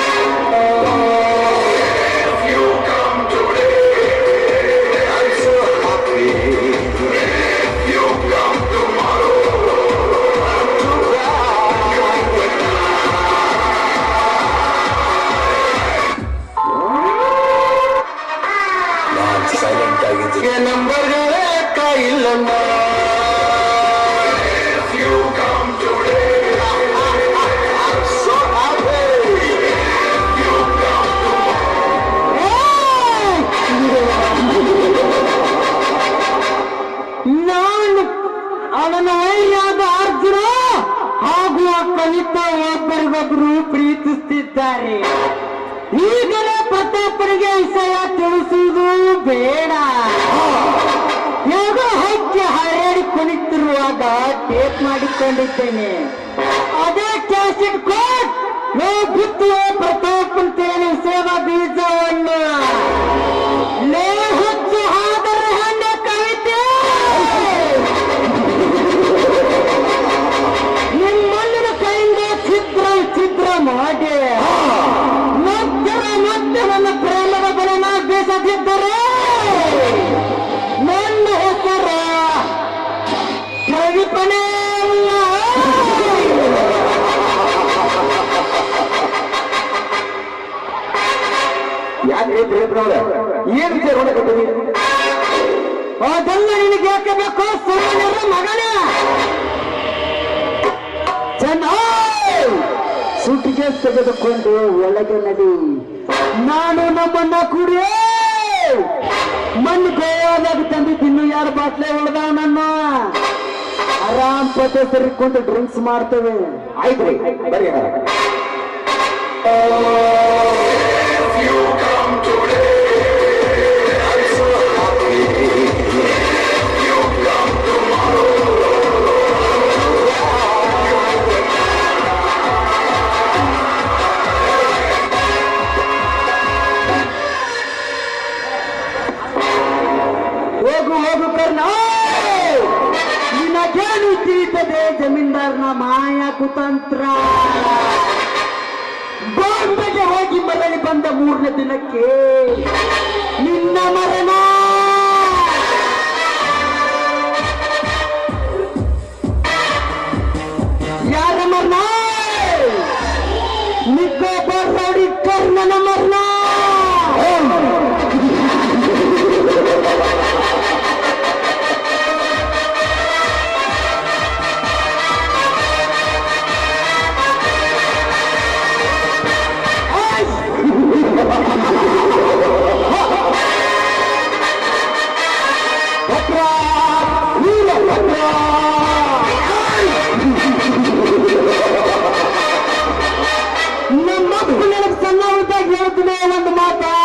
ನಂಬರ್ಗಳೇ ಕಾಯಿಲ್ಲಮ್ಮ ನಾನು ಅವನ ವೈರ್ಯಾದ ಅರ್ಜುನ ಹಾಗೂ ಆ ಕಲಿತ ಒಬ್ಬರಿಗೊಬ್ಬರು ಪ್ರೀತಿಸುತ್ತಿದ್ದಾರೆ ಈಗಲೇ ಪ್ರತಾಪನಿಗೆ ವಿಷಯ ತಿಳಿಸುವುದು ಬೇಡ ಹೇಗೋ ಹಕ್ಕಿ ಹಾರಾಡಿ ಕುಣಿತಿರುವಾಗ ಟೇಪ್ ಮಾಡಿಕೊಂಡಿದ್ದೇನೆ ಅದೇ ಕ್ಯಾಸೆಟ್ ಕೋಟ್ ನಾವು ಬಿತ್ತುವ ಪ್ರತಾಪ್ ಅಂತೇಳಿ ಸೇವಾ ಬೀಜವನ್ನು ಲೇ ಹುಚ್ಚು ಹಾದರೆ ಹಣ್ಣೆ ಕವಿತೆ ನಿಮ್ಮಲ್ಲಿನ ಕೈಯಿಂದ ಚಿತ್ರ ಚಿತ್ರ ಮಾಡಿ ಮಧ್ಯಮ ಮತ್ತೆ ನನ್ನ ಪ್ರೇಮದ ಬಲನ ಬೀಸದಿದ್ದರೆ ನನ್ನ ಹೆಸರ ಕವಿಪನೇ ಅಲ್ಲ. ಯಾಕೆ ಏನು ವಿಷಯ ಹೊರಗಟ್ಟಿರಿ ಅದೆಲ್ಲ ನಿನಗೆ ಯಾಕೆ ಬೇಕು ಸುಮ್ಮನಿರ ಮಗನೇ ಚೆನ್ನಾಯ್ ಸುಟ್ಟಿಗೆ ತೆಗೆದುಕೊಂಡು ಒಳಗೆ ನಡಿ ನಾನು ನಮ್ಮನ್ನ ಕುಡಿಯೇ ಮಣ್ಣು ಗೋವಾದಾಗ ತಂದಿದ್ದು ಯಾರು ಬಾಟ್ಲೆ ಉಳ್ದ ನನ್ನ ಆರಾಮ್ ಪತೆ ಸೇರಿಕೊಂಡು ಡ್ರಿಂಕ್ಸ್ ಮಾಡ್ತೇವೆ ಆಯ್ತು ರೀ ಬರೀ ಹೋಗು ಹೋಗು ಕರ್ಣ ನಿನಗೇನು ತಿಳಿತದೆ ಜಮೀನ್ದಾರ್ನ ಮಾಯ ಕುತಂತ್ರ ಬಾಂಬೆಗೆ ಹೋಗಿ ಮರಳಿ ಬಂದ ಮೂರನೇ ದಿನಕ್ಕೆ ನಿನ್ನ ಮರಣ ಯಾರ ಮರಣ ನಿಕ್ಕೋಬರ್ ರೌಡಿ ಕರ್ಣನ ಮರಣ ಭದ್ರ ವೀರ ಭದ್ರ ನಮ್ಮಪ್ಪ ನನಗೆ ಸಣ್ಣ ಇದ್ದಾಗ ಹೇಳ್ತೀನಿ ಒಂದು ಮಾತ